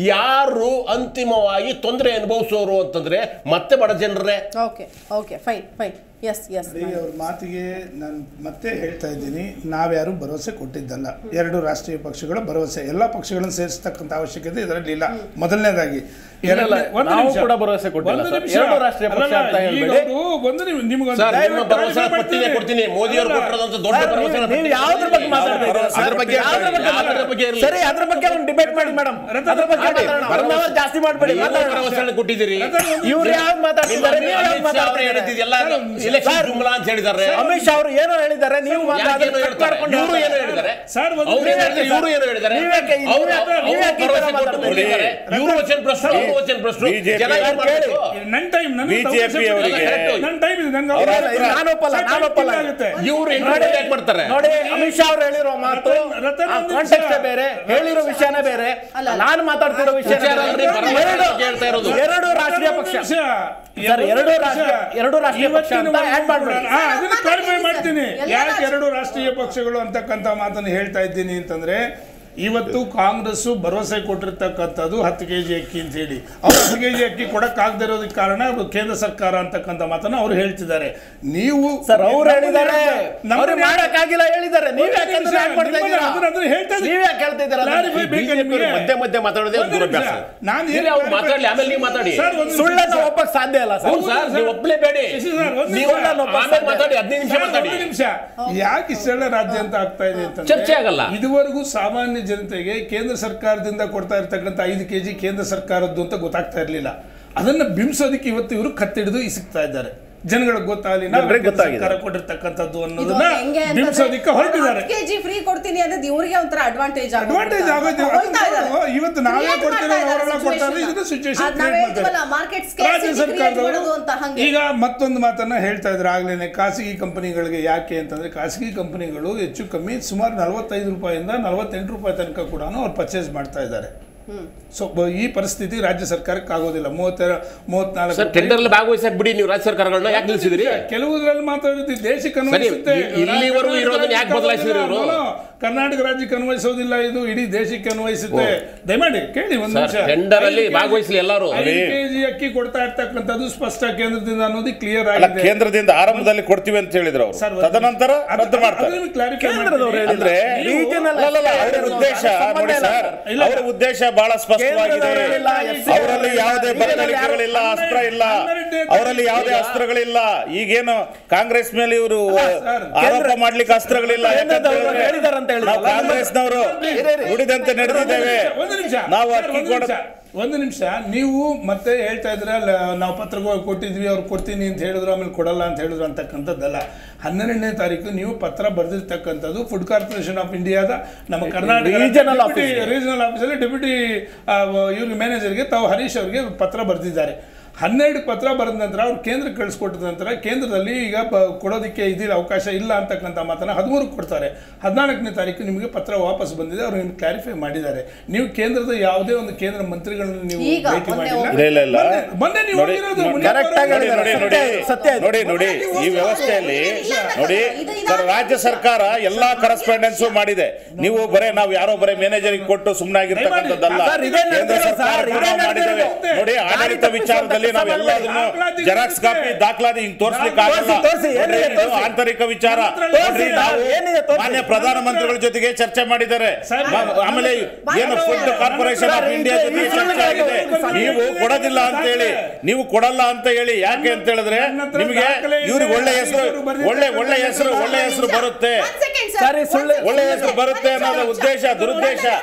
ಯಾರು ಅಂತಿಮವಾಗಿ ತೊಂದರೆ ಅನುಭವಿಸೋರು ಅಂತಂದ್ರೆ ಮತ್ತೆ ಬಡ ಜನರೇ okay okay fine fine yes yes ನೋಡಿ, ಅವ್ರ ಮಾತಿಗೆ ನಾನು ಮತ್ತೆ ಹೇಳ್ತಾ ಇದ್ದೀನಿ ನಾವ್ಯಾರು ಭರವಸೆ ಕೊಟ್ಟಿದ್ದಲ್ಲ ಎರಡು ರಾಷ್ಟ್ರೀಯ ಪಕ್ಷಗಳ ಭರವಸೆ ಎಲ್ಲ ಪಕ್ಷಗಳನ್ನು ಸೇರಿಸ್ತಕ್ಕಂಥ ಅವಶ್ಯಕತೆ ಇದರಲ್ಲಿ ಇಲ್ಲ ಮೊದಲನೇದಾಗಿ ಇಲ್ಲ, ಒಂದು ನಾವು ನಿಮಿಷ. ಕೂಡ ಭರವಸೆ ಕೊಟ್ಟಿಲ್ಲ ಒಂದು ಸರ್. ನಿಮಿಷ. ಎರಡು ರಾಷ್ಟ್ರೀಯ ಪಕ್ಷ ಅಲ್ಲಲ್ಲ, ಅಂತ ಈಗ ಹೇಳ್ಬೇಡಿ. ಅವ್ರು ಒಂದು ನಿಮಿಷ ನಿಮ್ಗೊಂದು ಸರ್ ನಿಮ್ಮ ದಯವಿಟ್ಟು ಭರವಸೆ clarify ಪಟ್ಟಿನೇ ಮಾಡ್ತೀನಿ. ಕೊಡ್ತೀನಿ ಮೋದಿಯವರು ಅಲ್ಲ, ಕೊಟ್ಟಿರೋದಂತ ದೊಡ್ಡ ಸರ್, ಭರವಸೆ ನೀವು- ನೀವು ಯಾವ್ದ್ರ ಬಗ್ಗೆ ಮಾತಾಡ್ತಾ ಇದ್ದೀರಾ? ಅದ್ರ ಬಗ್ಗೆ ಯಾವ್ದ್ರ ಬಗ್ಗೆ ಯಾವ್ದ್ರ ಬಗ್ಗೆ ಇರಲಿ ಸರಿ ಅದ್ರ ಬಗ್ಗೆ ಒಂದು ಡಿಬೇಟ್ ಮಾಡಿ ಮೇಡಮ್ ಅದ್ರ ಬಗ್ಗೆ ಮಾತಾಡೋಣ. One hour ಜಾಸ್ತಿ ಮಾಡಬೇಡಿ ನೀವು ಭರವಸೆಯನ್ನು ಕೊಟ್ಟಿದ್ದೀರಿ ಇವ್ರು ಯಾವ್ದು ಮಾತಾಡ್ತಿದ್ದಾರೆ ನೀವು ಯಾವ್ದು ಮಾತಾಡ್ತಿದ್ದಾರೆ ಎಲ್ಲ ಎಲೆಕ್ಷನ್ ಜುಮ್ಲಾ ಅಂತ ಹೇಳಿದ್ದಾರೆ ಅಮಿತ್ ಶಾ ಅವರು ಏನೋ ಹೇಳಿದ್ದಾರೆ ನೀವು ಯಾಕೇನೋ ಮಾತಾಡಿದ್ರೆ ಹೇಳ್ತಾರೆ ಕಟ್ ಮಾಡ್ಕೊಂಡು ಇವರು ಏನು ಹೋಗ್ತಾರೆ. ಹೇಳಿದ್ದಾರೆ ಸರ್, ಒಂದು ಅವ್ರು ಏನು ಹೇಳಿದ್ದಾರೆ ಇವರು ಏನು ಹೇಳಿದ್ದಾರೆ ನೀವ್ ಯಾಕೆ- ನೀವ್ ಅವ್ರು- ಯಾಕೆ- ಅವ್ರು ನೀವ್ ಯಾಕೆ ಈ ತರ ಭರವಸೆ ಕೊಟ್ಟು ಮಾತಾಡ್ತಾ ಬಂದಿದ್ದಾರೆ. ಇವರು ವಚನ ಪ್ರಶ್ನೆ ಅವರು ವಚನ ಪ್ರಶ್ನೆ BJP ಜನ ಏನ್ ಕೇಳಿ. ಮಾಡ್ಬೇಕು? ನನ್ನ ಟೈಮ್ ನನ್ನ BJP ಅವರಿಗೆ ನನ್ನ ಟೈಮ್ ಇದೆ ನನಗೆ ಅವ್ರ ಅವಕಾಶ ಹತ್ರ- ಇದೆ. ನಾನು ಒಪ್ಪಲ್ಲ, ಸರ್, ನಾನು ಒಪ್ಪಲ್ಲ. ಆಗುತ್ತೆ. ಇವ್ರು ನೋಡಿ, ಯಾಕೆ ಮಾಡ್ತಾರೆ ನೋಡಿ ಅಮಿತ್ ಶಾ ಅವ್ರು ಹೇಳಿರೋ ಮಾತು ರತನ್- ರತನ್ ಒಂದು ನಿಮಿಷ. ಕಾಂಟೆಕ್ಸ್ಟ್ ಬೇರೆ ಹೇಳಿರೋ ವಿಷಯನೇ ಬೇರೆ ಅಲ್ಲ, ಅಲ್ಲ. ನಾನು ಮಾತಾಡ್ತಿರೋ ವಿಷಯ ವಿಚಾರ ಅಲ್ರಿ, ಭರವಸೆ ಬಗ್ಗೆ ಹೇಳ್ತಾ ಇರೋದು. ಎರಡು ರಾಷ್ಟ್ರೀಯ ಪಕ್ಷ ನಿಮಿಷ. ಸರ್, ಎರಡು ನಿಮಿಷ. ರಾಷ್ಟ್ರೀಯ- ಎರಡು ರಾಷ್ಟ್ರೀಯ ಪಕ್ಷ ಅಂತ ಇವತ್ತಿನ add ಮಾಡ್ಬೇಡಿ. ಹಾ, ಅದನ್ನ ಕ್ಲಾರಿಫೈ ಮಾಡ್ತೀನಿ ಎಲ್ಲ ಯಾಕೆ ರಾಷ್ಟ್ರೀಯ ಎರಡು ರಾಷ್ಟ್ರೀಯ ಪಕ್ಷಗಳು ಅಂತಕ್ಕಂಥ ಮಾತನ್ನು ಹೇಳ್ತಾ ಇದ್ದೀನಿ ಅಂತಂದ್ರೆ ಇವತ್ತು ಕಾಂಗ್ರೆಸ್ ಭರವಸೆ ಕೊಟ್ಟಿರ್ತಕ್ಕಂಥದ್ದು ಹತ್ತು ಕೆ ಜಿ ಅಕ್ಕಿ ಅಂತ ಹೇಳಿ ಅವ್ರು ಹತ್ತು ಕೆ ಜಿ ಅಕ್ಕಿ ಕೊಡಕ್ಕಾಗದೇ ಇರೋದಕ್ಕೆ ಕಾರಣ ಅದು ಕೇಂದ್ರ ಸರ್ಕಾರ ಅಂತಕ್ಕಂಥ ಮಾತನ್ನ ಅವ್ರು ಹೇಳ್ತಿದ್ದಾರೆ ನೀವು ಸರ್ ಅವ್ರು ಹೇಳಿದ್ದಾರೆ ನಮ್ಮ- ಅವ್ರು ಮಾಡಕ್ಕಾಗಿಲ್ಲ ಹೇಳಿದ್ದಾರೆ ನೀವ್ ಯಾಕೆ ಒಂದು ಅದನ್ನ add ಮಾಡ್ತಾ ನಿಮಿಷ, ಇದ್ದೀರಾ? ಅದನ್ನ- ಅದನ್ನ ಹೇಳ್ತಾ ಇದ್ದೀನಿ. ನೀವ್ ಯಾಕೆ ಹೇಳ್ತಾ ಇದ್ದೀರಾ ಅದನ್ನ? Clarify ಬೇಕಾ BJP ಯವರು ನಿಮ್ಗೆ? ಮಧ್ಯೆ ಮಧ್ಯೆ ಮಾತಾಡೋದೇ ಒಂದು ದುರಭ್ಯಾಸ ನಿಮಿಷ. ನಾನು ಇರಿ, ಏನು ಅವ್ರು clarify- ಮಾತಾಡ್ಲಿ ಆಮೇಲೆ ನೀವು ಮಾತಾಡಿ ಸರ್, ಒಂದು ನಿಮಿಷ, ಸುಳ್ಳನ್ನು ಸರ್. ಒಪ್ಪಕ್ ಸಾಧ್ಯ ಇಲ್ಲ ಸರ್ ಹೌದು ಸರ್ ನೀವು ಒಪ್ಪಲೇಬೇಡಿ ಶಶಿ ಸರ್, ಒಂದು ನೀವು ನಿಮಿಷ. ಆಮೇಲೆ ಮಾತಾಡಿ ಹದಿನೈದು ನಿಮಿಷ ಸರ್, ಮಾತಾಡಿ ಒಂದು ನಿಮಿಷ ಯಾಕೆ ಇಷ್ಟೆಲ್ಲ ರಾಜ್ಯಾಂತ ಆಗ್ತಾ ಇದೆ ಅಂತಂದ್ರೆ ಚರ್ಚೆ ಆಗಲ್ಲ. ಇದುವರೆಗೂ ಸಾಮಾನ್ಯ ಜನತೆಗೆ ಕೇಂದ್ರ ಸರ್ಕಾರದಿಂದ ಕೊಡ್ತಾ ಇರ್ತಕ್ಕಂಥ ಐದು ಕೆಜಿ ಕೇಂದ್ರ ಸರ್ಕಾರದ್ದು ಅಂತ ಗೊತ್ತಾಗ್ತಾ ಇರಲಿಲ್ಲ ಅದನ್ನ ಬಿಂಬಿಸೋದಕ್ಕೆ ಇವತ್ತು ಇವರು ಕತ್ತಿಡಿದು ಇಸಿಗ್ತಾ ಇದ್ದಾರೆ ಜನಗಳಿಗೆ ಗೊತ್ತಾಗಲಿ ನಾವು ಜನರಿಗೆ ಕೇಂದ್ರ ಗೊತ್ತಾಗಿದೆ. ಸರ್ಕಾರ ಕೊಟ್ಟಿರ್ತಕ್ಕಂಥದ್ದು ಇದು ಅನ್ನೋದನ್ನ ಹೆಂಗೆ ಬಿಂಬಿಸೋದಕ್ಕೆ ಹೊರಟಿದ್ದಾರೆ ಕೆಜಿ ಫ್ರೀ ಕೊಡ್ತೀನಿ ಅನ್ನೋದು ಇವರಿಗೆ ಒಂಥರ ಅಡ್ವಾಂಟೇಜ್ ಅಡ್ವಾಂಟೇಜ್ ಆಗೋದು ಅದು ಇವತ್ತು ನಾವೇ ಕೊಡ್ತೀರೋ ಅವರೆಲ್ಲ ಕೊಡ್ತಾರೆ ಇದನ್ನ ಸಿಚುವೇಶನ್ ಮಾರ್ಕೆಟ್ ರಾಜ್ಯ ಸರ್ಕಾರದವರು ಅಂತ ಹಂಗೆ ಈಗ ಮತ್ತೊಂದು ಮಾತನ್ನ ಹೇಳ್ತಾ ಇದ್ರು ಆಗ್ಲೇನೆ ಖಾಸಗಿ ಕಂಪನಿಗಳಿಗೆ ಯಾಕೆ ಅಂತಂದ್ರೆ ಖಾಸಗಿ ಕಂಪನಿಗಳು ಹೆಚ್ಚು ಕಮ್ಮಿ ಸುಮಾರು ನಲವತ್ತೈದು ರೂಪಾಯಿಂದ ನಲವತ್ತೆಂಟು ರೂಪಾಯಿ ತನಕ ಕೂಡ ಅವ್ರು ಪರ್ಚೇಸ್ ಮಾಡ್ತಾ ಇದ್ದಾರೆ ಸೊ ಈ ಪರಿಸ್ಥಿತಿ ರಾಜ್ಯ ಸರ್ಕಾರಕ್ಕೆ ಆಗೋದಿಲ್ಲ ಮೂವತ್ತೆರ ಮೂವತ್ನಾಲ್ಕು ಸರ್ ಟೆಂಡರ್ ಅಲ್ಲಿ ಭಾಗವಹಿಸಕ್ ಬಿಡಿ ನೀವು ರಾಜ್ಯ ಸರ್ಕಾರಗಳನ್ನ ಯಾಕೆ ನಿಲ್ಸಿದ್ರಿ ಕೆಲವುದ್ರಲ್ಲಿ ಮಾತಾಡಿದ್ದು ದೇಶಕ್ಕೆ ಸರಿ, ಅನ್ವಯಿಸುತ್ತೆ ಇ- ಇಲ್ಲಿವರೆಗೂ ಕರ್ನಾಟಕ ಇರೋದನ್ನ ಯಾಕೆ ಬದಲಾಯಿಸಿದ್ರು ಇವರು? No, no, ಕರ್ನಾಟಕ ರಾಜ್ಯಕ್ಕೆ ಅನ್ವಯಿಸೋದಿಲ್ಲ ಇದು ಇಡೀ ದೇಶಕ್ಕೆ ಅನ್ವಯಿಸುತ್ತೆ ದಯಮಾಡಿ ಕೇಳಿ ಒಂದು ಸರ್, ನಿಮಿಷ ಟೆಂಡರ್ ಅಲ್ಲಿ ಐದು ಕೆಜಿ- ಭಾಗವಹಿಸ್ಲಿ ಎಲ್ಲರೂ. ಐದು ಕೆಜಿ ಅಕ್ಕಿ ಕೊಡ್ತಾ ಇರ್ತಕ್ಕಂಥದ್ದು ಸ್ಪಷ್ಟ ಕೇಂದ್ರದಿಂದ ಅನ್ನೋದು ಕ್ಲಿಯರ್ ಅಲ್ಲ ಆಗಿದೆ ಕೇಂದ್ರದಿಂದ ಆರಂಭದಲ್ಲಿ ಕೊಡ್ತೀವಿ ಅಂತ ಹೇಳಿದ್ರು ಅವರು ಸರ್, ಒಂದು- ತದನಂತರ ಅದು- ರದ್ದು ಮಾಡ್ತಾರೆ ಅದನ್ನ ನಿಮ್ಗೆ clarify ಕೇಂದ್ರದವ್ರು ಮಾಡ್ತೀನಿ. ಹೇಳಿಲ್ಲ. ಅಂದ್ರೆ Regional ಅಲ್ಲಲ್ಲ, ಅವರ affairs ಉದ್ದೇಶ ಸಂಬಂಧ ನೋಡಿ ಇಲ್ಲ ಸರ್ ಸರ್. ಇಲ್ಲ. ಅವರ ಉದ್ದೇಶ ಬಹಳ ಸ್ಪಷ್ಟವಾಗಿದೆ ಕೇಂದ್ರದವರು ಹೇಳಿಲ್ಲ, FC ಅವರಲ್ಲಿ ಯಾವುದೇ Regional ಬದಲಿಕೆಗಳಿಲ್ಲ ಅಸ್ತ್ರ ಇಲ್ಲ ಹನ್ನೆರಡನೇ ಅವರಲ್ಲಿ ಯಾವುದೇ ಅಸ್ತ್ರಗಳಿಲ್ಲ ಈಗೇನು ಕಾಂಗ್ರೆಸ್ ಮೇಲೆ ಇವರು ಸರ್, ಆರೋಪ ಮಾಡ್ಲಿಕ್ಕೆ ಅಸ್ತ್ರಗಳಿಲ್ಲ ಯಾಕಂತ ಕೇಂದ್ರದವರು ಹೇಳಿದ್ರೆ ಹೇಳಿದಾರಂತ ಹೇಳಿದ್ರು. ನಾವು ಕಾಂಗ್ರೆಸ್ನವರು ನುಡಿದಂತೆ ನಡೆದಿದ್ದೇವೆ ಒಂದು ನಿಮಿಷ ನಾವು ಸರ್, ಅಕ್ಕಿ ಒಂದು ಕೊಡ ನಿಮಿಷ. ಒಂದು ನಿಮಿಷ ನೀವು ಮತ್ತೆ ಹೇಳ್ತಾ ಇದ್ರ ನಾವು ಪತ್ರಗಳು ಕೊಟ್ಟಿದ್ವಿ ಅವ್ರು ಕೊಡ್ತೀನಿ ಅಂತ ಹೇಳಿದ್ರು ಆಮೇಲೆ ಕೊಡಲ್ಲ ಅಂತ ಹೇಳಿದ್ರು ಅಂತಕ್ಕಂಥದ್ದಲ್ಲ ಹನ್ನೆರಡನೇ ತಾರೀಕು ನೀವು ಪತ್ರ ಬರೆದಿರ್ತಕ್ಕಂಥದ್ದು ಫುಡ್ ಕಾರ್ಪೊರೇಷನ್ ಆಫ್ ಇಂಡಿಯಾದ ನಮ್ಮ ಕರ್ನಾಟಕ Regional office. ರೀಜನಲ್ ಆಫೀಸಲ್ಲಿ ಡೆಪ್ಯೂಟಿ ಇವ್ರಿಗೆ ಮ್ಯಾನೇಜರ್ಗೆ ತಾವು ಹರೀಶ್ ಅವರಿಗೆ ಪತ್ರ ಬರೆದಿದ್ದಾರೆ ಹನ್ನೆರಡು ಪತ್ರ ಬರೆದ ನಂತರ ಅವ್ರು ಕೇಂದ್ರಕ್ಕೆ ಕಳಿಸ್ಕೊಟ್ಟಿದ ನಂತರ ಕೇಂದ್ರದಲ್ಲಿ ಈಗ ಬ- ಕೊಡೋದಕ್ಕೆ ಇದಿಲ್ಲ ಅವಕಾಶ ಇಲ್ಲ ಅಂತಕ್ಕಂಥ ಮಾತನ್ನ ಹದಿಮೂರು ಕೊಡ್ತಾರೆ ಹದಿನಾಲ್ಕನೇ ತಾರೀಕು ನಿಮಗೆ ಪತ್ರ ವಾಪಸ್ ಬಂದಿದೆ ಅವ್ರು ನಿಮ್ಗೆ ಕ್ಲಾರಿಫೈ ಮಾಡಿದ್ದಾರೆ ನೀವು ಕೇಂದ್ರದ ಯಾವುದೇ ಒಂದು ಕೇಂದ್ರ ಮಂತ್ರಿಗಳನ್ನ ನೀವು ಈಗ ಭೇಟಿ ಮೊನ್ನೆ ಮಾಡಿಲ್ಲ ಇಲ್ಲ, ಇಲ್ಲ, ಇಲ್ಲ. ಮೊನ್ನೆ- ಮೊನ್ನೆ ನೀವು ನೋಡಿ, ಹೋಗಿರೋದು ನೋಡಿ, ಮುನಿಯಪ್ಪ correct ಆಗಿ ಅವರು ನೋಡಿ ನೋಡಿ ನೋಡಿ ಸತ್ಯ ಇದು. ನೋಡಿ ನೋಡಿ ಈ ವ್ಯವಸ್ಥೆಯಲ್ಲಿ ನೋಡಿ ಸರ್, ರಾಜ್ಯ ಸರ್ಕಾರ ಎಲ್ಲಾ ಕರೆಸ್ಪಾಂಡೆನ್ಸ್ ಮಾಡಿದೆ ನೀವು ಬರೇ ನಾವು ಯಾರೋ ಬರೇ ಮ್ಯಾನೇಜರ್ ಕೊಟ್ಟು ಸುಮ್ಮನಾಗಿರ್ತಕ್ಕಂಥದ್ದಲ್ಲ ಸರ್, ಇದೇ ಕೇಂದ್ರ ನಡೆದಿದೆ ಸರ್ಕಾರ ಸರ್, ಇದೇ ನಾವು ಮಾಡಿದ್ದೇವೆ ನಡೆದಿದೆ. ನೋಡಿ ಆಡಳಿತ ವಿಚಾರದಲ್ಲಿ ನಾವು ಎಲ್ಲದನ್ನು ಜೆರಾಕ್ಸ್ ಕಾಪಿ ದಾಖಲಾತಿ ಹಿಂಗ್ ತೋರಿಸ್ಲಿಕ್ಕೆ ಆಗಲ್ಲ ತೋರ್ಸಿ, ತೋರ್ಸಿ, ಏನಿದೆ ನೋಡ್ರಿ, ಇದು ತೋರ್ಸಿ. ಆಂತರಿಕ ವಿಚಾರ ತೋರ್ಸಿ, ನೋಡ್ರಿ, ನಾವು ಏನಿದೆ ತೋರ್ಸಿ. ಮಾನ್ಯ ಪ್ರಧಾನಮಂತ್ರಿಗಳ ಜೊತೆಗೆ ಚರ್ಚೆ ಮಾಡಿದ್ದಾರೆ ಸರ್, ಮ- ಆಮೇಲೆ ಏನು ಫುಡ್ ಕಾರ್ಪೊರೇಷನ್ ಆಫ್ ಇಂಡಿಯಾ ಜೊತೆ ಚರ್ಚೆ ಆಗಿದೆ ನೀವು ಕೊಡೋದಿಲ್ಲ ಅಂತ ಹೇಳಿ ನೀವು ಕೊಡಲ್ಲ ಅಂತ ಹೇಳಿ ಯಾಕೆ ಅಂತ ಹೇಳಿದ್ರೆ ನನ್ನ ಹತ್ರ ನಿಮಗೆ ದಾಖಲೆ ಇದೆ, ಇವ್ರಿಗೆ ಒಳ್ಳೆ ಹೆಸರು ಇವರು ಬರ್ದಿದ್ದಾರೆ. ಒಳ್ಳೆ ಒಳ್ಳೆ ಹೆಸರು ಒಳ್ಳೆ ಹೆಸರು ಬರುತ್ತೆ ಸರಿ, ಸುಳ್ಳು- ಒಳ್ಳೆ ಹೆಸರು ಬರುತ್ತೆ ಅನ್ನೋದು ಉದ್ದೇಶ ದುರುದ್ದೇಶ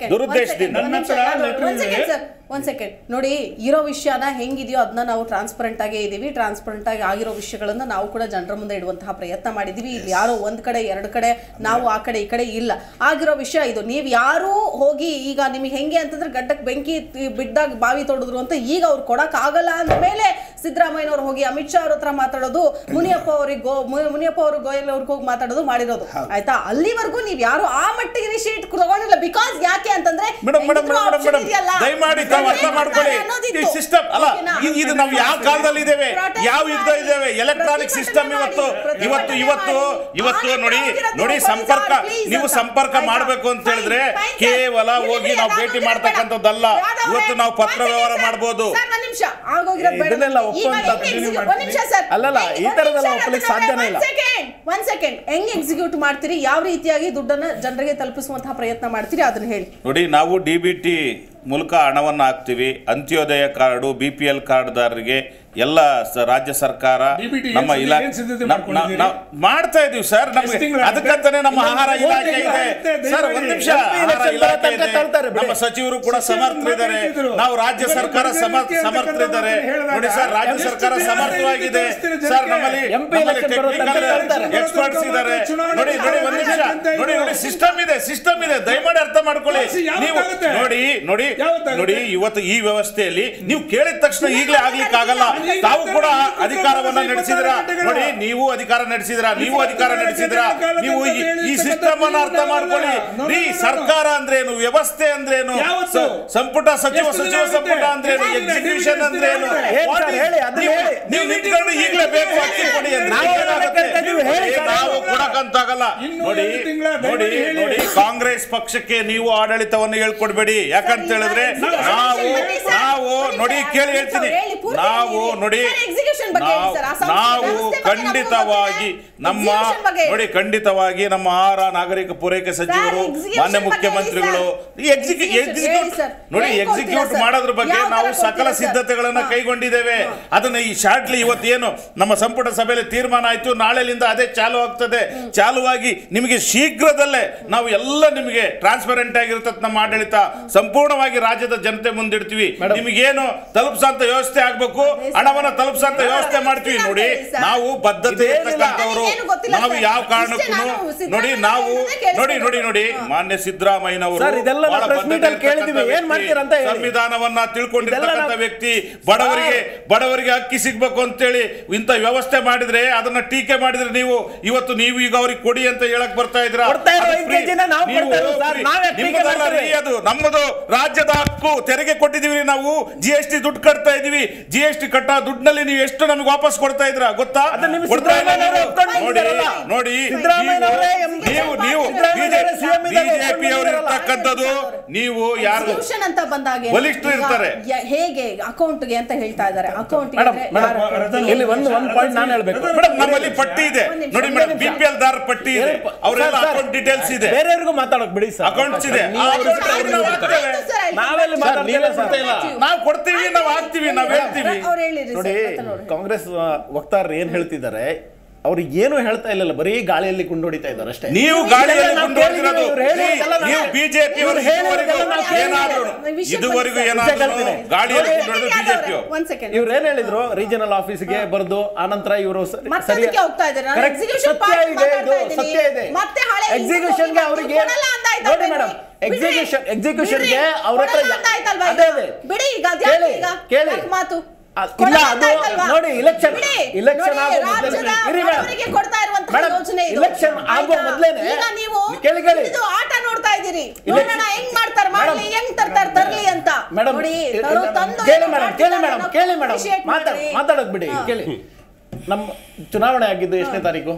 ದುರುದ್ದೇಶದಿಂದ ನನ್ನ ಹತ್ರ letter ಇದೆ. ಒಂದ್ ಸೆಕೆಂಡ್ ನೋಡಿ ಇರೋ ವಿಷಯನ ಹೆಂಗಿದೆಯೋ ಅದನ್ನ ನಾವು ಟ್ರಾನ್ಸ್ಪರೆಂಟ್ ಆಗೇ ಇದೀವಿ ಟ್ರಾನ್ಸ್ಪರೆಂಟ್ ಆಗಿ ಆಗಿರೋ ವಿಷಯಗಳನ್ನ ನಾವು ಕೂಡ ಜನರ ಮುಂದೆ ಇಡುವಂತಹ ಪ್ರಯತ್ನ ಮಾಡಿದೀವಿ ಇಲ್ಲಿ ಯಾರೋ ಒಂದ್ ಕಡೆ ಎರಡು ಕಡೆ ನಾವು ಆ ಕಡೆ ಈ ಕಡೆ ಇಲ್ಲ ಆಗಿರೋ ವಿಷಯ ಇದು ನೀವು ಯಾರು ಹೋಗಿ ಈಗ ನಿಮಗೆ ಹೆಂಗೆ ಅಂತಂದ್ರೆ ಗಡ್ಡಕ್ಕೆ ಬೆಂಕಿ ತಿ- ಬಿದ್ದಾಗ ಬಾವಿ ತೊಡಿದ್ರು ಅಂತ ಈಗ ಅವ್ರು ಕೊಡಕ್ ಆಗಲ್ಲ ಅಂದ ಮೇಲೆ ಸಿದ್ದರಾಮಯ್ಯನವ್ರು ಹೋಗಿ ಅಮಿತ್ ಶಾ ಅವ್ರ ಹತ್ರ ಮಾತಾಡೋದು ಮುನಿಯಪ್ಪ ಅವ್ರಿಗೆ ಗೋ ಮು- ಮುನಿಯಪ್ಪ ಅವರು ಗೋಯಲ್ ಅವ್ರಿಗೆ ಹೋಗಿ ಮಾತಾಡೋದು ಮಾಡಿರೋದು ಆಯ್ತಾ ಅಲ್ಲಿವರೆಗೂ ನೀವು ಯಾರು ಆ ಮಟ್ಟಿಗೆ ಇನಿಷಿಯೇಟ್ ತಗೊಂಡಿಲ್ಲ ಬಿಕಾಸ್ ಯಾಕೆ ಅಂತಂದ್ರೆ ಮೇಡಮ್ ಮೇಡಮ್ ಹೆಂಗಿದ್ರು ಮೇಡಮ್ option ಮೇಡಮ್ ಇದೆಯಲ್ಲ. ದಯಮಾಡಿ ತಾವು ಅರ್ಥ ಮಾಡ್ಕೊಳ್ಳಿ ಅನ್ನೋದಿತ್ತು. ಈ ಸಿಸ್ಟಮ್ ಅಲ್ಲ ಓಕೆನಾ? ಇ- ಇದು ನಾವು ಯಾವ ಕಾಲದಲ್ಲಿ ಇದ್ದೇವೆ Protest ಯಾವ ಯುದ್ಧ ಮಾಡಿ. ಇದ್ದೇವೆ ಎಲೆಕ್ಟ್ರಾನಿಕ್ ಪ್ರತಿಭಟನೆ ಸಿಸ್ಟಮ್ ಮಾಡಿ. ಇವತ್ತು ಪ್ರತಿಭಟನೆ ಇವತ್ತು ಇವತ್ತು ಮಾಡಿ. ಇವತ್ತು ಆನಂದ್ ನೋಡಿ ಹೋಗಿರೋದು ನೋಡಿ police ಸಂಪರ್ಕ ಅವ್ರು please ನೀವು ಅಂತ. ಸಂಪರ್ಕ ಆಯ್ತಾ? ಮಾಡಬೇಕು ಅಂತ ಹೇಳಿದ್ರೆ Fine, fine, sir. ಕೇವಲ ಇಲ್ಲಿ ಹೋಗಿ ಬಿಡಿ, ನಾವು ನಾನು ಭೇಟಿ ಹೋಗಿರೋದು ಮಾಡ್ತಕ್ಕಂಥದ್ದಲ್ಲ ಬೇಡ. ಯಾವ್ದೋ ಇವತ್ತು ನಾವು ಒಂದ್ ಪತ್ರ second, ವ್ಯವಹಾರ sir. ಮಾಡ್ಬೋದು ಸರ್, ಒಂದ್ ನಿಮಿಷ ಆಗೋಗಿರೋದು ಬೇಡ. ಇದನ್ನೆಲ್ಲ ಈಗ ಒಪ್ಪುವಂತ ಹೆಂಗ್ continue execute- ಮಾಡ್ತೀನಿ. ಒಂದ್ ನಿಮಿಷ ಸರ್ ಅಲ್ಲಲ್ಲ, ಈ ಒಂದ್ ಥರದ್ದೆಲ್ಲ ನಿಮಿಷ ಒಪ್ಪಲಿಕ್ಕೆ ಅದನ್ನ ಸಾಧ್ಯನೇ ಇಲ್ಲ. ಒಂದ್ ಸೆಕೆಂಡ್ ಒಂದ್ ಸೆಕೆಂಡ್ ಹೆಂಗ್ ಎಕ್ಸಿಕ್ಯೂಟ್ ಮಾಡ್ತೀರಿ ಯಾವ ರೀತಿಯಾಗಿ ದುಡ್ಡನ್ನ ಜನರಿಗೆ ತಲುಪಿಸುವಂತಹ ಪ್ರಯತ್ನ ಮಾಡ್ತೀರಿ ಅದನ್ನ ಹೇಳಿ ನೋಡಿ ನಾವು ಡಿ ಬಿ ಟಿ ಮೂಲಕ ಹಣವನ್ನು ಹಾಕ್ತೀವಿ Antyodaya card B P L ಕಾರ್ಡ್ದಾರರಿಗೆ ಎಲ್ಲ ಸ- ರಾಜ್ಯ ಸರ್ಕಾರ DBT ನಮ್ಮ ಏನ್ ಇಲಾಖೆ ಏನ್ ಸಿದ್ಧತೆ ನಮ್- ಮಾಡ್ಕೊಂಡಿದ್ದೀರಿ? ನಾವ್ ಮಾಡ್ತಾ ಇದೀವಿ ಸರ್ ನಮ್ಗೆ ಎಷ್ಟು ತಿಂಗಳಾಗುತ್ತೆ? ಅದಕ್ಕಂತಾನೆ ನಮ್ಮ ಇನ್ನೊಂದು ಆಹಾರ ಮೂವತ್ತು ಇಲಾಖೆ ಇದೆ ತಿಂಗಳಾಗುತ್ತೆ, ಸರ್ ದಯಮಾಡಿ. ಒಂದ್ ನಿಮಿಷ MP ಆಹಾರ election ಇಲಾಖೆ ಬರೋ ತನಕ ಇದೆ ತಳ್ತಾರೆ ಬಿಡಿ. ನಮ್ಮ ಸಚಿವರು ಕೂಡ ಶಿಕ್ಷಣ ಸಮರ್ಥರಿದ್ದಾರೆ ಮಾತಾಡ್ತಿದ್ರು. ನಾವು ರಾಜ್ಯ ಇವಾಗ ಸರ್ಕಾರ ಬಡಜನರಿಗೆ ಸಮ ಅಂತಕ್ಕಂಥ ಸಮರ್ಥರಿದ್ದಾರೆ ಹೇಳಿದಾಗ ನೋಡಿ ಸರ್ ರಾಜ್ಯ ಎಷ್ಟು ಸರ್ಕಾರ ದಿನ ಸಮರ್ಥವಾಗಿದೆ ತೋರಿಸ್ತೀರಿ ಸರ್ ಜನಕ್ಕೆ? ನಮ್ಮಲ್ಲಿ MP ನಮ್ಮಲ್ಲಿ election ಬರೋ ತನಕ ಟೆಕ್ನಿಕಲ್ ತಳ್ತಾರೆ. ಎಕ್ಸ್ಪರ್ಟ್ಸ್ ಇದ್ದಾರೆ ಚುನಾವಣೆ ನೋಡಿ ನೋಡಿ ಒಂದ್ ನಿಮಿಷ ಚುನಾವಣೆ ನೋಡಿ ನೋಡಿ ಸಿಸ್ಟಮ್ ಇದೆ ಸಿಸ್ಟಮ್ ಇದೆ ದಯಮಾಡಿ ಅರ್ಥ ಮಾಡ್ಕೊಳ್ಳಿ ತೋರಿಸಿ, ಯಾವತ್ತಾಗುತ್ತೆ? ನೀವು ನೋಡಿ ನೋಡಿ ಯಾವತ್ತಾಗುತ್ತೆ? ನೋಡಿ ಇವತ್ತು ಈ ವ್ಯವಸ್ಥೆಯಲ್ಲಿ ನೀವು ಕೇಳಿದ ತಕ್ಷಣ ಈಗಲೇ ಆಗ್ಲಿಕ್ಕೆ ಆಗಲ್ಲ ತಾವು ಕೂಡ ಅಧಿಕಾರವನ್ನ ನಡೆಸಿದ್ರ ನೋಡಿ ನೀವು ಅಧಿಕಾರ ನಡೆಸಿದ್ರ ನೀವು ಅಧಿಕಾರ ನಡೆಸಿದ್ರ ನೀವು ಈ- ಈ ಸಿಸ್ಟಮ್ ಅನ್ನ ಅರ್ಥ ಮಾಡ್ಕೊಳ್ಳಿ ರೀ ಸರ್ಕಾರ ಅಂದ್ರೇನು ವ್ಯವಸ್ಥೆ ಅಂದ್ರೇನು ಯಾವತ್ತು? ಸ- ಸಂಪುಟ ಸಚಿವ ಎಷ್ಟು ದಿನ ಸಚಿವ ಸಂಪುಟ ಆಗುತ್ತೆ? ಅಂದ್ರೇನು ಇಲ್ಲ, ಎಕ್ಸಿಕ್ಯೂಷನ್ ಇಲ್ಲ, ಅಂದ್ರೇನು ಏನ್ What ಸರ್ is- ಹೇಳಿ, ಅದನ್ನ ನೀವು- ಹೇಳಿ. ನೀವು ನಿಂತ್ಕೊಂಡು ಈಗಲೇ ಬೇಕು ಅಕ್ಕಿ ಕೊಡಿ ಅಂದ್ರೆ ನಾವು ಏನಾಗುತ್ತೆ? ಹೇಳಕ್ಕೆ ನೀವು ಹೇಳಿ ಸರ್. ನಾವು ಕೊಡಕ್ಕಂತಾಗಲ್ಲ ಇನ್ನೂ ನೋಡಿ ಎರಡು ತಿಂಗಳ ನೋಡಿ ದಯಮಾಡಿ ಹೇಳಿ. ನೋಡಿ ಕಾಂಗ್ರೆಸ್ ಪಕ್ಷಕ್ಕೆ ನೀವು ಆಡಳಿತವನ್ನು ಹೇಳ್ಕೊಡ್ಬೇಡಿ ಯಾಕಂತ ಹೇಳಿದ್ರೆ ಸರ್, ನಾವು ಬನ್ನಿ ಸರ್, ನಾವು ಬನ್ನಿ ನೋಡಿ ಸರ್, ಕೇಳಿ ಬನ್ನಿ ಹೇಳ್ತೀನಿ ಸರ್, ಹೇಳಿ, ಪೂರ್ತಿ ನಾವು ಹೇಳಿ. ನೋಡಿ ಸರ್, execution ಬಗ್ಗೆ ಹೇಳಿ ನಾವು ಸರ್, ಆ ಸಂಸ್ಥೆ ನಾವು ವ್ಯವಸ್ಥೆ ಬಗ್ಗೆ ನಮಗೂ ಖಂಡಿತವಾಗಿ ಗೊತ್ತಿದೆ. ನಮ್ಮ Execution ಬಗ್ಗೆ ಹೇಳಿ. ನೋಡಿ ಖಂಡಿತವಾಗಿ ನಮ್ಮ ಆಹಾರ ನಾಗರಿಕ ಪೂರೈಕೆ ಸಚಿವರು execution ಮಾನ್ಯ ಬಗ್ಗೆ ಮುಖ್ಯಮಂತ್ರಿಗಳು ಹೇಳಿ ಈ ಎಕ್ಸಿಕ್ಯೂ Execution ಹೇಳಿ ಎಕ್ಸಿಕ್ಯೂಟ್ ಸರ್. ನೋಡಿ ಹೇಗೆ ಕೊಡ್ತೀರಾ ಎಕ್ಸಿಕ್ಯೂಟ್ ಸರ್? ಮಾಡೋದ್ರ ಬಗ್ಗೆ ಯಾವ ತರ ನಾವು ಸಕಲ ಕೊಡ್ತೀರಾ ಸರ್? ಸಿದ್ಧತೆಗಳನ್ನ ಹಾ. ಕೈಗೊಂಡಿದ್ದೇವೆ ಅದನ್ನ ಈ ಶಾರ್ಟ್ಲಿ ಇವತ್ತೇನು ನಮ್ಮ ಸಂಪುಟ ಸಭೆಯಲ್ಲಿ ತೀರ್ಮಾನ ಆಯ್ತು ನಾಳೆಲಿಂದ ಅದೇ ಚಾಲು ಆಗ್ತದೆ ಚಾಲುವಾಗಿ ನಿಮಗೆ ಶೀಘ್ರದಲ್ಲೇ ನಾವು ಎಲ್ಲ ನಿಮಗೆ ಟ್ರಾನ್ಸ್ಪರೆಂಟ್ ಆಗಿರ್ತದೆ ನಮ್ಮ ಆಡಳಿತ ಸಂಪೂರ್ಣವಾಗಿ ರಾಜ್ಯದ ಜನತೆ ಮುಂದಿಡ್ತೀವಿ ನಿಮಗೇನು ತಲುಪಿಸಂತ ವ್ಯವಸ್ಥೆ ಆಗ್ಬೇಕು ಹಣವನ್ನ ತಲುಪಿಸಂತ ವ್ಯವಸ್ಥೆ ಮಾಡ್ತೀವಿ ನೋಡಿ ನಾವು ಬದ್ಧತೆ ಇರ್ತಕ್ಕಂಥವ್ರು ನನಗೇನು ಗೊತ್ತಿಲ್ಲ ನಾವು ಸರ್. ಯಾವ ಇಷ್ಟೇ ಕಾರಣಕ್ಕೂ ನಾನು ನೋಡಿ ಸಿದ್ದರಾಮಯ್ಯ ನಾವು ಅವರನ್ನೇ ಕೇಳಿಸ್ಕೊಂಡು ನೋಡಿ ನೋಡಿ ನೋಡಿ ಮಾನ್ಯ ಸಿದ್ದರಾಮಯ್ಯನವರು ಸರ್, ಇದೆಲ್ಲ ನಾವು ಬಹಳ press meet ಅಲ್ಲಿ ಬದ್ಧತೆ ಕೇಳಿದ್ದೀವಿ. ಇರ್ತಕ್ಕಂಥ ಏನ್ ಮಾಡ್ತೀರಾ ಅಂತ ಹೇಳಿ. ಸಂವಿಧಾನವನ್ನ ತಿಳ್ಕೊಂಡಿರ್ತಕ್ಕಂಥ ಇದೆಲ್ಲ ನಾವು- ವ್ಯಕ್ತಿ ಬಡವರಿಗೆ ಬಡವರಿಗೆ ಅಕ್ಕಿ ಸಿಗ್ಬೇಕು ಅಂತೇಳಿ ಇಂಥ ವ್ಯವಸ್ಥೆ ಮಾಡಿದ್ರೆ ಅದನ್ನ ಟೀಕೆ ಮಾಡಿದ್ರೆ ನೀವು ಇವತ್ತು ನೀವು ಈಗ ಅವ್ರಿಗೆ ಕೊಡಿ ಅಂತ ಹೇಳಕ್ ಬರ್ತಾ ಇದ್ರ ಕೊಡ್ತಾ ಇರೋ ಐದು ಕೆಜಿನ ನಾವು ಕೊಡ್ತಾ ಇರೋದು ಸರ್. ನಾವೇ ಟೀಕೆ ಮಾಡ್ತೀವಿ. ಅದು ನಮ್ಮದು ರಾಜ್ಯದ ಹಕ್ಕು ತೆರಿಗೆ ಕೊಟ್ಟಿದೀವಿ ನಾವು ಜಿ ಎಸ್ ಟಿ ದುಡ್ಡು ಕಟ್ತಾ ಇದೀವಿ ಜಿ ಎಸ್ ಟಿ ಕಟ್ಟ ದುಡ್ಡಿನಲ್ಲಿ ನೀವು ಎಷ್ಟು ನಮಗೆ ವಾಪಸ್ ಕೊಡ್ತಾ ಇದ್ರ ಗೊತ್ತಾ ಅದನ್ನ ನಿಮ್ಮ ಕೊಡ್ತಾ ಇಲ್ಲ ಸಿದ್ದರಾಮಯ್ಯನವರೇ ನೀವು. ಒಪ್ಕೊಂಡು ನೋಡಿ ಬಂದಿದ್ದಾರಲ್ಲ. ನೋಡಿ ಸಿದ್ದರಾಮಯ್ಯನವರೇ ನೀವು- ಎಂ- ನೀವು ನೀವು ಸಿದ್ದರಾಮಯ್ಯನವರೇ CM ಇದ್ದಾಗ ಬಿಜೆಪಿ ಅವರು ಒಪ್ಕೊಂಡು ಇರ್ತಕ್ಕಂಥದ್ದು ನೀವು ಯಾರು Execution ಅಂತ ಬಂದಾಗ ಬಲಿಷ್ಠರು ಈಗ ಇರ್ತಾರೆ. ಯ- ಹೇಗೆ ಅಕೌಂಟ್ಗೆ ಅಂತ ಹೇಳ್ತಾ ಇದ್ದಾರೆ ಅಕೌಂಟ್ ಮೇಡಮ್ ಮೇಡಮ್ ಇಲ್ಲಿ ಒಂದು ಒಂದು ಪಾಯಿಂಟ್ ನಾನು ಹೇಳ್ಬೇಕು ಮೇಡಮ್ ನಮ್ಮಲ್ಲಿ ಪಟ್ಟಿ ಇದೆ ಒಂದ್ ನಿಮಿಷ, ನೋಡಿ ಒಂದ್ ಮೇಡಮ್ ನಿಮಿಷ. ಬಿ ಪಿ ಎಲ್ ದಾರ್ ಪಟ್ಟಿ ಇದೆ ಏನು ಪ- ಅವರೆಲ್ಲ ಸರ್, ಸರ್, ಅಕೌಂಟ್ ಡೀಟೇಲ್ಸ್ ಇದೆ ಬೇರೆಯವ್ರಿಗೂ ಮಾತಾಡೋಕ್ ಬಿಡಿ ಸರ್ ಅಕೌಂಟ್ಸ್ ಇದೆ ಆ account ಅವ್ರಿಗೆ ನಾವು ಕೊಡ್ತೇವೆ. ನಾವೆಲ್ಲಿ ಸರ್, ಮಾತಾಡ್ತಿಲ್ಲ ನೀವೇ ಸರ್. ಕೊಡ್ತಾ ಇಲ್ಲ. ನಾವು ಕೊಡ್ತೀವಿ ನಾವು ಹಾಕ್ತೀವಿ ನಾವು ಹೇಳ್ತೀವಿ ಅವ್ರು ಹೇಳಿರಿ ನೋಡಿ ಕಾಂಗ್ರೆಸ್ ಆ, ವಕ್ತಾರರು ಏನ್ ಹೇಳ್ತಿದ್ದಾರೆ ಅವ್ರು ಏನು ಹೇಳ್ತಾ ಇಲ್ಲ ಬರೀ ಗಾಳಿಯಲ್ಲಿ ಕುಂಡೊಡಿತಾ ಇದ್ದಾರೆ ಅಷ್ಟೇ ನೀವು ಗಾಳಿಯಲ್ಲಿ ಇದೆಲ್ಲ ನಾವು ಮುಂದುವರೆದಿರೋದು ಕೇಳಿದ್ದೀವಿ, ಇವ್ರು ಹೇಳಿದ್ದೆಲ್ಲ ನಾವು- ನೀವು ಬಿಜೆಪಿ ಇವ್ರು ಹೇಳಿದ್ದೆಲ್ಲ ನಾವು ಕೇಳಿದ್ದೀವಿ. ಏನಾದ್ರು ವಿಷಯ ಇದುವರೆಗೂ ಬಂದಿದೆ. ಏನಾದ್ರು ಹೇಳ್ತೀನಿ. ಗಾಳಿಯಲ್ಲಿ ನೋಡಿ, ಮುಂದುವರೆದು ಬಿಜೆಪಿ ಒಂದ್ ಸೆಕೆಂಡ್ ಇವ್ರು ಏನ್ ಹೇಳಿದ್ರು ರೀಜನಲ್ ಆಫೀಸ್ಗೆ ಬರೆದು ಆನಂತರ ಇವರು ಮತ್ತೆ ಅದಕ್ಕೆ ಹೋಗ್ತಾ ಇದ್ದಾರೆ. ನಾನು Correct. execution ಸತ್ಯ part ಇದೆ ಮಾತಾಡ್ತಾ ಇದು ಇದ್ದೀನಿ. ಸತ್ಯ ಇದೆ ಮತ್ತೆ ಹಳೆ ಎಕ್ಸಿಕ್ಯೂಷನ್ ಗೆ ಹಿಂದೆ ಅವ್ರಿಗೆ ಹೋಗಿ ಕೊಡಲ್ಲ ಅಂತ ಆಯ್ತಾ ನೋಡಿ ಬಿಡಿ. ಮೇಡಮ್ ಬಿಡಿ. ಎಕ್ಸಿಕ್ಯೂಷನ್ ಎಕ್ಸಿಕ್ಯೂಷನ್ ಗೆ ಬಿಡ್ರಿ. ಅವ್ರ ಹತ್ರ ಕೊಡಲ್ಲ ಅಂತ ಆಯ್ತಲ್ವಾ ಅದೇ ಈಗ? ಅದೇ ಬಿಡಿ ಈಗ ಅದ್ಯಾಕೆ ಕೇಳಿ, ಈಗ? ಕೇಳಿ. ಯಾಕೆ ಮಾತು ಅ- ಇಲ್ಲ ಕೊಡಲ್ಲ ಅಂತ ಅದು ಆಯ್ತಲ್ವಾ? ನೋಡಿ ಇಲೆಕ್ಷನ್ ಬಿಡಿ. ಇಲೆಕ್ಷನ್ ನೋಡಿ, ಆಗೋ ಮೊದಲೇ ರಾಜ್ಯದ ಇರಿ ಮೇಡಮ್. ಬಡವರಿಗೆ ಕೊಡ್ತಾ ಇರುವಂತಹ ಮೇಡಮ್, ಯೋಜನೆ ಇದು. election ಆಗೋ ಆಯ್ತಾ? ಮೊದಲೇನೆ ಈಗ ನೀವು ಕೇಳಿ, ಕೇಳಿ. ಇದು ಆಟ ನೋಡ್ತಾ ಇದ್ದೀರಿ Election- ನೋಡೋಣ ಹೆಂಗ್ ಮಾಡ್ತಾರೆ ಮಾಡ್ಲಿ ಮೇಡಮ್, ಹೆಂಗ್ ತರ್ತಾರೆ ತರ್ಲಿ ಅಂತ ಮೇಡಮ್ ನೋಡಿ ಇಲ್ಲ, ತರೋ- ಇಲ್ಲ, ತಂದು ಕೇಳಿ ಏನೋ ಮೇಡಮ್ ಕೇಳಿ ಮಾಡ್ತಿದ್ದಾರೆ ಮೇಡಮ್ ಅನ್ನೋ ಕೇಳಿ ಮೇಡಮ್ appreciate ಮಾತಾಡ ಮಾಡ್ರಿ. ಮಾತಾಡೋದ್ ಬಿಡಿ ಹಾ. ಕೇಳಿ ನಮ್ಮ ಚುನಾವಣೆ ಆಗಿದ್ದು ಎಷ್ಟನೇ ತಾರೀಕು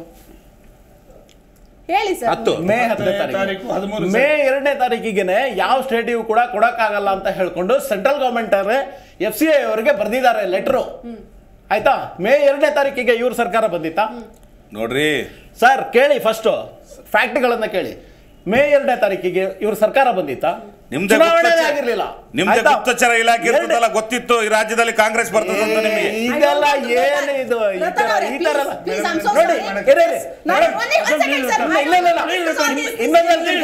ಹೇಳಿ ಸರ್ ಹತ್ತು ಮೇ ಹತ್ತನೇ ತಾರೀಕು, ತಾರೀಕು ಹದಿಮೂರು ಮೇ ಎರಡನೇ ತಾರೀಕಿಗೆನೆ ಯಾವ ಸ್ಟೇಟಿಗೂ ಕೂಡ ಕೊಡಕ್ಕಾಗಲ್ಲ ಅಂತ ಹೇಳ್ಕೊಂಡು ಸೆಂಟ್ರಲ್ ಗವರ್ಮೆಂಟ್ ಅವರೇ ಎಫ್ ಸಿ ಐ ಅವರಿಗೆ ಬರೆದಿದ್ದಾರೆ ಲೆಟ್ರು ಆಯ್ತಾ ಮೇ ಎರಡನೇ ತಾರೀಕಿಗೆ ಇವ್ರ ಸರ್ಕಾರ ಬಂದಿತ್ತಾ ನೋಡ್ರಿ ಸರ್ ಕೇಳಿ ಫಸ್ಟ್ ಫ್ಯಾಕ್ಟ್ಗಳನ್ನ ಕೇಳಿ ಮೇ ಎರಡನೇ ತಾರೀಕಿಗೆ ಇವ್ರ ಸರ್ಕಾರ ಬಂದಿತ್ತಾ ನಿಮ್ದೇ ಚುನಾವಣೆ ಗುಪ್ತಚರ- ಆಗಿರ್ಲಿಲ್ಲ ನಿಮ್ದೇ ಆಯ್ತಾ? ಗುಪ್ತಚರ ಇಲಾಖೆ ಇರ್ತದಲ್ಲ ಎರಡನೇ- ಗೊತ್ತಿತ್ತು ಈ ರಾಜ್ಯದಲ್ಲಿ ಕಾಂಗ್ರೆಸ್ ಬರ್ತದೆ ಅಂತ ನಿಮಗೆ ಇದೆಲ್ಲ ಏನು ಇದು ಈ ರತನ್ ತರ ಅವರೇ, ಈ ತರ please, please, I'm so ನೋಡಿ sorry. ಇರಿ, ಇರಿ. ನಾನು ಒಂದೇ- ಒಂದ್ second, sir. ಇಲ್ಲ ಇಲ್ಲ ಇಲ್ಲ This is- this is- ಇನ್ನೊಂದು ಹೇಳ್ತೀನಿ ಕೇಳಿ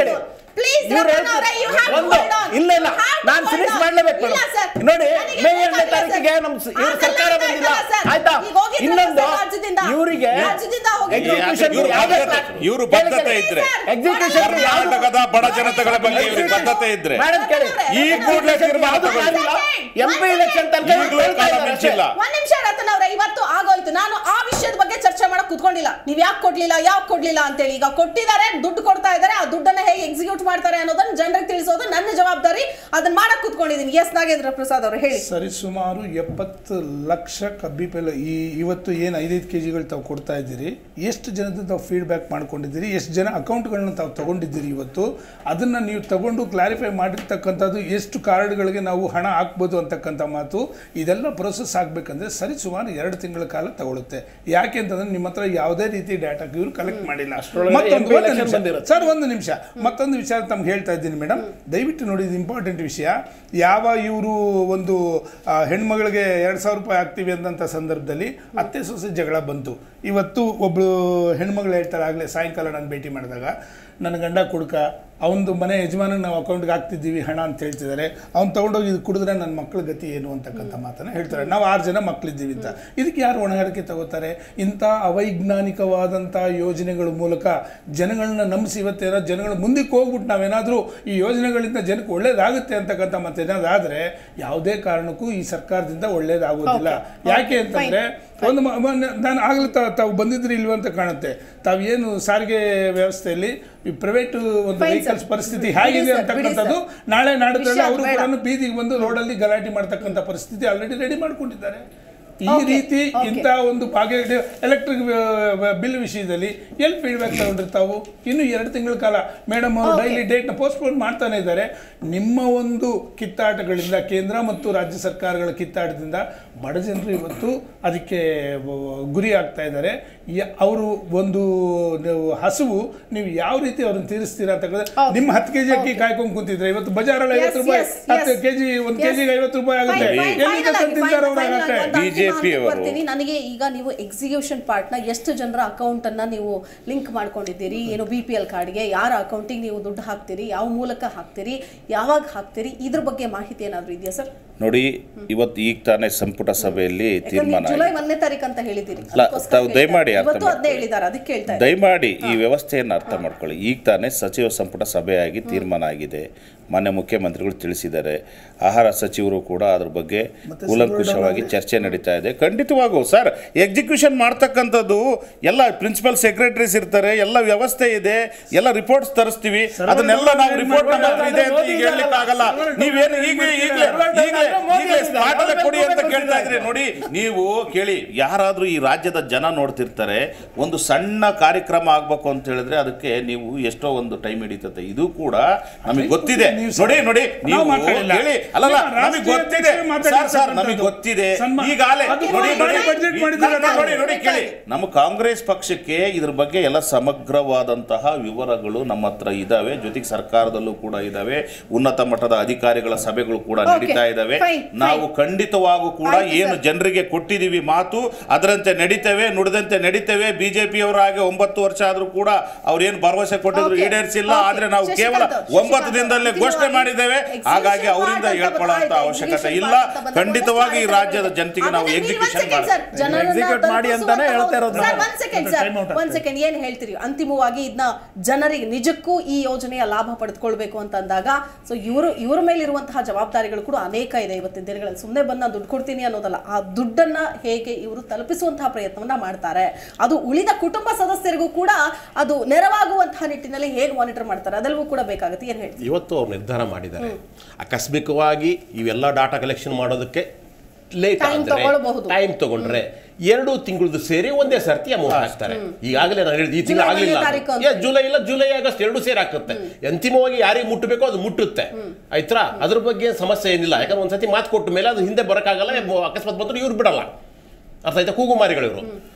Please, ಇವ್ರು ರಮಣ ಅವರೇ, you have to ಒಂದು hold on. ಇಲ್ಲ ಇಲ್ಲ You have to ನಾನು hold ಫಿನಿಶ್ on. ಮಾಡ್ಲೇಬೇಕು ಇಲ್ಲ, ಮೇಡಮ್. sir. ನೋಡಿ ನನಗೆ ಮೇ ಎರಡನೇ ಬೇಕಾಗಿಲ್ಲ, ತಾರೀಕಿಗೆ sir. ನಮ್ಮ ಸ- ಇವ್ರ ಆಗಲ್ಲ ಸರ್ಕಾರ ಅಂತ ಬಂದಿಲ್ಲ ಆಯ್ತಲ್ಲ, sir? ಆಯ್ತಾ ಈಗ ಹೋಗಿದ್ರಲ್ಲ ಇನ್ನೊಂದು sir ರಾಜ್ಯದಿಂದ? ಇವರಿಗೆ ರಾಜ್ಯದಿಂದ ಹೋಗಿದ್ರು. ಎಕ್ಸಿಕ್ಯೂಷನ್ ಇವ್ರು ಬದ್ಧತೆ- ಇವ್ರು ಬದ್ಧತೆ ಇದ್ರೆ ಎಕ್ಸಿಕ್ಯೂಷನ್ ಕರ್ನಾಟಕದ ಬಡ ಜನತೆಗಳ ಬಗ್ಗೆ ಇವ್ರಿಗೆ ಬದ್ಧತೆ ಇದ್ರೆ ಮೇಡಮ್ ಕೇಳಿ ಈ ಕೂಡಲೇ ತೀರ್ಮಾನ ಯಾವ್ದು ತಗೊಳ್ಳಿ. ಮಾಡಿಲ್ಲ ಎಂ ಪಿ ಎಲೆಕ್ಷನ್ ತನಕ ಈಗಲೂ ಕಾಲ ಮಿಂಚಿಲ್ಲ ಒಂದ್ ನಿಮಿಷ ರತನ್ ಅವ್ರೆ ಇವತ್ತು ಆಗೋಯ್ತು ನಾನು ಆ ವಿಷಯದ ಬಗ್ಗೆ ಚರ್ಚೆ ಮಾಡಕ್ ಕುತ್ಕೊಂಡಿಲ್ಲ ನೀವ್ ಯಾಕೆ ಕೊಡ್ಲಿಲ್ಲ ಯಾಕೆ ಕೊಡ್ಲಿಲ್ಲ ಅಂತೇಳಿ ಈಗ ಕೊಟ್ಟಿದ್ದಾರೆ ದುಡ್ಡು ಕೊಡ್ತಾ ಇದ್ದಾರೆ ಆ ದುಡ್ಡನ್ನ ಹೇಗೆ ಎಕ್ಸಿಕ್ಯೂಟ್ ಮಾಡ್ತಾರೆ ಅನ್ನೋದನ್ನ ಜನರಿಗೆ ತಿಳಿಸೋದು ನನ್ನ ಜವಾಬ್ದಾರಿ ಅದನ್ನ ಮಾಡಕ್ ಕುತ್ಕೊಂಡಿದ್ದೀನಿ ಎಸ್ ನಾಗೇಂದ್ರ ಪ್ರಸಾದ್ ಅವರು ಹೇಳಿ ಸರಿ ಸುಮಾರು ಎಪ್ಪತ್ತು ಲಕ್ಷ ಕಬ್ಬಿ ಬೆಲೆ ಈ ಇವತ್ತು ಏನು ಐದೈದು ಕೆ ಜಿಗಳು ತಾವು ಕೊಡ್ತಾ ಇದ್ದೀರಿ ಎಷ್ಟು ಜನದ ತಾವು ಫೀಡ್ಬ್ಯಾಕ್ ಮಾಡ್ಕೊಂಡಿದ್ದೀರಿ ಎಷ್ಟು ಜನ ಅಕೌಂಟ್ಗಳನ್ನ ತಾವು ತಗೊಂಡಿದ್ದೀರಿ ಇವತ್ತು ಅದನ್ನು ನೀವು ತಗೊಂಡು ಕ್ಲಾರಿಫೈ ಮಾಡಿರ್ತಕ್ಕಂಥದ್ದು ಎಷ್ಟು ಕಾರ್ಡ್ಗಳಿಗೆ ನಾವು ಹಣ ಹಾಕ್ಬೋದು ಅಂತಕ್ಕಂಥ ಮಾತು ಇದೆಲ್ಲ ಪ್ರೊಸೆಸ್ ಆಗಬೇಕಂದ್ರೆ ಸರಿ ಸುಮಾರು ಎರಡು ತಿಂಗಳ ಕಾಲ ತಗೊಳುತ್ತೆ ಯಾಕೆ ಅಂತಂದ್ರೆ ನಿಮ್ಮ ಹತ್ರ ಯಾವುದೇ ರೀತಿ ಡಾಟಾ ಇವರು ಕಲೆಕ್ಟ್ ಮಾಡಿಲ್ಲ ಅಷ್ಟ್ರೊಳಗೆ ಮತ್ತೊಂದು MP ಒಂದು election ನಿಮಿಷ. ಬಂದಿರುತ್ತೆ. ಸರ್ ಒಂದು ನಿಮಿಷ ಮತ್ತೊಂದು ವಿಚಾರ ತಮ್ಗೆ ಹೇಳ್ತಾ ಇದ್ದೀನಿ ಮೇಡಮ್ ದಯವಿಟ್ಟು ನೋಡಿ ಇದು ಇಂಪಾರ್ಟೆಂಟ್ ವಿಷಯ ಯಾವ ಇವರು ಒಂದು ಆ, ಹೆಣ್ಮಗಳಿಗೆ ಎರಡು ಸಾವಿರ ರೂಪಾಯಿ ಹಾಕ್ತೀವಿ ಅಂದಂಥ ಸಂದರ್ಭದಲ್ಲಿ ಅತ್ತೆ ಸೊಸೆ ಜಗಳ ಬಂತು ಇವತ್ತು ಒಬ್ಬಳು ಹೆಣ್ಮಗಳು ಹೇಳ್ತಾರೆ ಆಗಲೇ ಸಾಯಂಕಾಲ ನಾನು ಭೇಟಿ ಮಾಡಿದಾಗ ನನ್ನ ಗಂಡ ಕುಡ್ಕ ಅವನದು ಮನೆ ಯಜಮಾನಿಗೆ ನಾವು ಅಕೌಂಟ್ಗೆ ಹಾಕ್ತಿದ್ದೀವಿ ಹಣ ಅಂತ ಹೇಳ್ತಿದ್ದಾರೆ ಅವ್ನು ತೊಗೊಂಡೋಗಿ ಇದು ಕುಡಿದ್ರೆ ನನ್ನ ಮಕ್ಕಳ ಗತಿ ಏನು ಅಂತಕ್ಕಂಥ ಮಾತನ್ನು ಹೇಳ್ತಾರೆ ನಾವು ಆರು ಜನ ಮಕ್ಕಳಿದ್ದೀವಿ ಅಂತ ಇದಕ್ಕೆ ಯಾರು ಹೊಣೆಗಾರಿಕೆ ತಗೋತಾರೆ ಇಂಥ ಅವೈಜ್ಞಾನಿಕವಾದಂಥ ಯೋಜನೆಗಳ ಮೂಲಕ ಜನಗಳನ್ನ ನಂಬಿಸಿ ಇವತ್ತೇನೋ ಜನಗಳು ಮುಂದಕ್ಕೆ ಹೋಗ್ಬಿಟ್ಟು ನಾವೇನಾದರೂ ಈ ಯೋಜನೆಗಳಿಂದ ಜನಕ್ಕೆ ಒಳ್ಳೇದಾಗುತ್ತೆ ಅಂತಕ್ಕಂಥ ಮತ್ತೆ ಏನಾದಾದರೆ ಯಾವುದೇ ಕಾರಣಕ್ಕೂ ಈ ಸರ್ಕಾರದಿಂದ ಒಳ್ಳೇದಾಗೋದಿಲ್ಲ Okay. ಯಾಕೆ ಅಂತಂದರೆ ಒಂದು ಮ- ಮ- ನಾನು ಆಗಲೇ ತಾವು ಬಂದಿದ್ರಿ ಇಲ್ವ ಅಂತ ಕಾಣುತ್ತೆ ತಾವೇನು ಸಾರಿಗೆ ವ್ಯವಸ್ಥೆಯಲ್ಲಿ ಈ ಪ್ರೈವೇಟ್ ಒಂದು Fine, ವೆಹಿಕಲ್ಸ್ sir. ಪರಿಸ್ಥಿತಿ ಬಿಡಿ ಹೇಗಿದೆ sir, ಅಂತಕ್ಕಂಥದ್ದು ಬಿಡಿ ನಾಳೆ ನಾಡಿದ್ರಲ್ಲಿ ವಿಷಯ ಅವರು ಬೇಡ. ಕೂಡ ಬೀದಿಗೆ ಬಂದು ರೋಡಲ್ಲಿ ಗಲಾಟೆ ಮಾಡ್ತಕ್ಕಂಥ ಪರಿಸ್ಥಿತಿ ಆಲ್ರೆಡಿ ರೆಡಿ ಮಾಡ್ಕೊಂಡಿದ್ದಾರೆ ಈ Okay, ರೀತಿ okay. ಇಂಥ ಒಂದು ಭಾಗ್ಯ ಎಲೆಕ್ಟ್ರಿಕ್ ಬಿಲ್ ವಿಷಯದಲ್ಲಿ ಎಲ್ಲಿ ಫೀಡ್ಬ್ಯಾಕ್ ತಗೊಂಡಿರ್ತಾವು ಇನ್ನು ಎರಡು ತಿಂಗಳ ಕಾಲ ಮೇಡಮ್ ಅವರು Okay. ಡೈಲಿ ಡೇಟ್ನ ಪೋಸ್ಟ್ಪೋನ್ ಮಾಡ್ತಾನೆ ಇದ್ದಾರೆ ನಿಮ್ಮ ಒಂದು ಕಿತ್ತಾಟಗಳಿಂದ ಕೇಂದ್ರ ಮತ್ತು ರಾಜ್ಯ ಸರ್ಕಾರಗಳ ಕಿತ್ತಾಟದಿಂದ ಬಡ ಜನರು ಇವತ್ತು ಅದಕ್ಕೆ ವ- ಗುರಿ ಆಗ್ತಾ ಇದ್ದಾರೆ ಅವರು ಒಂದು ನೀವು ಹಸುವು ನೀವು ಯಾವ ರೀತಿ ಅವ್ರನ್ನ ತೀರಿಸ್ತೀರಾ ಅಂತ Okay. ನಿಮ್ಮ ಹತ್ತು ಕೆಜಿ ಅಕ್ಕಿ ಕಾಯ್ಕೊಂಡು ಕೂತಿದ್ರೆ ಇವತ್ತು ಬಜಾರಲ್ಲಿ Yes, ಐವತ್ತು ರೂಪಾಯಿ yes, ಹತ್ತು yes. ಕೆಜಿ ಒಂದು Yes. ಕೆಜಿಗೆ ಐವತ್ತು ರೂಪಾಯಿ ಆಗುತ್ತೆ Fine, fine, ಎಲ್ಲಿಂದ final ಆಗಿ, ತಿಂತಾರೆ final ಆಗಿ ಅವ್ರು ಒಂದು ಅಂತಿಮ BJP ಹಂತಕ್ಕೆ ಅವರು- ಬರ್ತೀನಿ. ನನಗೆ ಈಗ ನೀವು ಎಕ್ಸಿಕ್ಯೂಷನ್ ಪಾರ್ಟ್ನ ಎಷ್ಟು ಜನರ ಅಕೌಂಟ್ ಅನ್ನ ನೀವು ಲಿಂಕ್ ಮಾಡ್ಕೊಂಡಿದ್ದೀರಿ ಏನು ಬಿ ಪಿ ಎಲ್ ಕಾರ್ಡ್ಗೆ ಯಾರ ಅಕೌಂಟಿಗೆ ನೀವು ದುಡ್ಡು ಹಾಕ್ತೀರಿ ಯಾವ ಮೂಲಕ ಹಾಕ್ತೀರಿ ಯಾವಾಗ ಹಾಕ್ತೀರಿ ಇದ್ರ ಬಗ್ಗೆ ಮಾಹಿತಿ ಏನಾದ್ರು ಇದೆಯಾ ಸರ್ ನೋಡಿ ಇವತ್ತು ಈಗ ತಾನೇ ಸಂಪುಟ ಸಭೆಯಲ್ಲಿ ಯಾಕಂದ್ರೆ ತೀರ್ಮಾನ ಜುಲೈ ಆಗಿದೆ. ಒಂದನೇ ತಾರೀಕು ಅಂತ ಹೇಳಿದ್ದೀರಿ ಅಲ್ಲ, ಅದಕ್ಕೋಸ್ಕರ ತಾವು ಕೇಳ್ತಾ ದಯಮಾಡಿ ಇದ್ದೀನಿ. ಅರ್ಥ ಇವತ್ತು ಅದನ್ನೇ ಮಾಡ್ಕೊಳ್ಳಿ. ಹೇಳಿದ್ದಾರೆ ಅದಕ್ಕೆ ಕೇಳ್ತಾ ಇದ್ದೀನಿ. ದಯಮಾಡಿ ಈ ವ್ಯವಸ್ಥೆಯನ್ನು ಅರ್ಥ ಮಾಡ್ಕೊಳ್ಳಿ ಈಗ ತಾನೇ ಸಚಿವ ಸಂಪುಟ ಸಭೆಯಾಗಿ ತೀರ್ಮಾನ ಆಗಿದೆ ಮಾನ್ಯ ಮುಖ್ಯಮಂತ್ರಿಗಳು ತಿಳಿಸಿದ್ದಾರೆ ಆಹಾರ ಸಚಿವರು ಕೂಡ ಅದ್ರ ಬಗ್ಗೆ ಕೂಲಂಕುಷವಾಗಿ ಚರ್ಚೆ ನಡೀತಾ ಇದೆ ಖಂಡಿತವಾಗೂ ಸರ್ ಎಕ್ಸಿಕ್ಯೂಷನ್ ಮಾಡ್ತಕ್ಕಂಥದ್ದು ಎಲ್ಲ ಪ್ರಿನ್ಸಿಪಲ್ ಸೆಕ್ರೆಟರೀಸ್ ಇರ್ತಾರೆ ಎಲ್ಲ ವ್ಯವಸ್ಥೆ ಇದೆ ಎಲ್ಲ ರಿಪೋರ್ಟ್ಸ್ ತರಿಸ್ತೀವಿ ಅದನ್ನೆಲ್ಲ ನಾವು ರಿಪೋರ್ಟ್ ನಮ್ಮ ಹತ್ರ ಇದೆ ಅಂತ ಈಗ ಹೇಳಲಿಕ್ಕೆ ಆಗಲ್ಲ ನೀವೇನು ಈಗಲೇ ಈಗಲೇ ಈಗಲೇ ಈಗಲೇ ಸ್ಪಾಟಲ್ಲೇ ಕೊಡಿ ಅಂತ ಕೇಳ್ತಾ ಇದ್ರಿ ನೋಡಿ ನೀವು ಕೇಳಿ ಯಾರಾದರೂ ಈ ರಾಜ್ಯದ ಜನ ನೋಡ್ತಿರ್ತಾರೆ ಒಂದು ಸಣ್ಣ ಕಾರ್ಯಕ್ರಮ ಆಗ್ಬೇಕು ಅಂತ ಹೇಳಿದ್ರೆ ಅದಕ್ಕೆ ನೀವು ಎಷ್ಟೋ ಒಂದು ಟೈಮ್ ಹಿಡಿತದೆ ಇದು ಕೂಡ ನಮಗೆ ಗೊತ್ತಿದೆ ನೀವು ನೋಡಿ ನೋಡಿ ನೀವು ನಾವು ಮಾತಾಡಿಲ್ಲ. ಹೇಳಿ ಅಲ್ಲಲ್ಲ ನಿಮ್ಮ ನಮಗೆ ರಾಷ್ಟ್ರೀಯ ಗೊತ್ತಿದೆ ಅಧ್ಯಕ್ಷರು ಸರ್ ಸರ್ ನಮಗೆ ಮಾತಾಡಿರ್ತಕ್ಕಂಥದ್ದು. ಗೊತ್ತಿದೆ ಸನ್ಮಾನ. ಈಗಾಗಲೇ ಅದು ನೋಡಿ ಮಾಡಿ ನೋಡಿ budget ಮಾಡಿದ್ದಾರೆ ನೋಡಿ, ನೋಡಿ ನೋಡಿ ಅದಕ್ಕೆ. ಕೇಳಿ ನಮ್ಮ ಕಾಂಗ್ರೆಸ್ ಪಕ್ಷಕ್ಕೆ ಇದ್ರ ಬಗ್ಗೆ ಎಲ್ಲ ಸಮಗ್ರವಾದಂತಹ ವಿವರಗಳು ನಮ್ಮ ಹತ್ರ ಇದಾವೆ ಜೊತೆಗೆ ಸರ್ಕಾರದಲ್ಲೂ ಕೂಡ ಇದಾವೆ ಉನ್ನತ ಮಟ್ಟದ ಅಧಿಕಾರಿಗಳ ಸಭೆಗಳು ಕೂಡ Okay, ನಡೀತಾ ಇದಾವೆ fine, ನಾವು ಖಂಡಿತವಾಗೂ ಕೂಡ ಆಯ್ತು ಏನು ಸರ್. ಜನರಿಗೆ ಕೊಟ್ಟಿದ್ದೀವಿ ಮಾತು ಅದರಂತೆ ನಡೀತೇವೆ ನುಡಿದಂತೆ ನಡೀತೇವೆ ಬಿಜೆಪಿಯವರ ಹಾಗೆ ಒಂಬತ್ತು ವರ್ಷ ಆದ್ರೂ ಕೂಡ ಅವ್ರೇನು ಭರವಸೆ ಕೊಟ್ಟಿದ್ರು Okay, ಈಡೇರಿಸಿಲ್ಲ okay. ಆದ್ರೆ ನಾವು ಶಶಿಕಾಂತ್, ಕೇವಲ ಶಶಿಕಾಂತ್ ಒಂಬತ್ತು ದಿನದಲ್ಲೇ ಅಂತಿಮವಾಗಿ ಘೋಷಣೆ ಮಾಡಿದ್ದೇವೆ execution ಹಾಗಾಗಿ part ಅವರಿಂದ ಅಂತ ಹೇಳ್ಕೊಳ್ಳುವಂತ ಬಂದಾಯ್ತು. ಅವಶ್ಯಕತೆ execution ಇಲ್ಲ part ಅಂತ ಬಂದಾಗ ಖಂಡಿತವಾಗಿ ಈ ಒಂದಷ್ಟು ರಾಜ್ಯದ ಜನತೆಗೆ ನಾವು ಆದ್ರೆ ನೀವು ಎಕ್ಸಿಕ್ಯೂಷನ್ ಒಂದ್ second ಮಾಡಿ sir, ಜನರನ್ನ Execute ಮಾಡಿ ಅಂತಾನೆ ಹೇಳ್ತಾ ಇರೋದು ಸರ್, ನಾವು. ಒಂದ್ ಸೆಕೆಂಡ್ ಅದು ಸರ್ time out ಒಂದ್ ಆಗ್ತದೆ. ಸೆಕೆಂಡ್ ಏನ್ ಹೇಳ್ತೀರಿ ಅಂತಿಮವಾಗಿ ಇದನ್ನ ಜನರಿಗೆ ನಿಜಕ್ಕೂ ಈ ಯೋಜನೆಯ ಲಾಭ ಪಡೆದುಕೊಳ್ಬೇಕು ಅಂತ ಅಂದಾಗ ಸೊ ಇವರು ಇವರ ಮೇಲೆ ಇರುವಂತಹ ಜವಾಬ್ದಾರಿಗಳು ಕೂಡ ಅನೇಕ ಇದೆ ಇವತ್ತಿನ ದಿನಗಳಲ್ಲಿ ಸುಮ್ಮನೆ ಬಂದು ನಾನು ದುಡ್ಡು ಕೊಡ್ತೀನಿ ಅನ್ನೋದಲ್ಲ ಆ ದುಡ್ಡನ್ನ ಹೇಗೆ ಇವರು ತಲುಪಿಸುವಂತಹ ಪ್ರಯತ್ನವನ್ನ ಮಾಡ್ತಾರೆ ಅದು ಉಳಿದ ಕುಟುಂಬ ಸದಸ್ಯರಿಗೂ ಕೂಡ ಅದು ನೆರವಾಗುವಂತಹ ನಿಟ್ಟಿನಲ್ಲಿ ಹೇಗೆ ಮಾನಿಟರ್ ಮಾಡ್ತಾರೆ ಅದೆಲ್ಲವೂ ಕೂಡ ಬೇಕಾಗುತ್ತೆ ಏನ್ ಹೇಳ್ತೀರಿ ಇವತ್ತು ಅವ್ರು ನಿರ್ಧಾರ ಮಾಡಿದ್ದಾರೆ ಆಕಸ್ಮಿಕವಾಗಿ ಇವೆಲ್ಲ ಡಾಟಾ ಕಲೆಕ್ಷನ್ ಮಾಡೋದಕ್ಕೆ ಲೇಟ್ Time ತಗೊಳ್ಬಹುದು. ಟೈಮ್ ತಗೊಂಡ್ರೆ ಎರಡು ತಿಂಗಳದ್ದು ಸೇರಿ ಒಂದೇ ಸರ್ತಿ ಅಮೌಂಟ್ ಹಾಕ್ತಾರೆ ಈಗಾಗಲೇ ನಾನು ಹೇಳಿದ ಈ ತಿಂಗಳು ಜುಲೈ ಆಗಲಿಲ್ಲ ಒಂದನೇ ತಾರೀಕು ಅಂತ. ಏ, ಜುಲೈ ಇಲ್ಲ ಜುಲೈ ಆಗಸ್ಟ್ ಎರಡು ಸೇರಿ ಹಾಕುತ್ತೆ ಅಂತಿಮವಾಗಿ ಯಾರಿಗೆ ಮುಟ್ಟಬೇಕೋ ಅದು ಮುಟ್ಟುತ್ತೆ ಆಯ್ತಾ ಅದ್ರ ಬಗ್ಗೆ ಸಮಸ್ಯೆ ಏನಿಲ್ಲ ಯಾಕಂದ್ರೆ ಒಂದ್ಸತಿ ಮಾತು ಕೊಟ್ಟ ಮೇಲೆ ಅದು ಹಿಂದೆ ಬರೋಕ್ಕಾಗಲ್ಲ ಅಕಸ್ಮಾತ್ ಬಂದ್ರೆ ಇವ್ರು ಬಿಡಲ್ಲ ಅರ್ಥ ಆಯ್ತಾ ಕೂಗುಮಾರಿಗಳು ಇವರು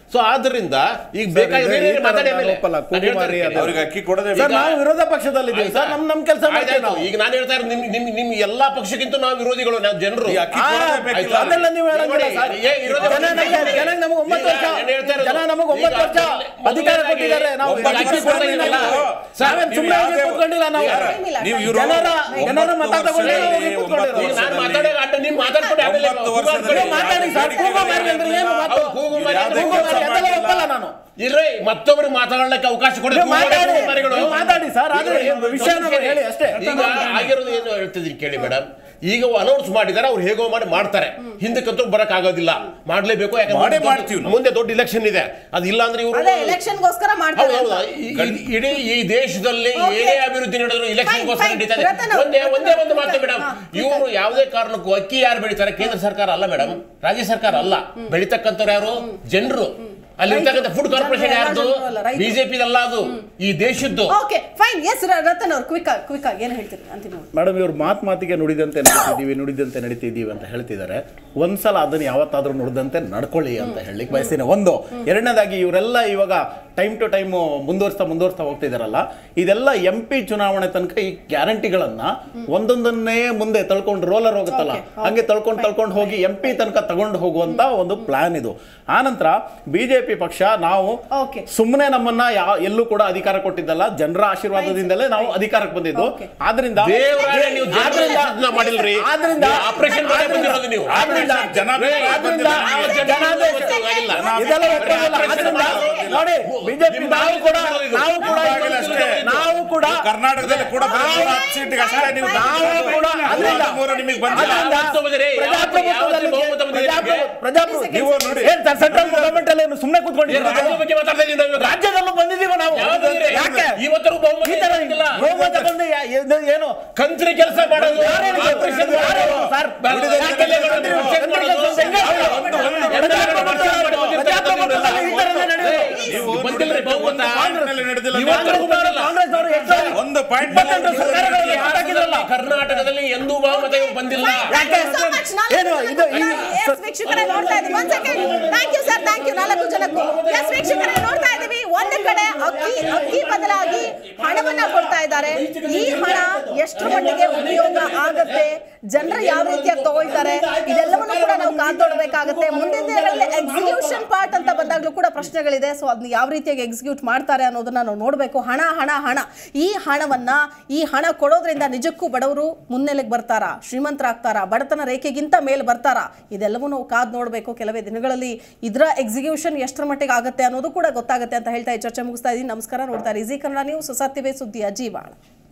ಸೊ ಆದ್ರಿಂದ ಈಗ ಬೇಕಾಗಿ ಬೇರೆ ಬೇರೆ ಮಾತಾಡಿ ಆಮೇಲೆ. ಒಪ್ಪಲ್ಲ. ನಾನು ಹೇಳ್ತಾ ಕೂಗುಮಾರಿ ಇರ್ತೀನಿ. ಅದು- ಅವ್ರಿಗೆ ಅಕ್ಕಿ ಕೊಡದೆ ಸರ್ ನಾವು ವಿರೋಧ ಪಕ್ಷದಲ್ಲಿದ್ದೀವಿ ಸರ್ ನಮ್ ನಮ್ ಕೆಲಸ ಆಯ್ತು, ಮಾಡ್ತೀವಿ ಆಯ್ತು. ನಾವು ಈಗ ನಾನು ಹೇಳ್ತಾ ಇರೋದು ನಿಮ್ ನಿಮ್ ನಿಮ್ ಎಲ್ಲಾ ಪಕ್ಷಕ್ಕಿಂತ ನಾವು ವಿರೋಧಿಗಳು ನಾವು ಜನರು ಈ ಅಕ್ಕಿ ಕೊಡೋದೇ ಆಯ್ತು. ಬೇಕಿಲ್ಲ. ಅದೆಲ್ಲ ನೀವು ಹೇಳಂಗಿಲ್ಲ ನೋಡಿ, ಸರ್. ಏ, ವಿರೋಧ ಜನ ಪಕ್ಷ- ನಮ್ಗೆ- ಜನ ನಮ್ಗೆ ಒಂಬತ್ತು ವರ್ಷ ಈಗ ನಾನು ಹೇಳ್ತಾ ಇರೋದು. ಜನ ನಮಗೆ ಒಂಬತ್ತು ಈಗ ವರ್ಷ ಅಧಿಕಾರ ಮೊದಲನೇದಾಗಿ ಕೊಟ್ಟಿದ್ದಾರೆ ನಾವು ಒಬ್ಬ ಅಕ್ಕಿ ಅಕ್ಕಿ ಕೊಡ್ತಾ ಕೊಡ್ಲಿಲ್ಲ. ಇದ್ದೀವಿ. ನಾವೇನ್ ನೀವು ಸುಮ್ಮನೆ ಯಾವುದೇ- ಕೂತ್ಕೊಂಡಿಲ್ಲ ನಾವು ನೀವು ಇವರು ಜನರ ಜನರ ಮತ ಒಂಬತ್ತು ತಗೊಂಡು ನಾವು ವರ್ಷದಲ್ಲಿ- ಹೋಗಿ ಕೂತ್ಕೊಂಡಿರೋದು. ಈಗ ನಾನು ಮಾತಾಡೋ ಅಡ್ಡ ನೀವು ಮಾತಾಡ್ಕೊಂಡು ಆಮೇಲೆ ಒಂಬತ್ತು ಕೂಗಾಡ್ಕೊಳ್ಳಿ. ವರ್ಷದಲ್ಲಿ ಮಾತಾಡಿ ಸರ್ ಕೂಗುಮಾರಿ ಅಂದ್ರೆ ಏನು ಮಾತು ಹೌದು, ಕೂಗುಮಾರಿ ಅಂದ್ರೆ ಕೂಗುಮಾರಿ ಅದೆಲ್ಲ ಒಪ್ಪಲ್ಲ ನಾನು ಇರ್ರಿ ಮತ್ತೊಬ್ರು ಮಾತಾಡಲಿಕ್ಕೆ ಅವಕಾಶ ಕೊಡಿ ನೀವು ಮಾತಾಡಿ ಕೂಗುಮಾರಿಗಳು. ನೀವು ಮಾತಾಡಿ ಸರ್ ಆದ್ರೆ ವಿಷಯ ನಮ್ಗೆ ಹೇಳಿ ಅಷ್ಟೇ ಈಗ ಆಗಿರೋದು ಏನು ಹೇಳ್ತಿದ್ದೀನಿ ಕೇಳಿ ಮೇಡಮ್ ಈಗ ಅನೌನ್ಸ್ ಮಾಡಿದ್ದಾರೆ ಅವ್ರು ಹೇಗೋ ಮಾಡಿ ಮಾಡ್ತಾರೆ ಹಿಂದಕ್ಕಂತೂ ಬರಕ್ ಆಗೋದಿಲ್ಲ ಮಾಡ್ಲೇಬೇಕು ಯಾಕಂದ್ರೆ ಮಾಡೇ ಮುಂದೆ ಮಾಡ್ತೀವಿ ದೊಡ್ಡ- ನಾವು. ಮುಂದೆ ದೊಡ್ಡ ಇಲೆಕ್ಷನ್ ಇದೆ ಅದು ಇಲ್ಲ ಅಂದ್ರೆ ಇವರು ಅದೇ ಎಲೆಕ್ಷನ್ಗೋಸ್ಕರ ಮಾಡ್ತಾರೆ ಹೌದು ಅಂತ. ಈ- ಈ- ಇಡೀ ಈ ದೇಶದಲ್ಲಿ Okay. ಏನೇ ಅಭಿವೃದ್ಧಿ ನಡೆದ್ರು ಇಲೆಕ್ಷನ್ Fine, ಗೋಸ್ಕರ fine. ನಡೀತಾ ಇದೆ ರತನ್ ಅವ್ರು- ಒಂದೇ ಒಂದೇ ಒಂದು ಮಾತು ಮೇಡಮ್ ಹಾ, ಇವರು ಯಾವುದೇ ಕಾರಣಕ್ಕೂ ಅಕ್ಕಿ ಯಾರು ಬೆಳಿತಾರೆ ಕೇಂದ್ರ ಸರ್ಕಾರ ಅಲ್ಲ ಮೇಡಮ್ ರಾಜ್ಯ ಸರ್ಕಾರ ಅಲ್ಲ ಬೆಳಿತಕ್ಕಂಥವ್ರು ಯಾರು ಜನರು ಅಲ್ಲಿ ಇರ್ತಕ್ಕಂಥ ಫುಡ್ ಕಾರ್ಪೊರೇಷನ್ ಜನರು, ಯಾರ್ದು ಎಲ್ಲ ಜನರು ಅಲ್ಲ, ರೈತರು. ಬಿಜೆಪಿ ಅಲ್ಲ ಅದು ಈ ದೇಶದ್ದು ಓಕೆ ಫೈನ್ ಎಸ್ ರತನ್ ಅವ್ರು ಕ್ವಿಕ್ ಕ್ವಿಕ್ ಆಗಿ ಏನು ಹೇಳ್ತೀರಿ ಅಂತಿಮ ಮೇಡಮ್ ಇವ್ರು ಮಾತು ಮಾತಿಗೆ ನುಡಿದಂತೆ ನಡೀತಿದ್ದೀವಿ ನುಡಿದಂತೆ ನಡೀತಿದ್ದೀವಿ ಅಂತ ಹೇಳ್ತಿದ್ದಾರೆ ಒಂದ್ಸಲ ಅದನ್ನು ಯಾವತ್ತಾದ್ರೂ ನುಡಿದಂತೆ ನಡ್ಕೊಳ್ಳಿ ಅಂತ ಹೇಳಲಿಕ್ಕೆ ಬಯಸ್ತೀನಿ ಒಂದು ಎರಡನೇದಾಗಿ ಇವರೆಲ್ಲ ಇವಾಗ ಟೈಮ್ ಟು ಟೈಮ್ ಮುಂದುವರಿಸ್ತಾ ಮುಂದುವರಿಸ್ತಾ ಹೋಗ್ತಿದಾರಲ್ಲ ಇದೆಲ್ಲ ಎಂ ಪಿ ಚುನಾವಣೆ ತನಕ ಈ ಗ್ಯಾರಂಟಿಗಳನ್ನ ಒಂದೊಂದನ್ನೇ ಮುಂದೆ ತಳ್ಕೊಂಡು ರೋಲರ್ ಹೋಗುತ್ತಲ್ಲ ಹಂಗೆ ತಳ್ಕೊಂಡು ತಳ್ಕೊಂಡು ಹೋಗಿ ಎಂ ಪಿ ತನಕ ತಗೊಂಡು ಹೋಗುವಂತ ಒಂದು ಪ್ಲಾನ್ ಇದು ಆನಂತರ ಬಿಜೆಪಿ ಪಕ್ಷ ನಾವು Okay. ಸುಮ್ಮನೆ ನಮ್ಮನ್ನ ಯಾವ ಎಲ್ಲೂ ಕೂಡ ಅಧಿಕಾರ ಕೊಟ್ಟಿದ್ದಲ್ಲ ಜನರ ಆಶೀರ್ವಾದದಿಂದಲೇ ನಾವು ಅಧಿಕಾರಕ್ಕೆ ಬಂದಿದ್ದು Okay. ಆದ್ರಿಂದ ದೇವರಾಣೆ ನೀವು ಜನರ ಆದ್ರಿಂದ- ಆಶೀರ್ವಾದ ಮಾಡಿಲ್ರಿ. ಆದ್ರಿಂದ ನೀವು ಆಪರೇಷನ್ ಮಾಡೇ ಆದ್ರಿಂದ- ಬಂದಿರೋದು ನೀವು. ಆದ್ರಿಂದ ಜನ ಆದ್ರಿಂದ ಯಾವ ಜನ ಜನಾದೇಶ ಗೊತ್ತಾಗಿಲ್ಲ. ಇದೆಲ್ಲ ಒಪ್ಪೋದಿಲ್ಲ. ಆದ್ರಿಂದ ನೋಡಿ ಬಿಜೆಪಿ ನಾವು ಕೂಡ ನಾವು ಕೂಡ ಅಷ್ಟೇ. ನಾವು ಕೂಡ ಕರ್ನಾಟಕದಲ್ಲಿ ಕೂಡ ಬರೀ ನೂರ ಹತ್ತು ಸೀಟಿಗೆ ಅಷ್ಟೇ ನೀವು ನಾವು ಕೂಡ ಅದರಿಂದ ಮೂರು ನಿಮಗೆ ಬಂದಿಲ್ಲ ಅದರಿಂದ ಯಾವತ್ತೂ ಬಂದಿರಿ? ಯಾವತ್ತೂ- ಯಾವತ್ತೂ ಬಹುಮತ ಬಂದಿರಿ ನಿಮಗೆ? ಪ್ರಜಾಪ್ರಭು ನೀವು ನೋಡಿ. ಏನ್ ಸೆಂಟ್ರಲ್ ಗವರ್ಮೆಂಟ್ ಅಲ್ಲಿ ಏನು ಸುಮ್ಮನೆ ಏನು ಕೂತ್ಕೊಂಡಿದ್ದೀರಾ ರಾಜ್ಯದ ಬಗ್ಗೆ ಮಾತಾಡ್ತಾ ಇದ್ದೀನಿ ನಾವು ಇವಾಗ. ರಾಜ್ಯದಲ್ಲೂ ಬಂದಿದ್ದೀವಿ ನಾವು ಯಾವ್ದು ಬಂದಿರಿ? ಯಾಕೆ ಇವತ್ತರೂ ಬಹುಮತ ಈ ತರ ಬಂದಿಲ್ಲ. ಬಹುಮತ ಬಂದು ಯಾ- ಇದು ಏನು ಕಂತ್ರಿ ಕೆಲಸ ಮಾಡೋದು ಯಾರು ಹೇಳಿದ್ರು? ಆಪರೇಷನ್ ಯಾರು ಮಾಡೋದು. ಹೇಳಿದ್ರು? ಸರ್, ಬೇರೆ ಯಾಕೆ ಬೇರೆ ಕಂತ್ರಿ ಬೇರೆ ಚೆಕ್ ಮಾಡೋದು. ಹೆಂಗೆ? ಒಂದು- ಒಂದು- ಪ್ರಜಾಪ್ರಭುತ್ವ- ಪ್ರಜಾಪ್ರಭುತ್ವದಲ್ಲಿ ಈ ಥರನೇ ನಡೆಯೋದು. ನೀವು ಬಂದಿಲ್ರಿ ಬಹುಮತ. ಕಾಂಗ್ರೆಸ್ನಲ್ಲಿ ನಡೆದಿಲ್ಲ ಇವತ್ತರೆಗೂ ಬಂದಿಲ್ಲ. ಕಾಂಗ್ರೆಸ್ನವರು ಹೆಚ್ಚಾಗಿ ಒಂದು ಪಾಯಿಂಟ್ ಇಪ್ಪತ್ತೆಂಟು ಸರ್ಕಾರಗಳಲ್ಲಿ ಹಾಕಿದ್ರಲ್ಲ. ಕರ್ನಾಟಕದಲ್ಲಿ ಎಂದೂ ಬಹುಮತ ಇವ್ರು ಬಂದಿಲ್ಲ ಯಾಕೆ? ಏನು ಇದು ಈ ಎಸ್ ವೀಕ್ಷಕರೇ ನೋಡ್ತಾ ಇದ್ದೀವಿ ಒಂದ್ second thank you sir thank you ನಾಲ್ಕು ಜನಕ್ಕೂ ಎಸ್ ವೀಕ್ಷಕರೇ ನೋಡ್ತಾ ಇದ್ದೀವಿ ಒಂದು ಕಡೆ ಅಕ್ಕಿ ಅಕ್ಕಿ ಬದಲಾಗಿ ಹಣವನ್ನ ಕೊಡ್ತಾ ಇದ್ದಾರೆ ಈ ಹಣ ಎಷ್ಟರ ಮಟ್ಟಿಗೆ ಉಪಯೋಗ ಆಗತ್ತೆ ಜನರು ಯಾವ ರೀತಿಯಾಗಿ ತಗೊಳ್ತಾರೆ ಇದೆಲ್ಲವನ್ನೂ ಕೂಡ ನಾವು ಕಾದ್ ನೋಡ್ಬೇಕಾಗತ್ತೆ ಮುಂದಿನ ದಿನಗಳಲ್ಲಿ ಎಕ್ಸಿಕ್ಯೂಷನ್ ಪಾರ್ಟ್ ಅಂತ ಬಂದಾಗಲೂ ಕೂಡ ಪ್ರಶ್ನೆಗಳಿದೆ ಸೊ ಅದನ್ನ ಯಾವ ರೀತಿಯಾಗಿ ಎಕ್ಸಿಕ್ಯೂಟ್ ಮಾಡ್ತಾರೆ ಅನ್ನೋದನ್ನ ನಾವು ನೋಡಬೇಕು ಹಣ ಹಣ ಹಣ ಈ ಹಣವನ್ನ ಈ ಹಣ ಕೊಡೋದ್ರಿಂದ ನಿಜಕ್ಕೂ ಬಡವರು ಮುನ್ನೆಲೆಗೆ ಬರ್ತಾರಾ ಶ್ರೀಮಂತರಾಗ್ತಾರಾ ಬಡತನ ರೇಖೆಗಿಂತ ಮೇಲೆ ಬರ್ತಾರಾ ಇದೆಲ್ಲವೂ ನಾವು ಕಾದ್ ನೋಡಬೇಕು ಕೆಲವೇ ದಿನಗಳಲ್ಲಿ ಇದರ ಎಕ್ಸಿಕ್ಯೂಷನ್ ಎಷ್ಟರ ಮಟ್ಟಿಗೆ ಆಗುತ್ತೆ ಅನ್ನೋದು ಕೂಡ ಗೊತ್ತಾಗುತ್ತೆ ಅಂತ ಹೇಳ್ತಾ ಈ ಚರ್ಚೆ ಮುಗಿಸ್ತಾ ಇದ್ದೀನಿ ನಮಸ್ಕಾರ ನೋಡ್ತಾ ಇರಿ ಜಿ ಕನ್ನಡ ನ್ಯೂಸ್ ಸತ್ಯವೇ ಸುದ್ದಿಯ ಜೀವಾಳ